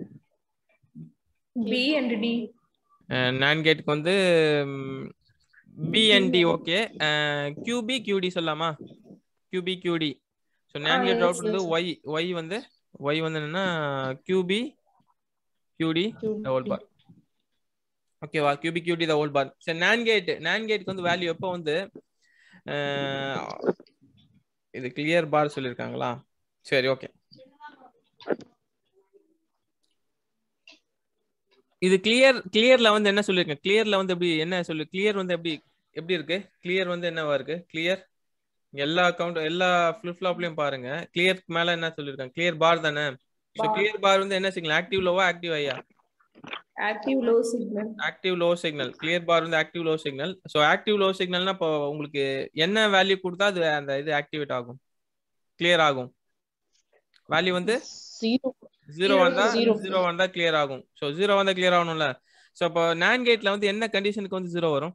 பி அண்ட் டி நான் கேட்டுக்கு வந்து பிஎன்டி ஓகே கியூபி கியூடி சொல்லலாமா QB QD so NAND gate yes, out வந்து yes. ஒய் ஒய் வந்து ஒய் வந்து என்னன்னா கியூபி கியூடி ஹோல் பார் ஓகேவா QB QD the whole bar சரி நேன் கேட் நேன் கேட்க்கு வந்து வேல்யூ எப்போ வந்து அஹ், இது கிளியர் பார் சொல்லியிருக்காங்களா சரி ஓகே இது கிளியர் கிளியர்ல வந்து என்ன சொல்லியிருக்கேன் கிளியர்ல வந்து எப்படி என்ன சொல்லு கிளியர் வந்து எப்படி எப்படி இருக்கு கிளியர் வந்து என்னவா இருக்கு கிளியர் எல்லா அக்கவுண்ட் எல்லா ஃபிளிப் ஃப்ளாப்லயும் பாருங்க கிளியருக்கு மேல என்ன சொல்லியிருக்காங்க கிளியர் பார் தானே ஸோ கிளியர் பார் வந்து என்ன சிக்னல் ஆக்டிவ் லோவா ஆக்டிவ் ஐயா active low signal active low signal clear bar வந்து active low signal so active low சிக்னல்னா இப்போ உங்களுக்கு என்ன வேல்யூ கொடுத்தா அது அந்த இது ஆக்டிவேட் ஆகும் கிளியர் ஆகும் வேல்யூ வந்து ஜீரோ ஜீரோ Zero, வந்தா zero. ஜீரோ வந்தா கிளியர் ஆகும் ஸோ ஜீரோ வந்தா கிளியர் ஆகணும்ல ஸோ இப்போ நேன் கேட்ல வந்து என்ன கண்டிஷனுக்கு வந்து ஜீரோ வரும்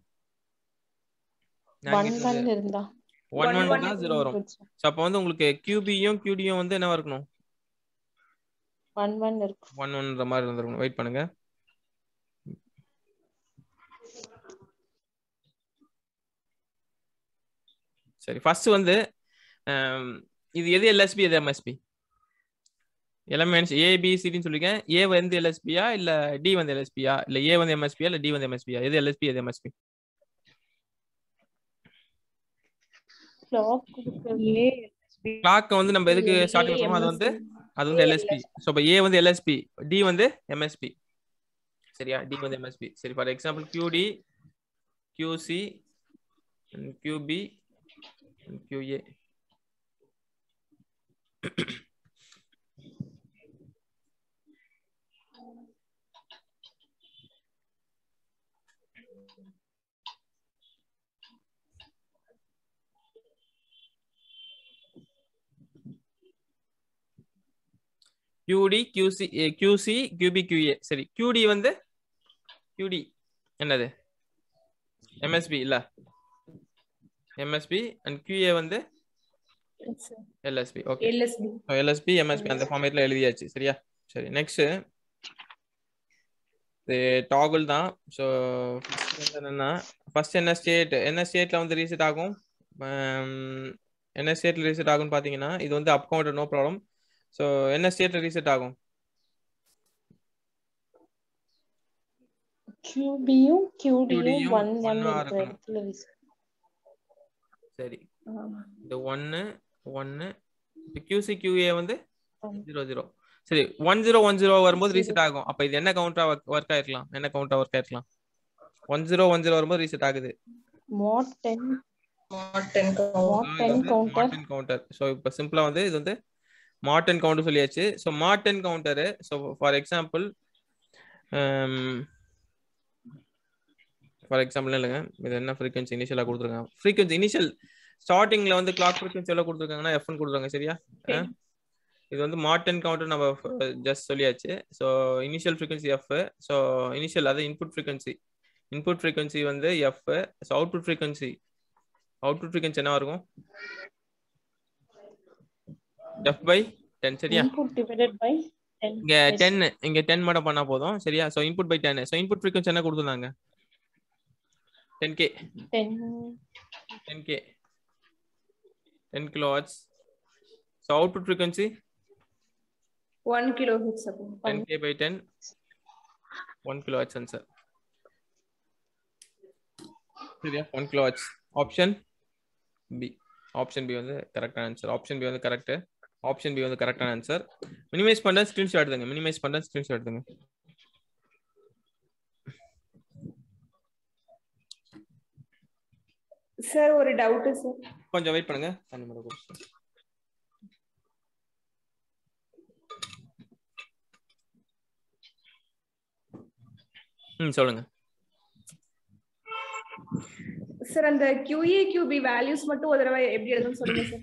ஒன் ஒன் இருந்தா ஒன் one, ஒன் one தான் ஜீரோ வரும் ஸோ அப்போ வந்து உங்களுக்கு கியூபியும் கியூடியும் வந்து என்னவா இருக்கணும் ஒன் ஒன் இருக்கு ஒன் ஒன்ற மாதிரி இருந்திருக்கணும் வெயிட் பண்ணுங்க சரி ஃபர்ஸ்ட் வந்து ஆம், இது எது எல்எஸ்பி எது எம்எஸ்பி எல்லாமே ஏபிசிடின்னு சொல்லிருக்கேன் ஏ வந்து எல்எஸ்பியா இல்ல டி வந்து எல்எஸ்பியா இல்ல ஏ வந்து எம்எஸ்பியா இல்ல டி வந்து எம்எஸ்பியா எது எல்எஸ்பி எது எம்எஸ்பி கிளாக் கொடுக்கறதுலே கிளாக் வந்து நம்ம எதுக்கு ஸ்டார்டிங் பண்ணுவோம் அது வந்து அது வந்து எல்எஸ்பி ஸோ இப்போ ஏ வந்து எல்எஸ்பி டி வந்து எம்எஸ்பி சரியா டி வந்து எம்எஸ்பி சரி for example QD QC QB QA QD QC QC QB QA சரி கியூடி வந்து கியூடி என்னது எம்எஸ்பி இல்ல எம்எஸ்பி அண்ட் கியூஏ வந்து LSB okay LSB LSB MSB அந்த ஃபார்மேட்ல எழுதியாச்சு சரியா சரி நெக்ஸ்ட் இது டாகுல் தான் ஸோ என்னன்னா ஃபர்ஸ்ட் என்ன ஸ்டேட் என்ன ஸ்டேட்ல வந்து ரீசெட் ஆகும் உம், என்ன ஸ்டேட்ல ரீசெட் ஆகும்னு பார்த்தீங்கன்னா இது வந்து up counter no problem so என்ன ஸ்டேட்ல ரீசெட் ஆகும் கியூபியும் கியூடியும் QD-யும் ஒன் ஒன் ஒண்ணா இருக்கிற இருக்கணும். இடத்துல reset. சரி ஆமா. இந்த ஒன்னு ஒன்னு கியூசி கியூஏ வந்து ஆமா. ஜீரோ ஜீரோ சரி ஒன் ஜீரோ ஒன் ஜீரோ வரும்போது ரீசெட் ஆகும் அப்ப இது என்ன கவுண்டரா ஒர்க் ஆயிருக்கலாம் என்ன கவுண்டரா ஒர்க் ஆயிருக்கலாம் ஒன் ஜீரோ ஒன் ஜீரோ வரும்போது ரீசெட் ஆகுது mod 10 mod 10 mod 10 counter mod ten counter so இப்போ சிம்பிளா வந்து இது வந்து மார்டன் கவுண்டர் சொல்லியாச்சு so mod ten counter so for example for example இல்லைங்க இது என்ன ஃப்ரீக்வன்சி இனிஷியலாக கொடுத்துருக்காங்க ஃப்ரீக்வன்சி இனிஷியல் ஸ்டார்டிங்ல வந்து கிளாக் ஃப்ரீக்வன்சி எவ்வளோ கொடுத்துருக்காங்கன்னா எஃப்னு கொடுத்துருக்காங்க சரியா ஆ? இது வந்து மார்டன் கவுண்டர் நம்ம ஜஸ்ட் சொல்லியாச்சு so initial frequency F so initial அது இன்புட் ஃப்ரீக்வன்சி இன்புட் ஃப்ரீக்வன்சி வந்து F so output frequency output frequency என்ன இருக்கும் எஃப் பை டென் சரியா input divided by 10 இங்க Yes. டென் இங்க டென் மட்டும் பண்ணா போதும் சரியா so input by ten so input frequency என்ன கொடுத்துருந்தாங்க ten K 10 ten K ten kilo watts so output frequency 1 kilohertz அப்போ ten K by ten one kilo watts sensor சரியா one kilo watts option B option B வந்து கரெக்டான answer option B வந்து correct option B வந்து கரெக்டான answer minimize பண்ண screenshot எடுத்துங்க minimize பண்ண ஸ்கிரீன்ஷாட் எடுத்துங்க சார் ஒரு டவுட் சார் கொஞ்சம் வெயிட் பண்ணுங்க தண்ணி மட்டும் குடிச்சிட்டு. ம் சொல்லுங்க சார் அந்த QA QB வேல்யூஸ் மட்டும் ஒரு தடவை எப்படி எழுதணும்னு சொல்லுங்க சார்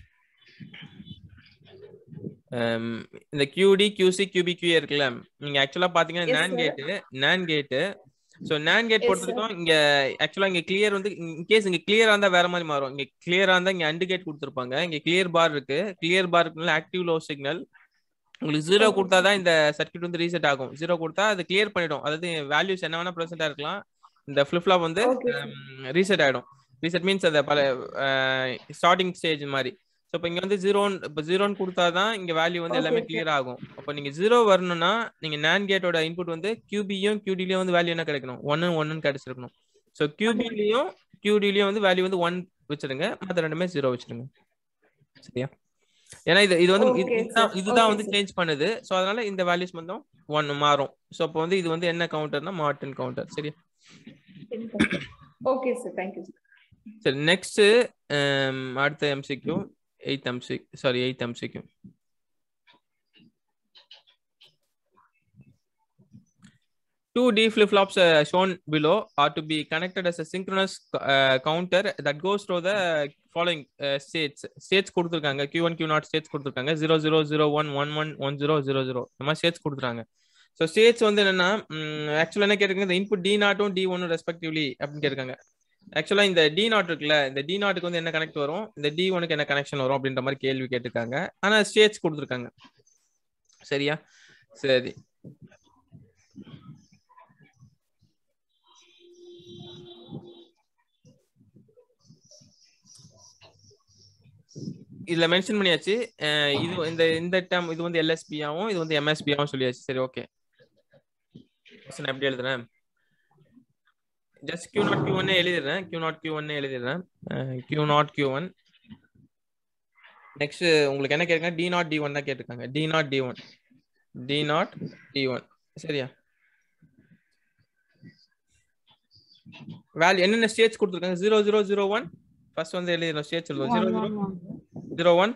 Um, இந்த QD QC QB QA இருக்குல்ல நீங்க ஆக்சுவலா பாத்தீங்கன்னா Yes, NAND sir. Gate NAND gate so NAND gate Yes, பொறுத்த வரைக்கும் இங்க ஆக்சுவலா இங்க கிளியர் வந்து இன் கேஸ் இங்க கிளியரா இருந்தா வேற மாதிரி மாறும் இங்க கிளியரா இருந்தா இங்க அண்டு கேட் கொடுத்துருப்பாங்க இங்க கிளியர் பார் இருக்கு கிளியர் பாருக்கு ஆக்டிவ் லோ சிக்னல் உங்களுக்கு ஜீரோ கொடுத்தாதான் இந்த சர்க்யூட் வந்து ரீசெட் ஆகும் ஜீரோ கொடுத்தா அது கிளியர் பண்ணிடும் அதாவது வேல்யூஸ் என்ன வேணா ப்ரெசென்டா இருக்கலாம் இந்த ஃபிளிப் ஃப்ளாப் வந்து Okay, sir. ரீசெட் ஆயிடும் ரீசெட் மீன்ஸ் அந்த பல ஸ்டார்டிங் ஸ்டேஜ் மாதிரி ஸோ இப்போ இங்க வந்து ஜீரோ இப்போ ஜீரோன்னு கொடுத்தாதான் இங்க வேல்யூ வந்து Okay, எல்லாமே sir. கிளியர் ஆகும் அப்போ நீங்க ஜீரோ வரணும்னா நீங்க நேன் கேட்டோட இன்புட் வந்து கியூபியும் கியூடிலையும் வந்து வேல்யூ என்ன கிடைக்கணும் ஒன்னு ஒன்னு கிடைச்சிருக்கணும் ஸோ கியூபிலையும் கியூடிலையும் வந்து வேல்யூ வந்து ஒன் வச்சிருங்க மற்ற ரெண்டுமே ஜீரோ வச்சிருங்க சரியா ஏன்னா இது இது வந்து இது- Okay, இதுதான் sir. இதுதான் Okay, வந்து sir. சேஞ்ச் பண்ணுது ஸோ அதனால இந்த வேல்யூஸ் வந்து ஒன் மாறும் ஸோ அப்போ வந்து இது வந்து என்ன கவுண்டர்னா மார்டன் கவுண்டர் சரியா ஓகே சார் தேங்க்யூ சரி நெக்ஸ்ட் அடுத்த MCQ eight MC sorry eight MCQ Two D flip-flops uh, shown below are to be connected as a synchronous uh, counter that goes through the following uh, states. States கொடுத்துருக்காங்க Q1, Q0 states கொடுத்துருக்காங்க zero zero zero one one one one zero zero zero இந்த மாதிரி states கொடுத்துருக்காங்க so states வந்து என்னன்னா ஆக்சுவலாக என்ன கேட்டிருக்காங்க இந்த இன்புட் டி நாட்டும் டி ஒன்னும் ரெஸ்பெக்டிவ்லி அப்படின்னு கேட்டிருக்காங்க ஆக்சுவலாக இந்த டி நாட் இருக்குல்ல இந்த டி நாட்டுக்கு வந்து என்ன கனெக்ட் வரும் இந்த டி ஒனுக்கு என்ன கனெக்ஷன் வரும் அப்படின்ற மாதிரி கேள்வி கேட்டிருக்காங்க ஆனால் ஸ்டேட்ஸ் கொடுத்துருக்காங்க சரியா சரி இதுல மென்ஷன் பண்ணியாச்சு அஹ் இது இந்த இந்த டேம் இது வந்து எல்எஸ்பி ஆகும் இது வந்து எம்எஸ்பி ஆகும் சொல்லியாச்சு சரி ஓகே நான் எப்படி எழுதுறேன் ஜஸ்ட் கியூ நாட் கியூ ஒன்னே எழுதிடுறேன் கியூ நாட் கியூ ஒன்னே எழுதிடுறேன் Q not Q one next உங்களுக்கு என்ன கேட்குங்க டி நாட் டி ஒன் தான் கேட்டிருக்காங்க D not D one D not D one சரியா வேல்யூ என்னென்ன ஸ்டேஜ் கொடுத்துருக்காங்க zero zero zero one first வந்து எழுதிடணும் ஸ்டேஜ் சொல்லுவோம் zero zero zero one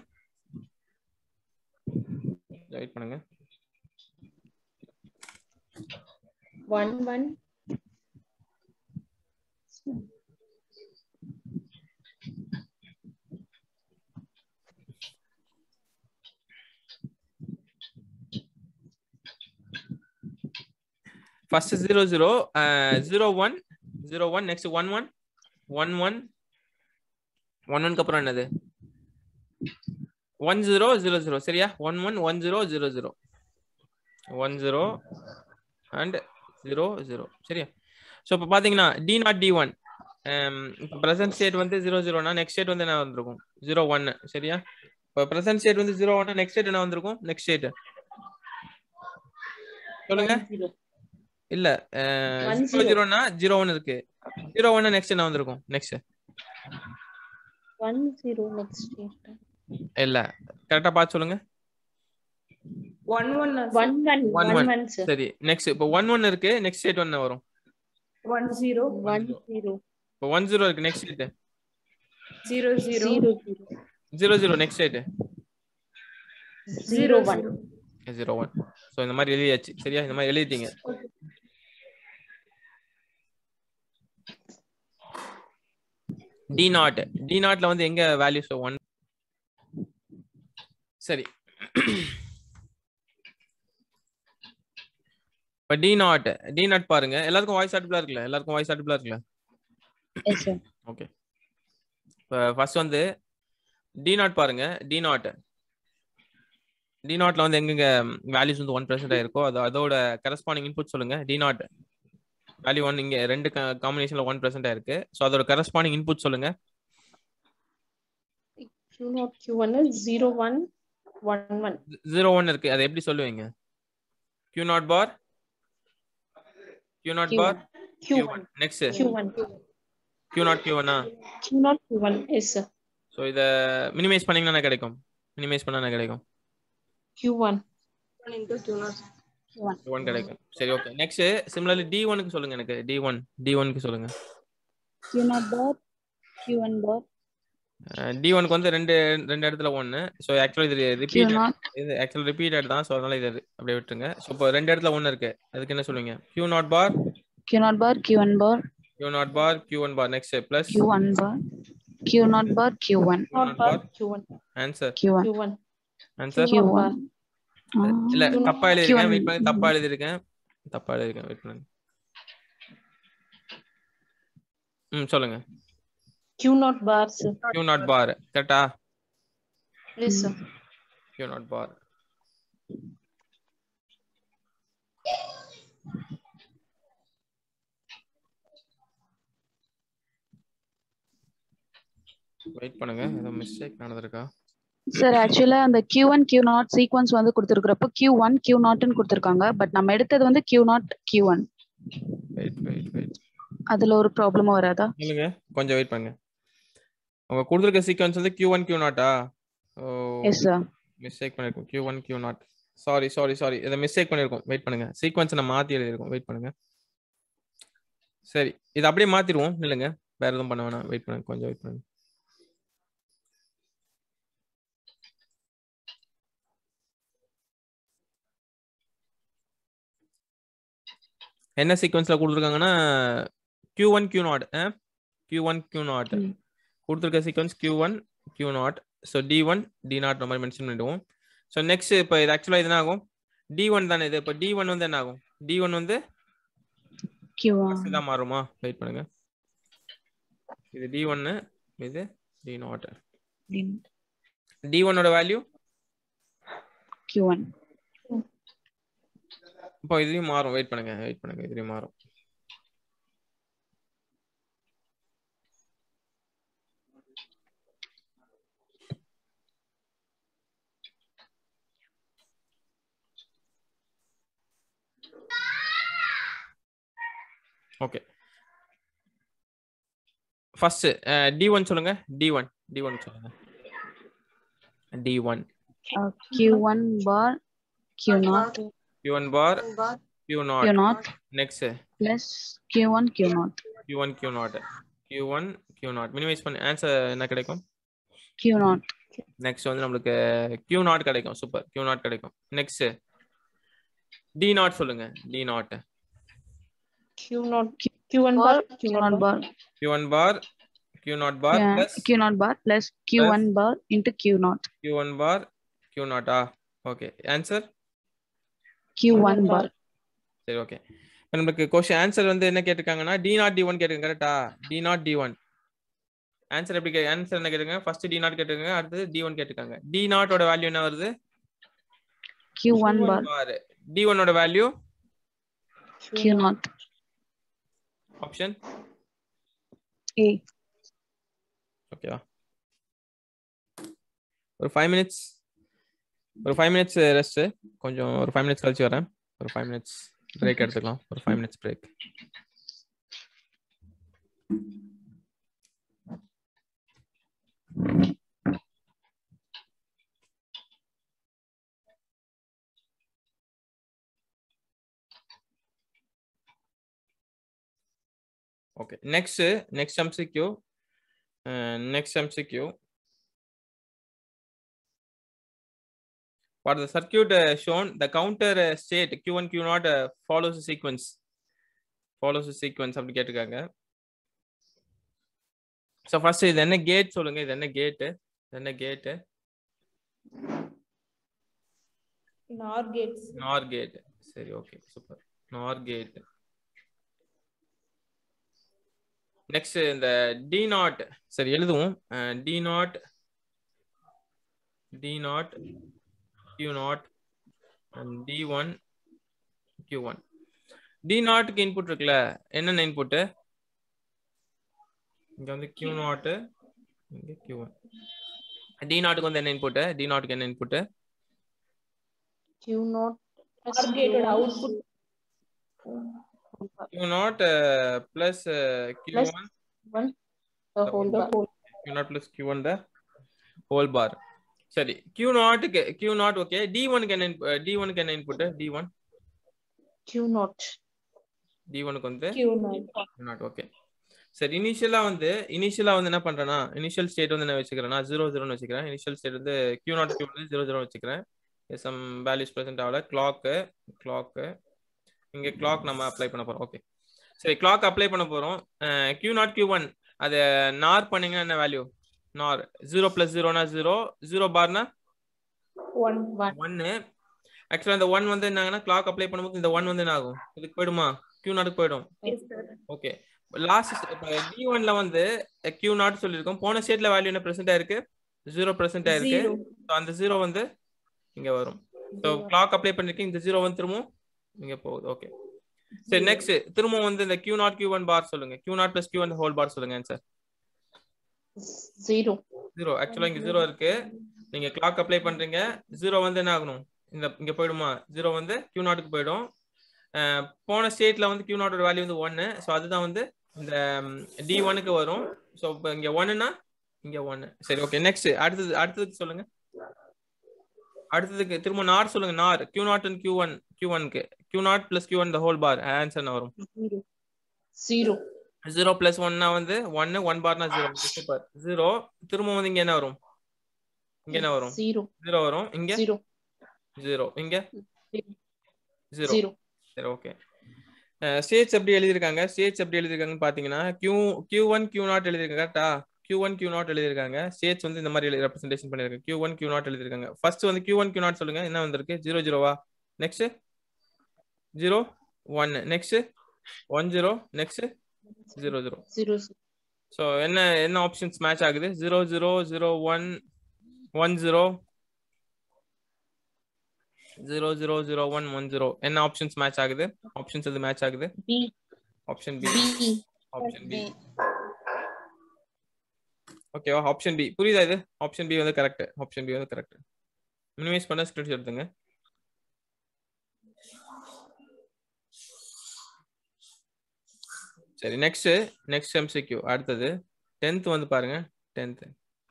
wait பண்ணுங்க One one. First zero zero zero one zero one next one one one one one ஒன்க்கு அப்புறம் என்னது ஒன் ஜீரோ ஜீரோ ஜீரோ சரியா one one one zero zero zero one zero and zero zero சரியா so இப்போ பார்த்தீங்கன்னா D not D one இப்போ present state வந்து zero ஜீரோனா நெக்ஸ்ட் ஸ்டேட் வந்து என்ன வந்திருக்கும் ஜீரோ ஒன்னு சரியா இப்போ ப்ரெசன்ட் ஸ்டேட் வந்து ஜீரோ ஒன்னா நெக்ஸ்ட் ஸ்டேட் என்ன வந்திருக்கும் நெக்ஸ்ட் ஸ்டேட் சொல்லுங்க Zero. இல்ல One ஜீரோ zero. ஜீரோனா ஜீரோ ஒன் இருக்கு ஜீரோ ஒன் நெக்ஸ்ட் என்ன வந்திருக்கும் next One zero next year. இல்ல கரெக்டா பார்த்து சொல்லுங்க one one One one. One One one. one sir. சரி நெக்ஸ்ட் இப்போ ஒன் ஒன் இருக்கு நெக்ஸ்ட் ஸ்டேட் ஒன்னு வரும் ஒன் ஜீரோ One zero. இப்போ ஒன் ஜீரோ இருக்கு next state zero zero Zero zero. Zero zero next state Zero one. Zero one so இந்த மாதிரி எழுதியாச்சு சரியா இந்த மாதிரி எழுதிட்டீங்க டி நாட் டி நாட்ல வந்து எங்க வேல்யூஸ் ஒன் சரி இப்போ டி நாட் டி நாட் பாருங்க எல்லாருக்கும் வாய்ஸ் ஆட்டிபிளா இருக்குல்ல எல்லாருக்கும் வாய்ஸ் ஆட்டிபிளா இருக்குல்ல Yes sir. ஓகே இப்போ ஃபர்ஸ்ட் வந்து டி நாட் பாருங்க டி நாட் டி நாட்ல வந்து எங்கெங்க வேல்யூஸ் வந்து ஒன் பெர்சென்ட் இருக்கோ அது அதோட கரஸ்பாண்டிங் இன்புட் சொல்லுங்க டி நாட் வேல்யூ ஒன் இங்க ரெண்டு காம்பினேஷன்ல ஒன் பெர்சென்ட் இருக்கு ஸோ அதோட கரஸ்பாண்டிங் இன்புட் சொல்லுங்க Q not Q one is zero one one one. Zero one இருக்கு அதை எப்படி சொல்லுவீங்க Q not bar Q not Q bar Q Q one. One next Q one. Q not Q ஒன்னா Q not Q one. Yes sir. So இதை minimize பண்ணீங்கன்னா என்ன கிடைக்கும் minimise பண்ணா என்ன கிடைக்கும் Q one. ஒன் கிடைக்கும் சரி ஓகே நெக்ஸ்ட் சிமிலர்லி டி ஒனுக்கு சொல்லுங்க எனக்கு டி ஒன் டி ஒனுக்கு சொல்லுங்க Q not bar. Q one bar. D ஒனுக்கு வந்து ரெண்டு ரெண்டு இடத்துல ஒன்னு ஸோ ஆக்சுவலி இது Q ரிப்பீட் not. இது ஆக்சுவல் ரிப்பீட்டட் தான் ஸோ அதனால இது அப்படியே விட்டுருங்க ஸோ இப்போ ரெண்டு இடத்துல ஒன்று இருக்கு அதுக்கு என்ன சொல்லுவீங்க Q not bar Q not bar. Q one bar. Q not bar Q one bar next plus Q one bar. Q not bar. Q one. Not bar. Q one. Answer Q one. Q one. Answer Q one. இல்ல Q- தப்பா எழுதிருக்கேன் Q1. Wait பண்ணி தப்பா எழுதிருக்கேன் தப்பா எழுதிருக்கேன் wait பண்ணுங்க ம் சொல்லுங்க Q not bar sir. Q not bar கரெக்டா Yes sir. Q not bar wait பண்ணுங்க ஏதோ மிஸ்டேக் நடந்திருக்கா சார் ஆக்சுவலா அந்த Q one Q not sequence வந்து கொடுத்துருக்கிறப்போ Q ஒன் Q நாட்னு கொடுத்துருக்காங்க பட் நம்ம எடுத்தது வந்து Q not Q one wait wait wait அதுல ஒரு ப்ராப்ளமும் வராதா இல்லைங்க கொஞ்சம் வெயிட் பண்ணுங்க உங்க கொடுத்துருக்க சீக்வன்ஸ் வந்து Q1 Q நாட்டா ஓ எஸ் சார் மிஸ்டேக் பண்ணிருக்கோம் Q1 Q not sorry sorry sorry இதை மிஸ்டேக் பண்ணிருக்கோம் வெயிட் பண்ணுங்க சீக்வன்ஸ் நான் மாத்தி எழுதிருக்கோம் வெயிட் பண்ணுங்க சரி இது அப்படியே மாத்திடுவோம் இல்லைங்க வேற எதுவும் பண்ண வேணாம் வெயிட் பண்ணுங்க கொஞ்சம் வெயிட் பண்ணுங்க என்ன சீக்வன்ஸ்ல கொடுத்துருக்காங்கன்னா Q1 one Q not Q1 one Q not ம். கொடுத்துருக்க sequence Q1 one Q not so D one D not மாதிரி மென்ஷன் பண்ணிடுவோம் ஸோ நெக்ஸ்ட் இப்போ இது ஆக்சுவலாக இது என்ன ஆகும் டி ஒன் தானே இது இப்போ டி ஒன் வந்து என்ன ஆகும் டி ஒன் வந்து Q first தான் மாறுமா வெயிட் பண்ணுங்க இது டி ஒன்னு இது டி நாட் டி ஒன்னோட வேல்யூ Q ஒன் இப்போ இதுலயும் மாறும் வெயிட் பண்ணுங்க வெயிட் பண்ணுங்க இதுலயும் மாறும் ஓகே ஃபர்ஸ்ட் டி ஒன் சொல்லுங்க டி ஒன் டி ஒன் சொல்லுங்க D one Q one bar Q not Q one bar Q not Q not next plus Q one Q not Q1 Q not Q1 Q not minimize பண்ணி answer என்ன கிடைக்கும் Q not next வந்து நம்மளுக்கு Q not கிடைக்கும் super Q not கிடைக்கும் next D not சொல்லுங்க D not Q not Q one bar Q Q not not bar. Bar Q1 bar Q not bar plus Q not bar plus Q one bar into Q not Q1 bar Q நாட்டா okay answer Q one bar சரி okay நம்மளுக்கு question answer வந்து என்ன கேட்டிருக்காங்கன்னா D not D one கேட்டிருக்காங்க கரெக்டா D not D one answer எப்படி answer என்ன கேட்டிருக்காங்க ஃபர்ஸ்ட் டி நாட் கேட்டிருக்காங்க அடுத்தது டி ஒன் கேட்டிருக்காங்க டி நாட்டோட வேல்யூ என்ன வருது Q one bar bar D ஒன்னோட value Q not option A ஓகேவா ஒரு ஃபைவ் மினிட்ஸ் ஒரு ஃபைவ் மினிட்ஸ் ரெஸ்ட் கொஞ்சம் ஒரு ஃபைவ் மினிட்ஸ் கழிச்சு வரேன் ஒரு ஃபைவ் மினிட்ஸ் பிரேக் எடுத்துக்கலாம் ஒரு five minutes break okay next next MCQ next MCQ For the circuit uh, shown, the counter uh, state Q1, Q0 uh, follows the sequence. Follows the sequence அப்படி கேட்டிருக்காங்க so first இது என்ன gate சொல்லுங்க இது என்ன கேட்டு இது என்ன கேட்டு NOR gates. நார் கேட் சரி ஓகே சூப்பர் நார் கேட் நெக்ஸ்ட் இந்த டி நாட் சரி எழுதுவோம் D not D not Q not and D one Q one D நாட்டுக்கு இன்புட் இருக்குல்ல என்னென்ன இன்புட்டு இங்க வந்து கியூ நாட்டு இங்க கியூ ஒன் டி நாட்டுக்கு வந்து என்ன இன்புட்டு டி நாட்டுக்கு என்ன input Q not OR gate ஓட output Q naught uh, plus uh, Plus Q1 one the whole bar. Q naught plus Q1 the whole bar. சரி Q naught க்கு Q naught okay D1 க்கு என்ன input- uh, D1 க்கு என்ன input D1 Q not D1 க்கு வந்து Q not. Q naught okay சரி இனிஷியலா வந்து இனிஷியலா வந்து என்ன பண்றேன்னா இனிஷியல் ஸ்டேட் வந்து என்ன வச்சுக்கிறேன்னா ஜீரோ ஜீரோன்னு வச்சுக்கிறேன் இனிஷியல் ஸ்டேட் வந்து Q நாட் Q வந்து ஜீரோ ஜீரோ வச்சுக்கிறேன் சம் வேல்யூஸ் ப்ரெசென்ட் ஆகல கிளாக்கு கிளாக்கு இங்க கிளாக் நம்ம அப்ளை பண்ண போறோம் ஓகே சரி கிளாக் அப்ளை பண்ண போறோம் Q நாட் Q ஒன் அது நார் பண்ணீங்கன்னா என்ன வேல்யூ நார் ஜீரோ பிளஸ் ஜீரோனா ஜீரோ ஜீரோ பார்னா One. ஒன்னு ஆக்சுவலா இந்த ஒன் வந்து என்னங்கன்னா கிளாக் அப்ளை பண்ணும்போது இந்த ஒன் வந்து என்ன ஆகும் இதுக்கு போயிடுமா Q நாட்டுக்கு போயிடும் Yes, sir. Okay last D ஒன்ல வந்து Q நாட் சொல்லியிருக்கோம் போன ஸ்டேட்ல வேல்யூ என்ன பிரசென்ட் ஆயிருக்கு ஜீரோ பிரசென்ட் ஆயிருக்கு Zero. So, அந்த ஜீரோ வந்து இங்க வரும் ஸோ கிளாக் அப்ளை பண்ணிருக்கீங்க இந்த ஜீரோ வந்து திரும்பவும் இங்க போகுது ஓகே சரி நெக்ஸ்ட் திரும்பவும் வந்து இந்த Q not Q one bar சொல்லுங்க Q not plus Q one whole bar சொல்லுங்க ஆன்சர் ஜீரோ ஜீரோ ஆக்சுவலா இங்க ஜீரோ இருக்கு நீங்க கிளாக் அப்ளை பண்றீங்க ஜீரோ வந்து என்ன ஆகணும் இந்த இங்க போயிடுமா ஜீரோ வந்து கியூ நாட்டுக்கு போயிடும் அஹ் போன ஸ்டேட்ல வந்து கியூ நாட்டோட வேல்யூ வந்து ஒன்னு ஸோ அதுதான் வந்து இந்த டி ஒனுக்கு வரும் ஸோ இப்போ இங்க ஒன்னுனா இங்க ஒன்னு சரி ஓகே நெக்ஸ்ட் அடுத்தது அடுத்ததுக்கு சொல்லுங்க அடுத்ததுக்கு திரும்ப நார் சொல்லுங்க nor Q not and Q one Q ஒன்க்கு Q not plus Q one the whole bar answer வரும் ஜீரோ ஜீரோ ஜீரோ பிளஸ் ஒன்னா வந்து ஒன்னு ஒன் பார்னா ஜீரோ சூப்பர் ஜீரோ திரும்ப வந்து இங்க என்ன வரும் இங்க என்ன வரும் ஜீரோ ஜீரோ வரும் இங்க ஜீரோ ஜீரோ இங்க ஜீரோ ஜீரோ சரி ஓகே ஸ்டேட்ஸ் எப்படி எழுதியிருக்காங்க ஸ்டேட்ஸ் எப்படி எழுதியிருக்காங்கன்னு பாத்தீங்கன்னா Q Q one Q not எழுதியிருக்காங்க கரெக்டா கியூ ஒன் கியூ நாட் எழுதியிருக்காங்க ஸ்டேட்ஸ் வந்து இந்த மாதிரி ரெப்ரஸன்டேஷன் பண்ணிருக்காங்க கியூ ஒன் கியூ நாட் எழுதியிருக்காங்க ஃபர்ஸ்ட் வந்து கியூ ஒன் கியூ நாட் சொல்லுங்க என்ன வந்திருக்கு ஜீரோ ஜீரோவா next zero one next one zero next zero zero zero so என்ன என்ன ஆப்ஷன்ஸ் மேட்ச் ஆகுது zero zero zero one one zero zero zero zero one one zero என்ன options match ஆகுது options எது மேட்ச் ஆகுது B option B B option B ஓகேவா option B புரியுதா இது ஆப்ஷன் பி வந்து கரெக்ட் ஆப்ஷன் பி வந்து கரெக்ட் மினிமைஸ் பண்ண ஸ்கிரீன்ஷாட் எடுத்துங்க சரி நெக்ஸ்ட் நெக்ஸ்ட் எம்சிக்யூ அடுத்தது டென்த் வந்து பாருங்க டென்த்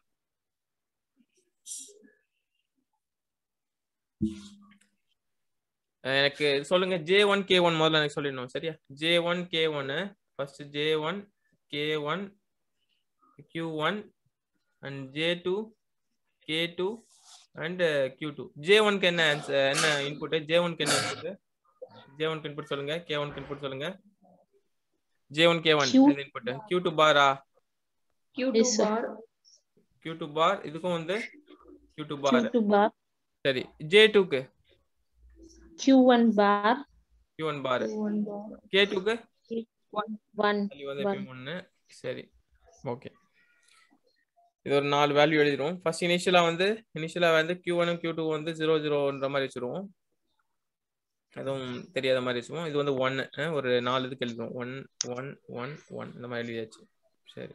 எனக்கு சொல்லுங்க ஜே ஒன் கே ஒன் முதல்ல எனக்கு சொல்லிடணும் சரியா ஜே ஒன் கே ஒன்னு first J one K one Q one and J two K two and Q two J ஒன்க்கு என்ன answer- என்ன இன்புட் ஜே ஒன்க்கு என்ன இன்புட் ஜே ஒன்க்கு இன்புட் சொல்லுங்க கே ஒன்க்கு இன்புட் சொல்லுங்க J one K one Q. Input Q two பாரா Q2 Yes, sir. bar. Q two bar இதுக்கும் வந்து கியூ டூ Q பார் two bar சரி ஜே டூக்கு Q one bar Q one bar Q1 bar. K டூக்கு one value வந்து எப்பயும் ஒன்று சரி ஓகே இது ஒரு நாலு வேல்யூ எழுதிடுவோம் ஃபர்ஸ்ட் இனிஷியலா வந்து இனிஷியலா வந்து கியூ ஒன் கியூ டூ வந்து ஜீரோ ஜீரோன்ற மாதிரி வச்சிருவோம் எதுவும் தெரியாத மாதிரி வச்சுருவோம் இது வந்து ஒன்னு ஒரு நாலு இதுக்கு எழுதுவோம் ஒன் ஒன் ஒன் ஒன் இந்த மாதிரி எழுதியாச்சு சரி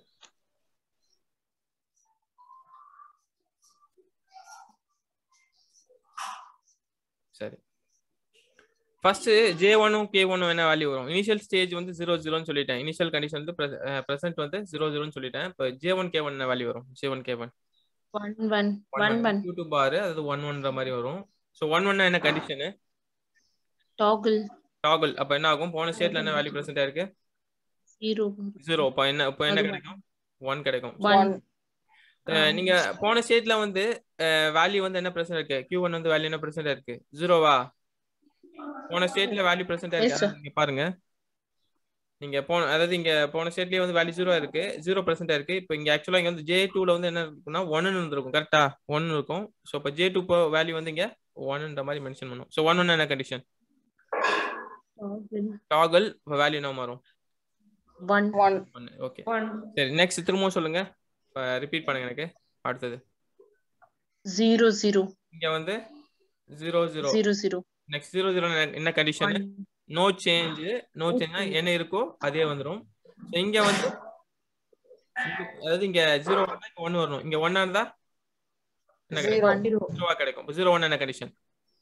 சரி ஃபர்ஸ்ட் ஜே ஒனும் கே ஒனும் என்ன வேல்யூ வரும் இனிஷியல் ஸ்டேஜ் வந்து ஜீரோ ஜீரோன்னு சொல்லிட்டேன் இனிஷியல் கண்டிஷன் வந்து ப்ரெசென்ட் வந்து ஜீரோ ஜீரோன்னு சொல்லிட்டேன் இப்போ ஜே ஒன் கே ஒன் என்ன வேல்யூ வரும் J one K one one one one one two two பாரு அது ஒன் ஒன்ற மாதிரி வரும் ஸோ ஒன் ஒன்னா என்ன கண்டிஷனு toggle டாகல் அப்போ என்ன ஆகும் போன ஸ்டேட்ல என்ன வேல்யூ ப்ரெசென்ட் இருக்கு zero ஜீரோ இப்போ என்ன இப்போ என்ன அது கிடைக்கும் ஒன் கிடைக்கும் one அஹ் நீங்க போன ஸ்டேட்ல வந்து வேல்யூ வந்து என்ன பிரச்சனை இருக்கு கியூ ஒன் வந்து வேல்யூ என்ன பிரச்சனை இருக்கு ஜீரோவா போன ஸ்டேட்ல வேல்யூ பிரச்சனை Yes, இருக்கு sir. அதாவது நீங்க பாருங்க நீங்க போன அதாவது இங்க போன ஸ்டேட்லயே வந்து வேல்யூ ஜீரோ இருக்கு ஜீரோ பர்சன்ட் இருக்கு இப்போ இங்க ஆக்சுவலா இங்க வந்து ஜே டூல வந்து என்ன இருக்குன்னா ஒன்னு இருந்திருக்கும் கரெக்டா ஒன் இருக்கும் ஸோ இப்போ ஜே டூ வேல்யூ வந்து இங்க ஒன்ன்ற மாதிரி மென்ஷன் பண்ணும் ஸோ ஒன் ஒன் என்ன கண்டிஷன் toggle டாகல் வேல்யூ என்ன மாறும் one ஒன் ஒன்னு ஓகே One. சரி நெக்ஸ்ட் திரும்பவும் சொல்லுங்க ரிப்பீட் பண்ணுங்க எனக்கு அடுத்தது zero zero இங்க வந்து zero zero zero zero next zero zero என்ன condition one no change no சேஞ்ச்னா என்ன இருக்கோ அதே வந்துரும் So இங்க வந்து அதாவது இங்க ஜீரோ இங்க ஒன் வரணும் இங்க ஒன்னா இருந்தா என்ன கிடைக்கும் one ஜீரோவா கிடைக்கும் ஜீரோ ஒன் என்ன condition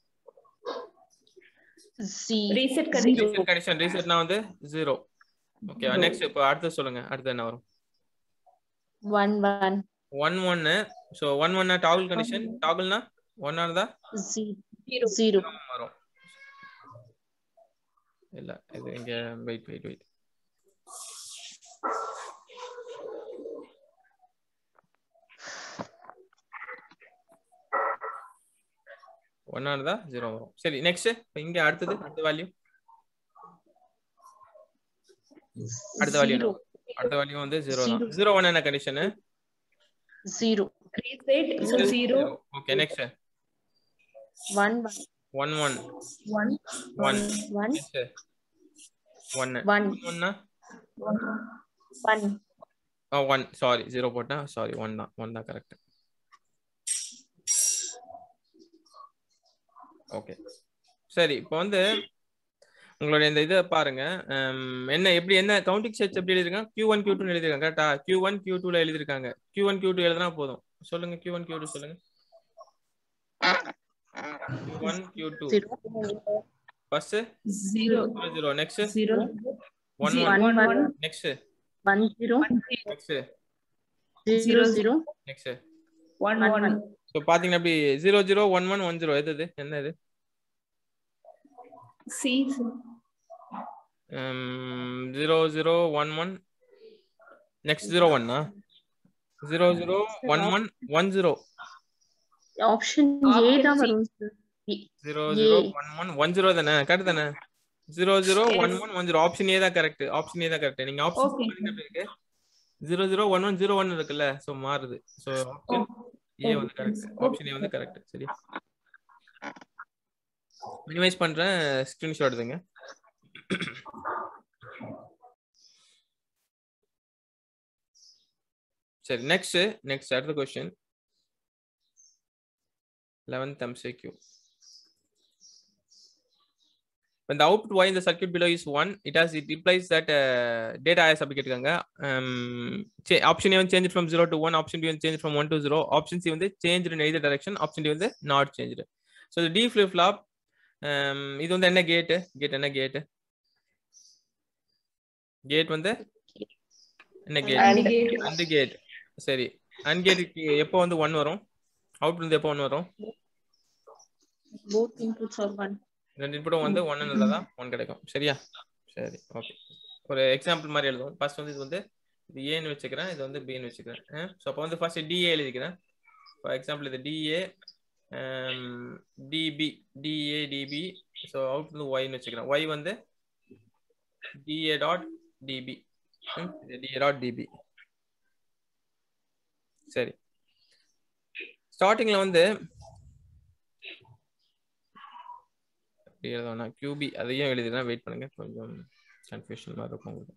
z Reset condition. zero condition ரீசெட்னா வந்து ஜீரோ ஓகே நெக்ஸ்ட் இப்போ அடுத்து சொல்லுங்க அடுத்து என்ன வரும் one one ஒன் ஒன்னு ஸோ ஒன் ஒன்னா டாகுல் கண்டிஷன் டாகுல்னா ஒன்னா இருந்தா z zero வரும் இல்ல இது இங்க வெயிட் வெயிட் வெயிட் ஒன்னா இருந்தா ஜீரோ வரும் சரி நெக்ஸ்ட் இங்க அடுத்தது அடுத்த வேல்யூ அடுத்த வேல்யூ zero அடுத்த வேல்யூ வந்து ஜீரோ தான் Zero. ஜீரோ ஒன் என்ன condition zero Reset. So zero. Okay next one one one one One. One one next ஒன்னு one ஒன்னா one ஒன் சாரி ஜீரோ போட்டேன் சாரி ஒன் தான் ஒன் தான் கரெக்ட் ஓகே சரி இப்போ வந்து உங்களுடைய இந்த இதை பாருங்க ஹம், என்ன எப்படி என்ன கவுண்டிங் செட்ஸ் எப்படி எழுதிருக்காங்க கியூ ஒன் கியூ டூ எழுதிருக்காங்க கரெக்டா கியூ ஒன் கியூ டூல எழுதிருக்காங்க கியூ ஒன் கியூ டூ எழுதினா போதும் சொல்லுங்க கியூ ஒன் கியூ டூ சொல்லுங்க Q one Q two Zero. First Zero. Zero next Zero. One Zero. One One, one. Next One zero. Next Zero zero. Next One, One, one. one. So பாத்தீங்கன்னா அப்படி zero zero one one one zero எது இது என்ன இது C. sir. Zero zero one one next zero ஒன்னா zero zero one one one zero Option A Option தான் C. வரும் sir. Zero A. Zero one one one zero தானே correct தானே zero zero one Yes. One one zero option A தான் correct option A தான் correct நீங்க Okay. Option எப்படி இருக்கு zero zero one one zero one இருக்குல்ல so மாறுது so option A வந்து கரெக்ட் ஆப்ஷன் ஏ வந்து கரெக்ட் சரி மினிமைஸ் பண்றேன் ஸ்கிரீன்ஷாட் எடுத்துங்க சரி நெக்ஸ்ட் நெக்ஸ்ட் அடுத்த question eleventh MCQ when the output y in the circuit below is 1 it has it implies that uh, data is அப்படி கேட்டிருக்காங்க um, cha- option a வந்து change from 0 to 1 option b வந்து change from 1 to 0 option c வந்து changed in either direction option d வந்து not changed so the d flip flop um, இது வந்து என்ன gate gate என்ன கேட் கேட் வந்து என்ன gate And gate. And gate சரி அண்ட் கேட்டுக்கு எப்போ வந்து ஒன் வரும் அவுட் வந்து எப்போ ஒன் வரும் Both inputs are one. ரெண்டு இன்புட்டும் வந்து ஒன்னு தான் ஒன் கிடைக்கும் சரியா சரி ஓகே ஒரு எக்ஸாம்பிள் மாதிரி எழுதுவோம் ஃபர்ஸ்ட் வந்து இது வந்து இது ஏன்னு வச்சுக்கிறேன் இது வந்து பின்னு வச்சுக்கிறேன் ஸோ அப்போ வந்து ஃபர்ஸ்ட் டிஏ எழுதிக்கிறேன் ஃபார் எக்ஸாம்பிள் இது TA TB TA TB so out வந்து ஒய்னு வச்சுக்கிறேன் ஒய் வந்து TA dot TB TA dot TB சரி ஸ்டார்டிங்ல வந்து எப்படி எழுதணும்னா கியூபி அதையும் எழுதினா வெயிட் பண்ணுங்க கொஞ்சம் கன்ஃபியூஷன் மாதிரி இருக்கும் உங்களுக்கு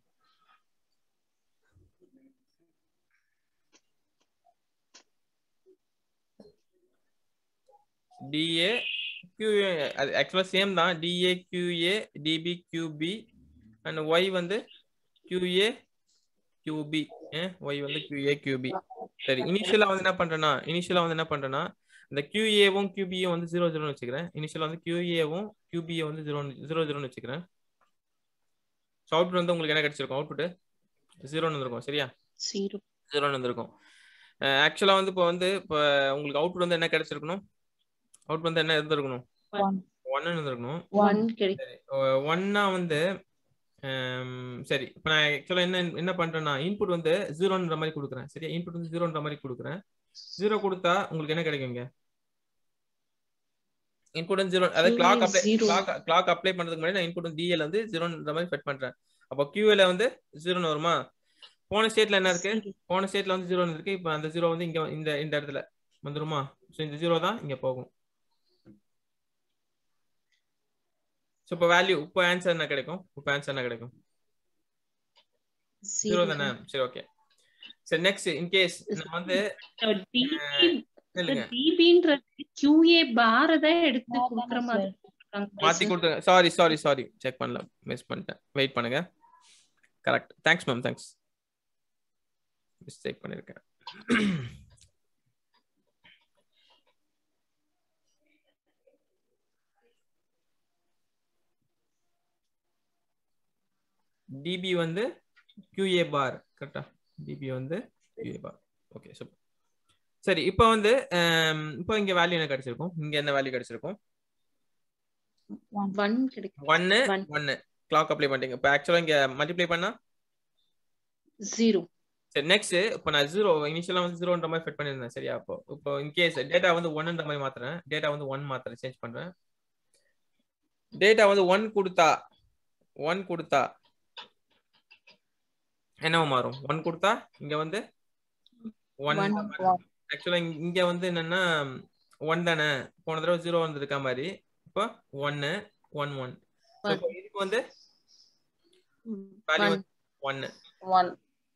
டிஏ கியூஏ அது ஆக்சுவலாக சேம் தான் TA QA TB QB and Y வந்து கியூஏ கியூபி ஒய் வந்து கியூஏ கியூபி சரி இனிஷியலா வந்து என்ன பண்றேன்னா இனிஷியலா வந்து என்ன பண்றேன்னா இந்த கியூஏவும் கியூபியும் வந்து ஜீரோ ஜீரோன்னு வச்சுக்கிறேன் இனிஷியலா வந்து கியூஏவும் கியூபியை வந்து ஜீரோ ஜீரோ ஜீரோன்னு வச்சுக்கிறேன் ஸோ அவுட்புட் வந்து உங்களுக்கு என்ன கிடைச்சிருக்கும் அவுட்புட் ஜீரோன்னு வந்திருக்கும் சரியா Zero. ஜீரோன்னு வந்திருக்கும் ஆக்சுவலா வந்து இப்போ வந்து இப்போ உங்களுக்கு அவுட்புட் வந்து என்ன கிடைச்சிருக்கணும் அவுட் வந்து என்ன இருந்திருக்கணும் One. ஒன்னு இருந்திருக்கணும் One கிடைக்கும். ஒன்னா வந்து ஹம், சரி இப்போ நான் ஆக்சுவலாக என்ன என்ன பண்றேன்னா இன்புட் வந்து ஜீரோன்ற மாதிரி கொடுக்குறேன் சரியா இன்புட் வந்து ஜீரோன்ற மாதிரி கொடுக்குறேன் ஜீரோ கொடுத்தா உங்களுக்கு என்ன கிடைக்கும் இங்க இன்புட் வந்து ஜீரோ அதாவது QA clock apply zero. Clock clock apply பண்றதுக்கு முன்னாடி நான் இன்புட் வந்து டிஎல் வந்து ஜீரோன்ற மாதிரி செட் பண்றேன் அப்போ கியூஎல வந்து ஜீரோன்னு வருமா போன ஸ்டேட்ல என்ன இருக்கு போன ஸ்டேட்ல வந்து ஜீரோன்னு இருக்கு இப்போ அந்த ஜீரோ வந்து இங்க இந்த இந்த இடத்துல வந்துருமா ஸோ இந்த ஜீரோ தான் இங்க போகும் ஸோ இப்போ வேல்யூ இப்போ ஆன்சர் என்ன கிடைக்கும் இப்போ ஆன்சர் என்ன கிடைக்கும் ஜீரோ Zero. தானே சரி ஓகே சரி நெக்ஸ்ட் இன் கேஸ் நான் வந்து Uh, DB சொல்லுங்க டிபின்றது QA பார தான் எடுத்து கொடுக்குற மாதிரி கொடுக்குறாங்க. மாத்தி கொடுத்துருங்க சாரி சாரி சாரி செக் பண்ணல மிஸ் பண்ணிட்டேன் வெயிட் பண்ணுங்க correct thanks ma'am thanks mistake பண்ணிருக்கேன் டிபி வந்து QA பார் கரெக்டா டிபி வந்து QA பார் ஓகே சூப்பர் சரி இப்போ வந்து ஹம், இப்போ இங்க வேல்யூ என்ன கிடைச்சிருக்கும் இங்க என்ன வேல்யூ கிடைச்சிருக்கும் One கிடைக்கும். ஒன்னு One. ஒன்னு கிளாக் அப்ளை பண்ணிட்டீங்க இப்போ ஆக்சுவலா இங்க மல்டிப்ளை பண்ணா Zero. சரி நெக்ஸ்ட் இப்போ நான் ஜீரோ இனிஷியலா வந்து ஜீரோன்ற மாதிரி செட் பண்ணியிருந்தேன் சரியா அப்போ இப்போ இன்கேஸ் டேட்டா வந்து ஒன்ன்ற மாதிரி மாத்துறேன் டேட்டா வந்து ஒன் மாத்துறேன் சேஞ்ச் பண்றேன் டேட்டா வந்து ஒன் கொடுத்தா ஒன் கொடுத்தா என்னவா மாறும் ஒன் கொடுத்தா இங்க வந்து ஒன் One. ஆக்சுவலா இங்க வந்து என்னன்னா ஒன் தானே போன தடவை ஜீரோ வந்திருக்க மாதிரி இப்போ ஒன்னு ஒன் ஒன் One. இதுக்கு வந்து வேல்யூ One. வந்து ஒன்னு ஒன்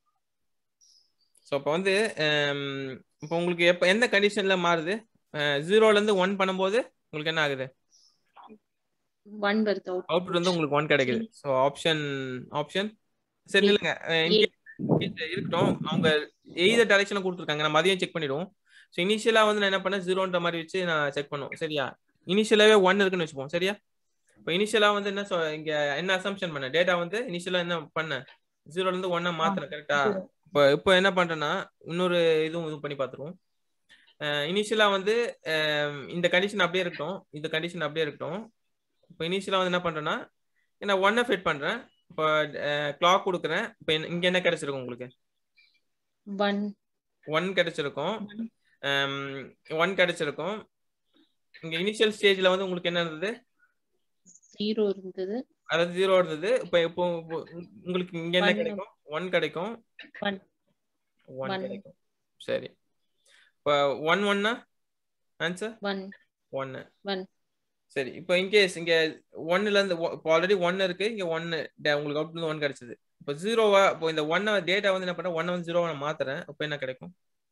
ஸோ இப்போ வந்து இப்போ உங்களுக்கு எப்போ எந்த கண்டிஷன்ல மாறுது ஜீரோல இருந்து ஒன் பண்ணும்போது உங்களுக்கு என்ன ஆகுது ஒன் வருது அவுட் அவுட்புட் வந்து உங்களுக்கு ஒன் கிடைக்குது ஸோ ஆப்ஷன் ஆப்ஷன் சரி A. இல்லைங்க இருக்கட்டும் அவங்க எய்தர் டைரக்ஷன்ல கொடுத்துருக்காங்க நான் மதியம் செக் பண்ணிடுவோம் ஸோ இனிஷியலா வந்து நான் என்ன பண்ணேன் ஜீரோன்ற மாதிரி வச்சு நான் செக் பண்ணுவோம் சரியா இனிஷியலாவே ஒன் இருக்குன்னு வச்சுப்போம் சரியா இப்போ இனிஷியலா வந்து என்ன சொ- இங்க என்ன அசம்ஷன் பண்ண டேட்டா வந்து இனிஷியலா என்ன பண்ணேன் ஜீரோல இருந்து ஒன்னா மாத்தினேன் கரெக்டா இப்போ இப்போ என்ன பண்றேன்னா இன்னொரு இதுவும் இது பண்ணி பார்த்துருவோம் இனிஷியலா வந்து அஹ் இந்த கண்டிஷன் அப்படியே இருக்கட்டும் இந்த கண்டிஷன் அப்படியே இருக்கட்டும் இப்போ இனிஷியலா வந்து என்ன பண்றேன்னா நான் ஒன்னை ஃபிட் பண்றேன் இப்போ கிளாக் கொடுக்குறேன் இப்போ இங்க என்ன கிடைச்சிருக்கும் உங்களுக்கு ஒன் ஒன் கிடைச்சிருக்கும் ஒன் கிடைச்சிருக்கும் இங்க இனிஷியல் ஸ்டேஜ்ல வந்து உங்களுக்கு என்ன இருந்தது ஜீரோ இருந்தது அதாவது ஜீரோ இருந்தது இப்போ இப்போ இப்போ உங்களுக்கு இங்க என்ன One. கிடைக்கும் ஒன் கிடைக்கும் One. One One. கிடைக்கும் சரி இப்போ ஒன் ஒன்னா ஆன்சர் ஒன் ஒன்னு One. சரி இப்போ இன்கேஸ் இங்க ஒன்னுல இருந்து இப்போ ஆல்ரெடி ஒன் இருக்கு இங்க ஒன்னு உங்களுக்கு அவுட் இருந்து ஒன் கிடைச்சது இப்போ ஜீரோவா இப்போ இந்த ஒன் டேட்டா வந்து என்ன பண்ண ஒன் வந்து ஜீரோவா நான் மாத்துறேன் அப்போ என்ன கிடைக்கும்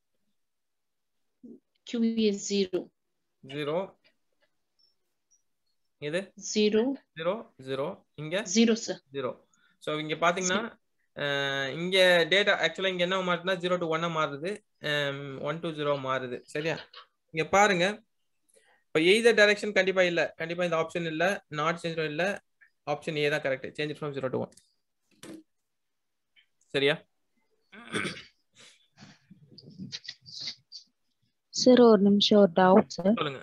QA ஜீரோ ஜீரோ இது ஜீரோ ஜீரோ ஜீரோ இங்க ஜீரோ சார் ஜீரோ ஸோ இங்க பாத்தீங்கன்னா அஹ், இங்க டேட்டா ஆக்சுவலா இங்க என்ன மாறுதுன்னா ஜீரோ டு ஒன்னா மாறுது ஒன் டு ஜீரோ மாறுது சரியா இங்க பாருங்க இப்போ எய்தர் டைரக்ஷன் கண்டிப்பா இல்ல கண்டிப்பா இந்த ஆப்ஷன் இல்ல நாட் சேஞ்ச் இல்ல ஆப்ஷன் ஏ தான் correct change from zero to one சரியா சார் ஒரு நிமிஷம் ஒரு டவுட் சார் சொல்லுங்க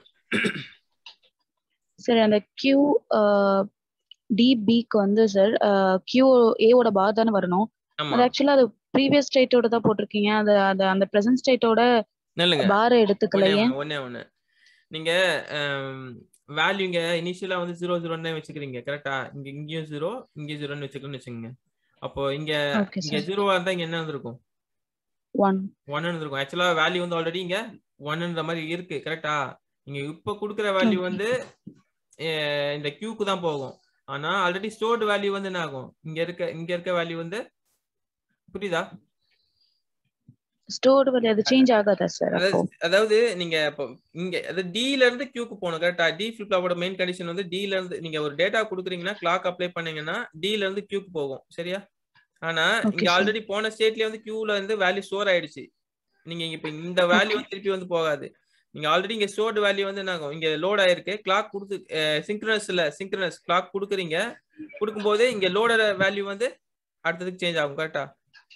சரி அந்த கியூ டிபிக்கு வந்து சார் கியூ ஏவோட பார் தானே வரணும் ஆமா அது ஆக்சுவலா அது ப்ரீவியஸ் ஸ்டேட்டோட தான் போட்டிருக்கீங்க அது அது அந்த பிரசன்ட் ஸ்டேட்டோட நெல்லுங்க பாரை எடுத்துக்கல ஒண்ணே ஏன் ஒண்ணு, ஒண்ணே ஒண்ணு நீங்க வேல்யூ இங்க இனிஷியலா வந்து ஜீரோ ஜீரோன்னு வச்சுக்கிறீங்க கரெக்டா இங்க இங்கேயும் ஜீரோ இங்கேயும் ஜீரோன்னு வச்சுக்கணும்னு வச்சுக்கோங்க அப்போ இங்க ஓகே இங்க சார் ஜீரோவா இருந்தா இங்க என்ன இருந்திருக்கும் ஒன் ஒன் இருந்திருக்கும் ஆக்சுவலா வேல்யூ வந்து ஆல்ரெடி இங்க ஒன்ன்ற மாதிரி இருக்கு கரெக்டா நீங்க இப்ப குடுக்குற வேல்யூ Okay. வந்து அஹ், இந்த கியூக்கு தான் போகும் ஆனா ஆல்ரெடி ஸ்டோர்டு வேல்யூ வந்து என்ன ஆகும் இங்க இருக்க இங்க இருக்க வேல்யூ வந்து புரியுதா ஸ்டோர்டு வேல்யூ அது சேஞ்ச் ஆகாதா சார் அப்போ அதாவது அதாவது நீங்க இப்போ இங்க அது டில இருந்து கியூக்கு போகணும் கரெக்டா டி ஃபிளிப் ஃப்ளாப்போட மெயின் கண்டிஷன் வந்து டில இருந்து நீங்க ஒரு டேட்டா கொடுக்குறீங்கன்னா கிளாக் அப்ளை பண்ணீங்கன்னா டில இருந்து கியூக்கு போகும் சரியா ஆனா Okay, இங்க sir. ஆல்ரெடி போன ஸ்டேட்லயே வந்து கியூல இருந்து வேல்யூ ஸ்டோர் ஆயிடுச்சு நீங்க இப்ப இந்த வேல்யூ வந்து திருப்பி வந்து போகாது நீங்க ஆல்ரெடி இங்க ஸ்டோர்டு வேல்யூ வந்து என்ன ஆகும் இங்க லோட் ஆயிருக்கு கிளாக் கொடுத்து சிங்க்ரனஸ் இல்ல சிங்க்ரனஸ் கிளாக் கொடுக்குறீங்க கொடுக்கும்போது இங்க லோட வேல்யூ வந்து அடுத்ததுக்கு சேஞ்ச் ஆகும் கரெக்டா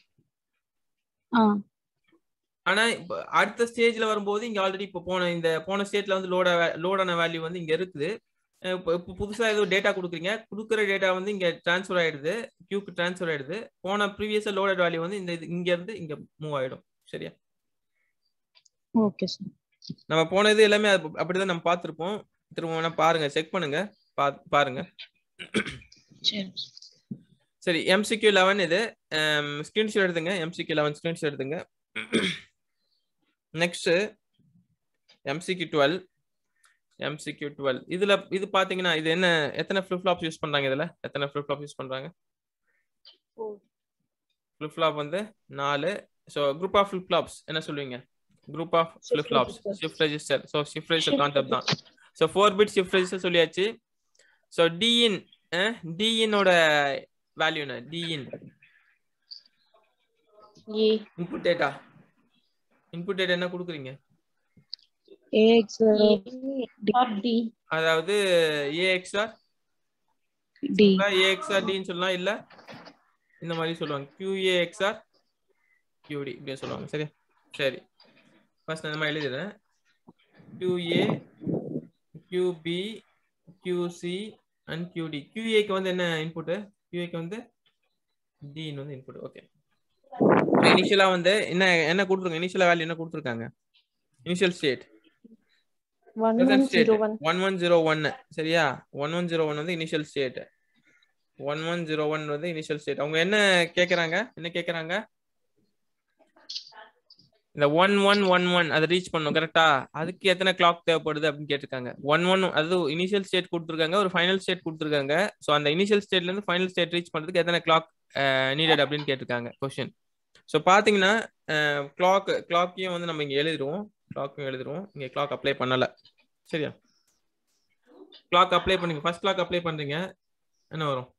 ஆ ஆனா இப்ப அடுத்த ஸ்டேஜ்ல வரும்போது இங்க ஆல்ரெடி இப்போ போன இந்த போன ஸ்டேட்ல வந்து லோட லோடான வேல்யூ வந்து இங்க இருக்குது அஹ் இப்போ இப்போ புதுசா ஏதோ டேட்டா கொடுக்குறீங்க கொடுக்குற டேட்டா வந்து இங்க ட்ரான்ஸ்ஃபர் ஆயிடுது கியூக்கு ட்ரான்ஸ்ஃபர் ஆயிடுது போன ப்ரீவியஸா லோடட் வேல்யூ வந்து இந்த இது இங்க இருந்து இங்க மூவ் ஆயிடும் சரியா ஓகே சார் நம்ம போன இது எல்லாமே அது அப்படிதான் நம்ம பார்த்திருப்போம் திரும்ப வேணா பாருங்க செக் பண்ணுங்க பா- பாருங்க சரி சரி எம்சிக்யூ லெவன் இது ஸ்கிரீன்ஷாட் எடுத்துங்க எம்சிக்யூ லெவன் ஸ்கிரீன்ஷாட் எடுத்துங்க next MCQ twelve MCQ twelve இதுல இது பாத்தீங்கன்னா இது என்ன எத்தனை ஃபிளிப் ஃப்ளாப்ஸ் யூஸ் பண்றாங்க இதுல எத்தனை ஃபிளிப் ஃப்ளாப் யூஸ் பண்றாங்க Four. ஃபிளிப் ஃப்ளாப் வந்து நாலு so group of flip flops என்ன சொல்லுவீங்க group of flip flops register. Shift register so shift register concept தான் so four bit shift register சொல்லியாச்சு ஸோ டிஇன் டிஇனோட வேல்யூ என்ன DIN A input data input data என்ன கொடுக்குறீங்க ஏஎக்ஸ் ஆர் டி அதாவது ஏஎக்ஸ்ஆர் D ஏஎக்ஸ்ஆர் டின்னு சொல்லலாம் இல்ல இந்த மாதிரி சொல்லுவாங்க கியூஏஎக்ஸ்ஆர் கியூடி இப்படியே சொல்லுவாங்க சரியா சரி ஃபர்ஸ்ட் நான் இந்த மாதிரி எழுதிடுறேன் QA QB QC and QD கியூஏக்கு வந்து என்ன இன்புட் கியூஏக்கு வந்து டின்னு வந்து இன்புட் ஓகே இனிஷியலா வந்து என்ன என்ன கொடுத்துருங்க இனிஷியலா வேல்யூ என்ன கொடுத்துருக்காங்க initial state one Present one state. Zero one one one zero ஒன்னு சரியா ஒன் ஒன் ஜீரோ ஒன் வந்து initial state one one zero one வந்து இனிஷியல் ஸ்டேட் அவங்க என்ன கேக்குறாங்க என்ன கேக்குறாங்க இந்த ஒன் ஒன் ஒன் ஒன் அதை ரீச் பண்ணும் கரெக்டா அதுக்கு எத்தனை கிளாக் தேவைப்படுது அப்படின்னு கேட்டிருக்காங்க ஒன் ஒன் அது இனிஷியல் ஸ்டேட் கொடுத்துருக்காங்க ஒரு ஃபைனல் ஸ்டேட் கொடுத்துருக்காங்க ஸோ அந்த இனிஷியல் ஸ்டேட்ல இருந்து ஃபைனல் ஸ்டேட் ரீச் பண்றதுக்கு எத்தனை கிளாக் நீடட் அப்படின்னு கேட்டிருக்காங்க கொஸ்டின் ஸோ பாத்தீங்கன்னா கிளாக் கிளாக்கையும் வந்து நம்ம இங்க எழுதிடுவோம் கிளாக்கும் எழுதிடுவோம் இங்க கிளாக் அப்ளை பண்ணல சரியா கிளாக் அப்ளை பண்ணுங்க ஃபர்ஸ்ட் கிளாக் அப்ளை பண்றீங்க என்ன வரும்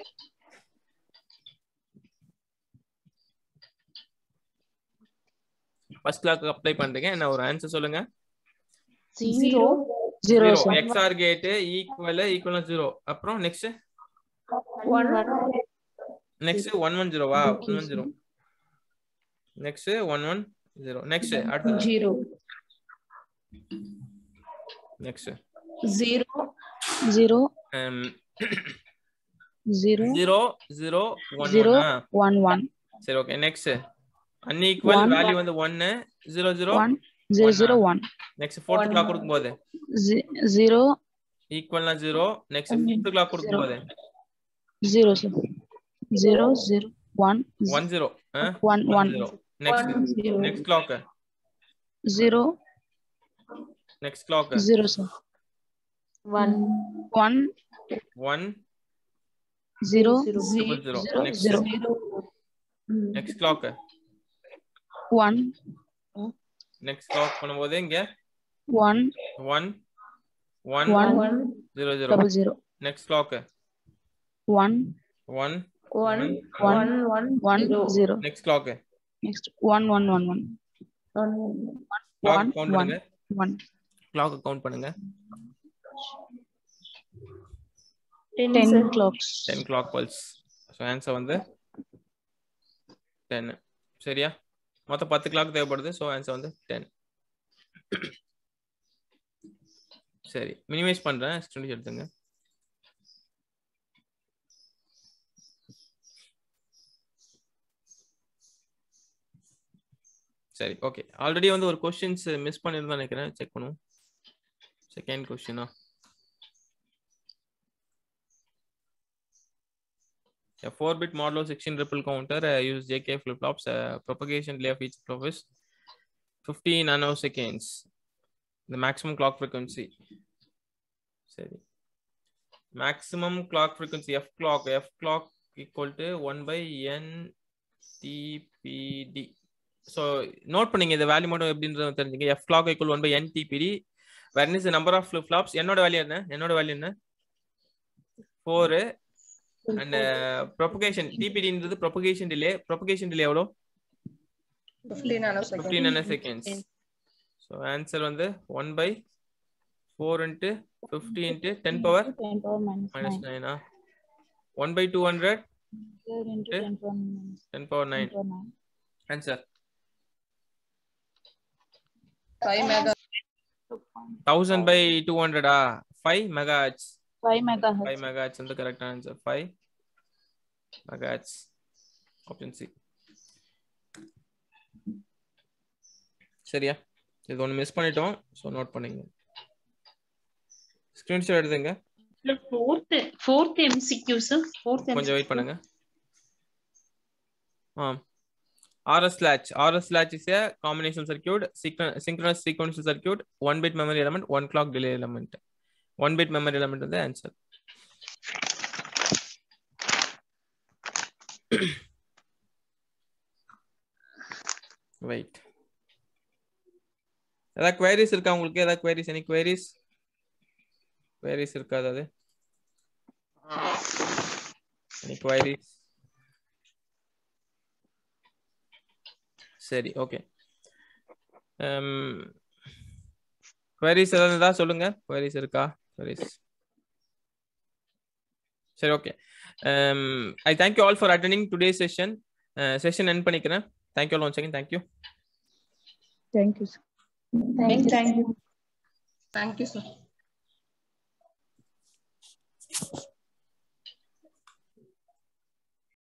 ஃபர்ஸ்ட் கிளாக் அப்ளை பண்றீங்க என்ன ஒரு ஆன்சர் சொல்லுங்க zero zero zero sir XOR gate equal equal zero அப்புறம் next one next one one ஜீரோவா one one zero next one one zero next அடுத்தது zero next zero zero zero zero zero one Zero. One one one சரி okay next unequal One. Value வந்து ஒன்னு zero zero one zero zero one next fourth clock கொடுக்கும்போது zero ஈக்குவல்னா zero next fifth clock கொடுக்கும்போது zero sir zero zero one one zero one one zero next zero next clock zero next clock zero sir one one one zero double zero Zero, next zero. Next clock one next clock பண்ணும்போது இங்க one one one one one zero zero double zero next clock one one one one one one zero next clock next one one one one clock one count one பண்ணுங்க one clock count பண்ணுங்க ten clocks ten clock pulse so answer வந்து ten சரியா மொத்தம் பத்து கிளாக் தேவைப்படுது so answer வந்து ten சரி மினிமைஸ் பண்றேன் ஸ்டூடெண்ட் எடுத்துங்க சரி ஓகே ஆல்ரெடி வந்து ஒரு கொஸ்டின்ஸ் மிஸ் பண்ணியிருந்தா நினைக்கிறேன் செக் பண்ணுவோம் செகண்ட் கொஸ்டினா A 4-bit modulo 16 ripple counter uh, use JK flip-flops. Uh, propagation delay of each flip is 50 nanoseconds. The maximum clock frequency. சரி maximum clock frequency f clock f clock equal to 1 by n tpd so note பண்ணீங்க இந்த value மட்டும் எப்படின்றது தெரிஞ்சுங்க f clock equal 1 by n tpd where is the number of flip flops என்னோட value என்ன என்னோட value என்ன 4 and propagation டிபிடின்றது propagation delay propagation delay எவ்வளோ fifteen nano fifteen hundred seconds so answer வந்து one by four into fifty into ten power ten power minus minus நைனா one by two hundred nine into ten power minus ten power nine power nine answer five mega thousand by two ஹண்ட்ரடா five megahertz five mega five megahertz வந்து கரெக்டான answer five megahertz option C சரியா இது ஒன்று miss பண்ணிட்டோம் so note பண்ணிங்க screenshot எடுத்துங்க fourth fourth MCQ sir fourth கொஞ்சம் வெயிட் பண்ணுங்க ஆ RS latch. RS latch is a combination circuit, sequen- synchronous sequential circuit, one bit memory element, one clock delay element. One bit memory element is the answer. Wait. ஏதாவது queries இருக்கா உங்களுக்கு ஏதாவது queries any queries queries இருக்கா அதாவது any queries சரி okay queries ஏதாவது இருந்தா சொல்லுங்க queries இருக்கா queries சரி okay I thank you all for attending today session session end பண்ணிக்கிறேன் thank you all one second thank you thank you thank you thank you sir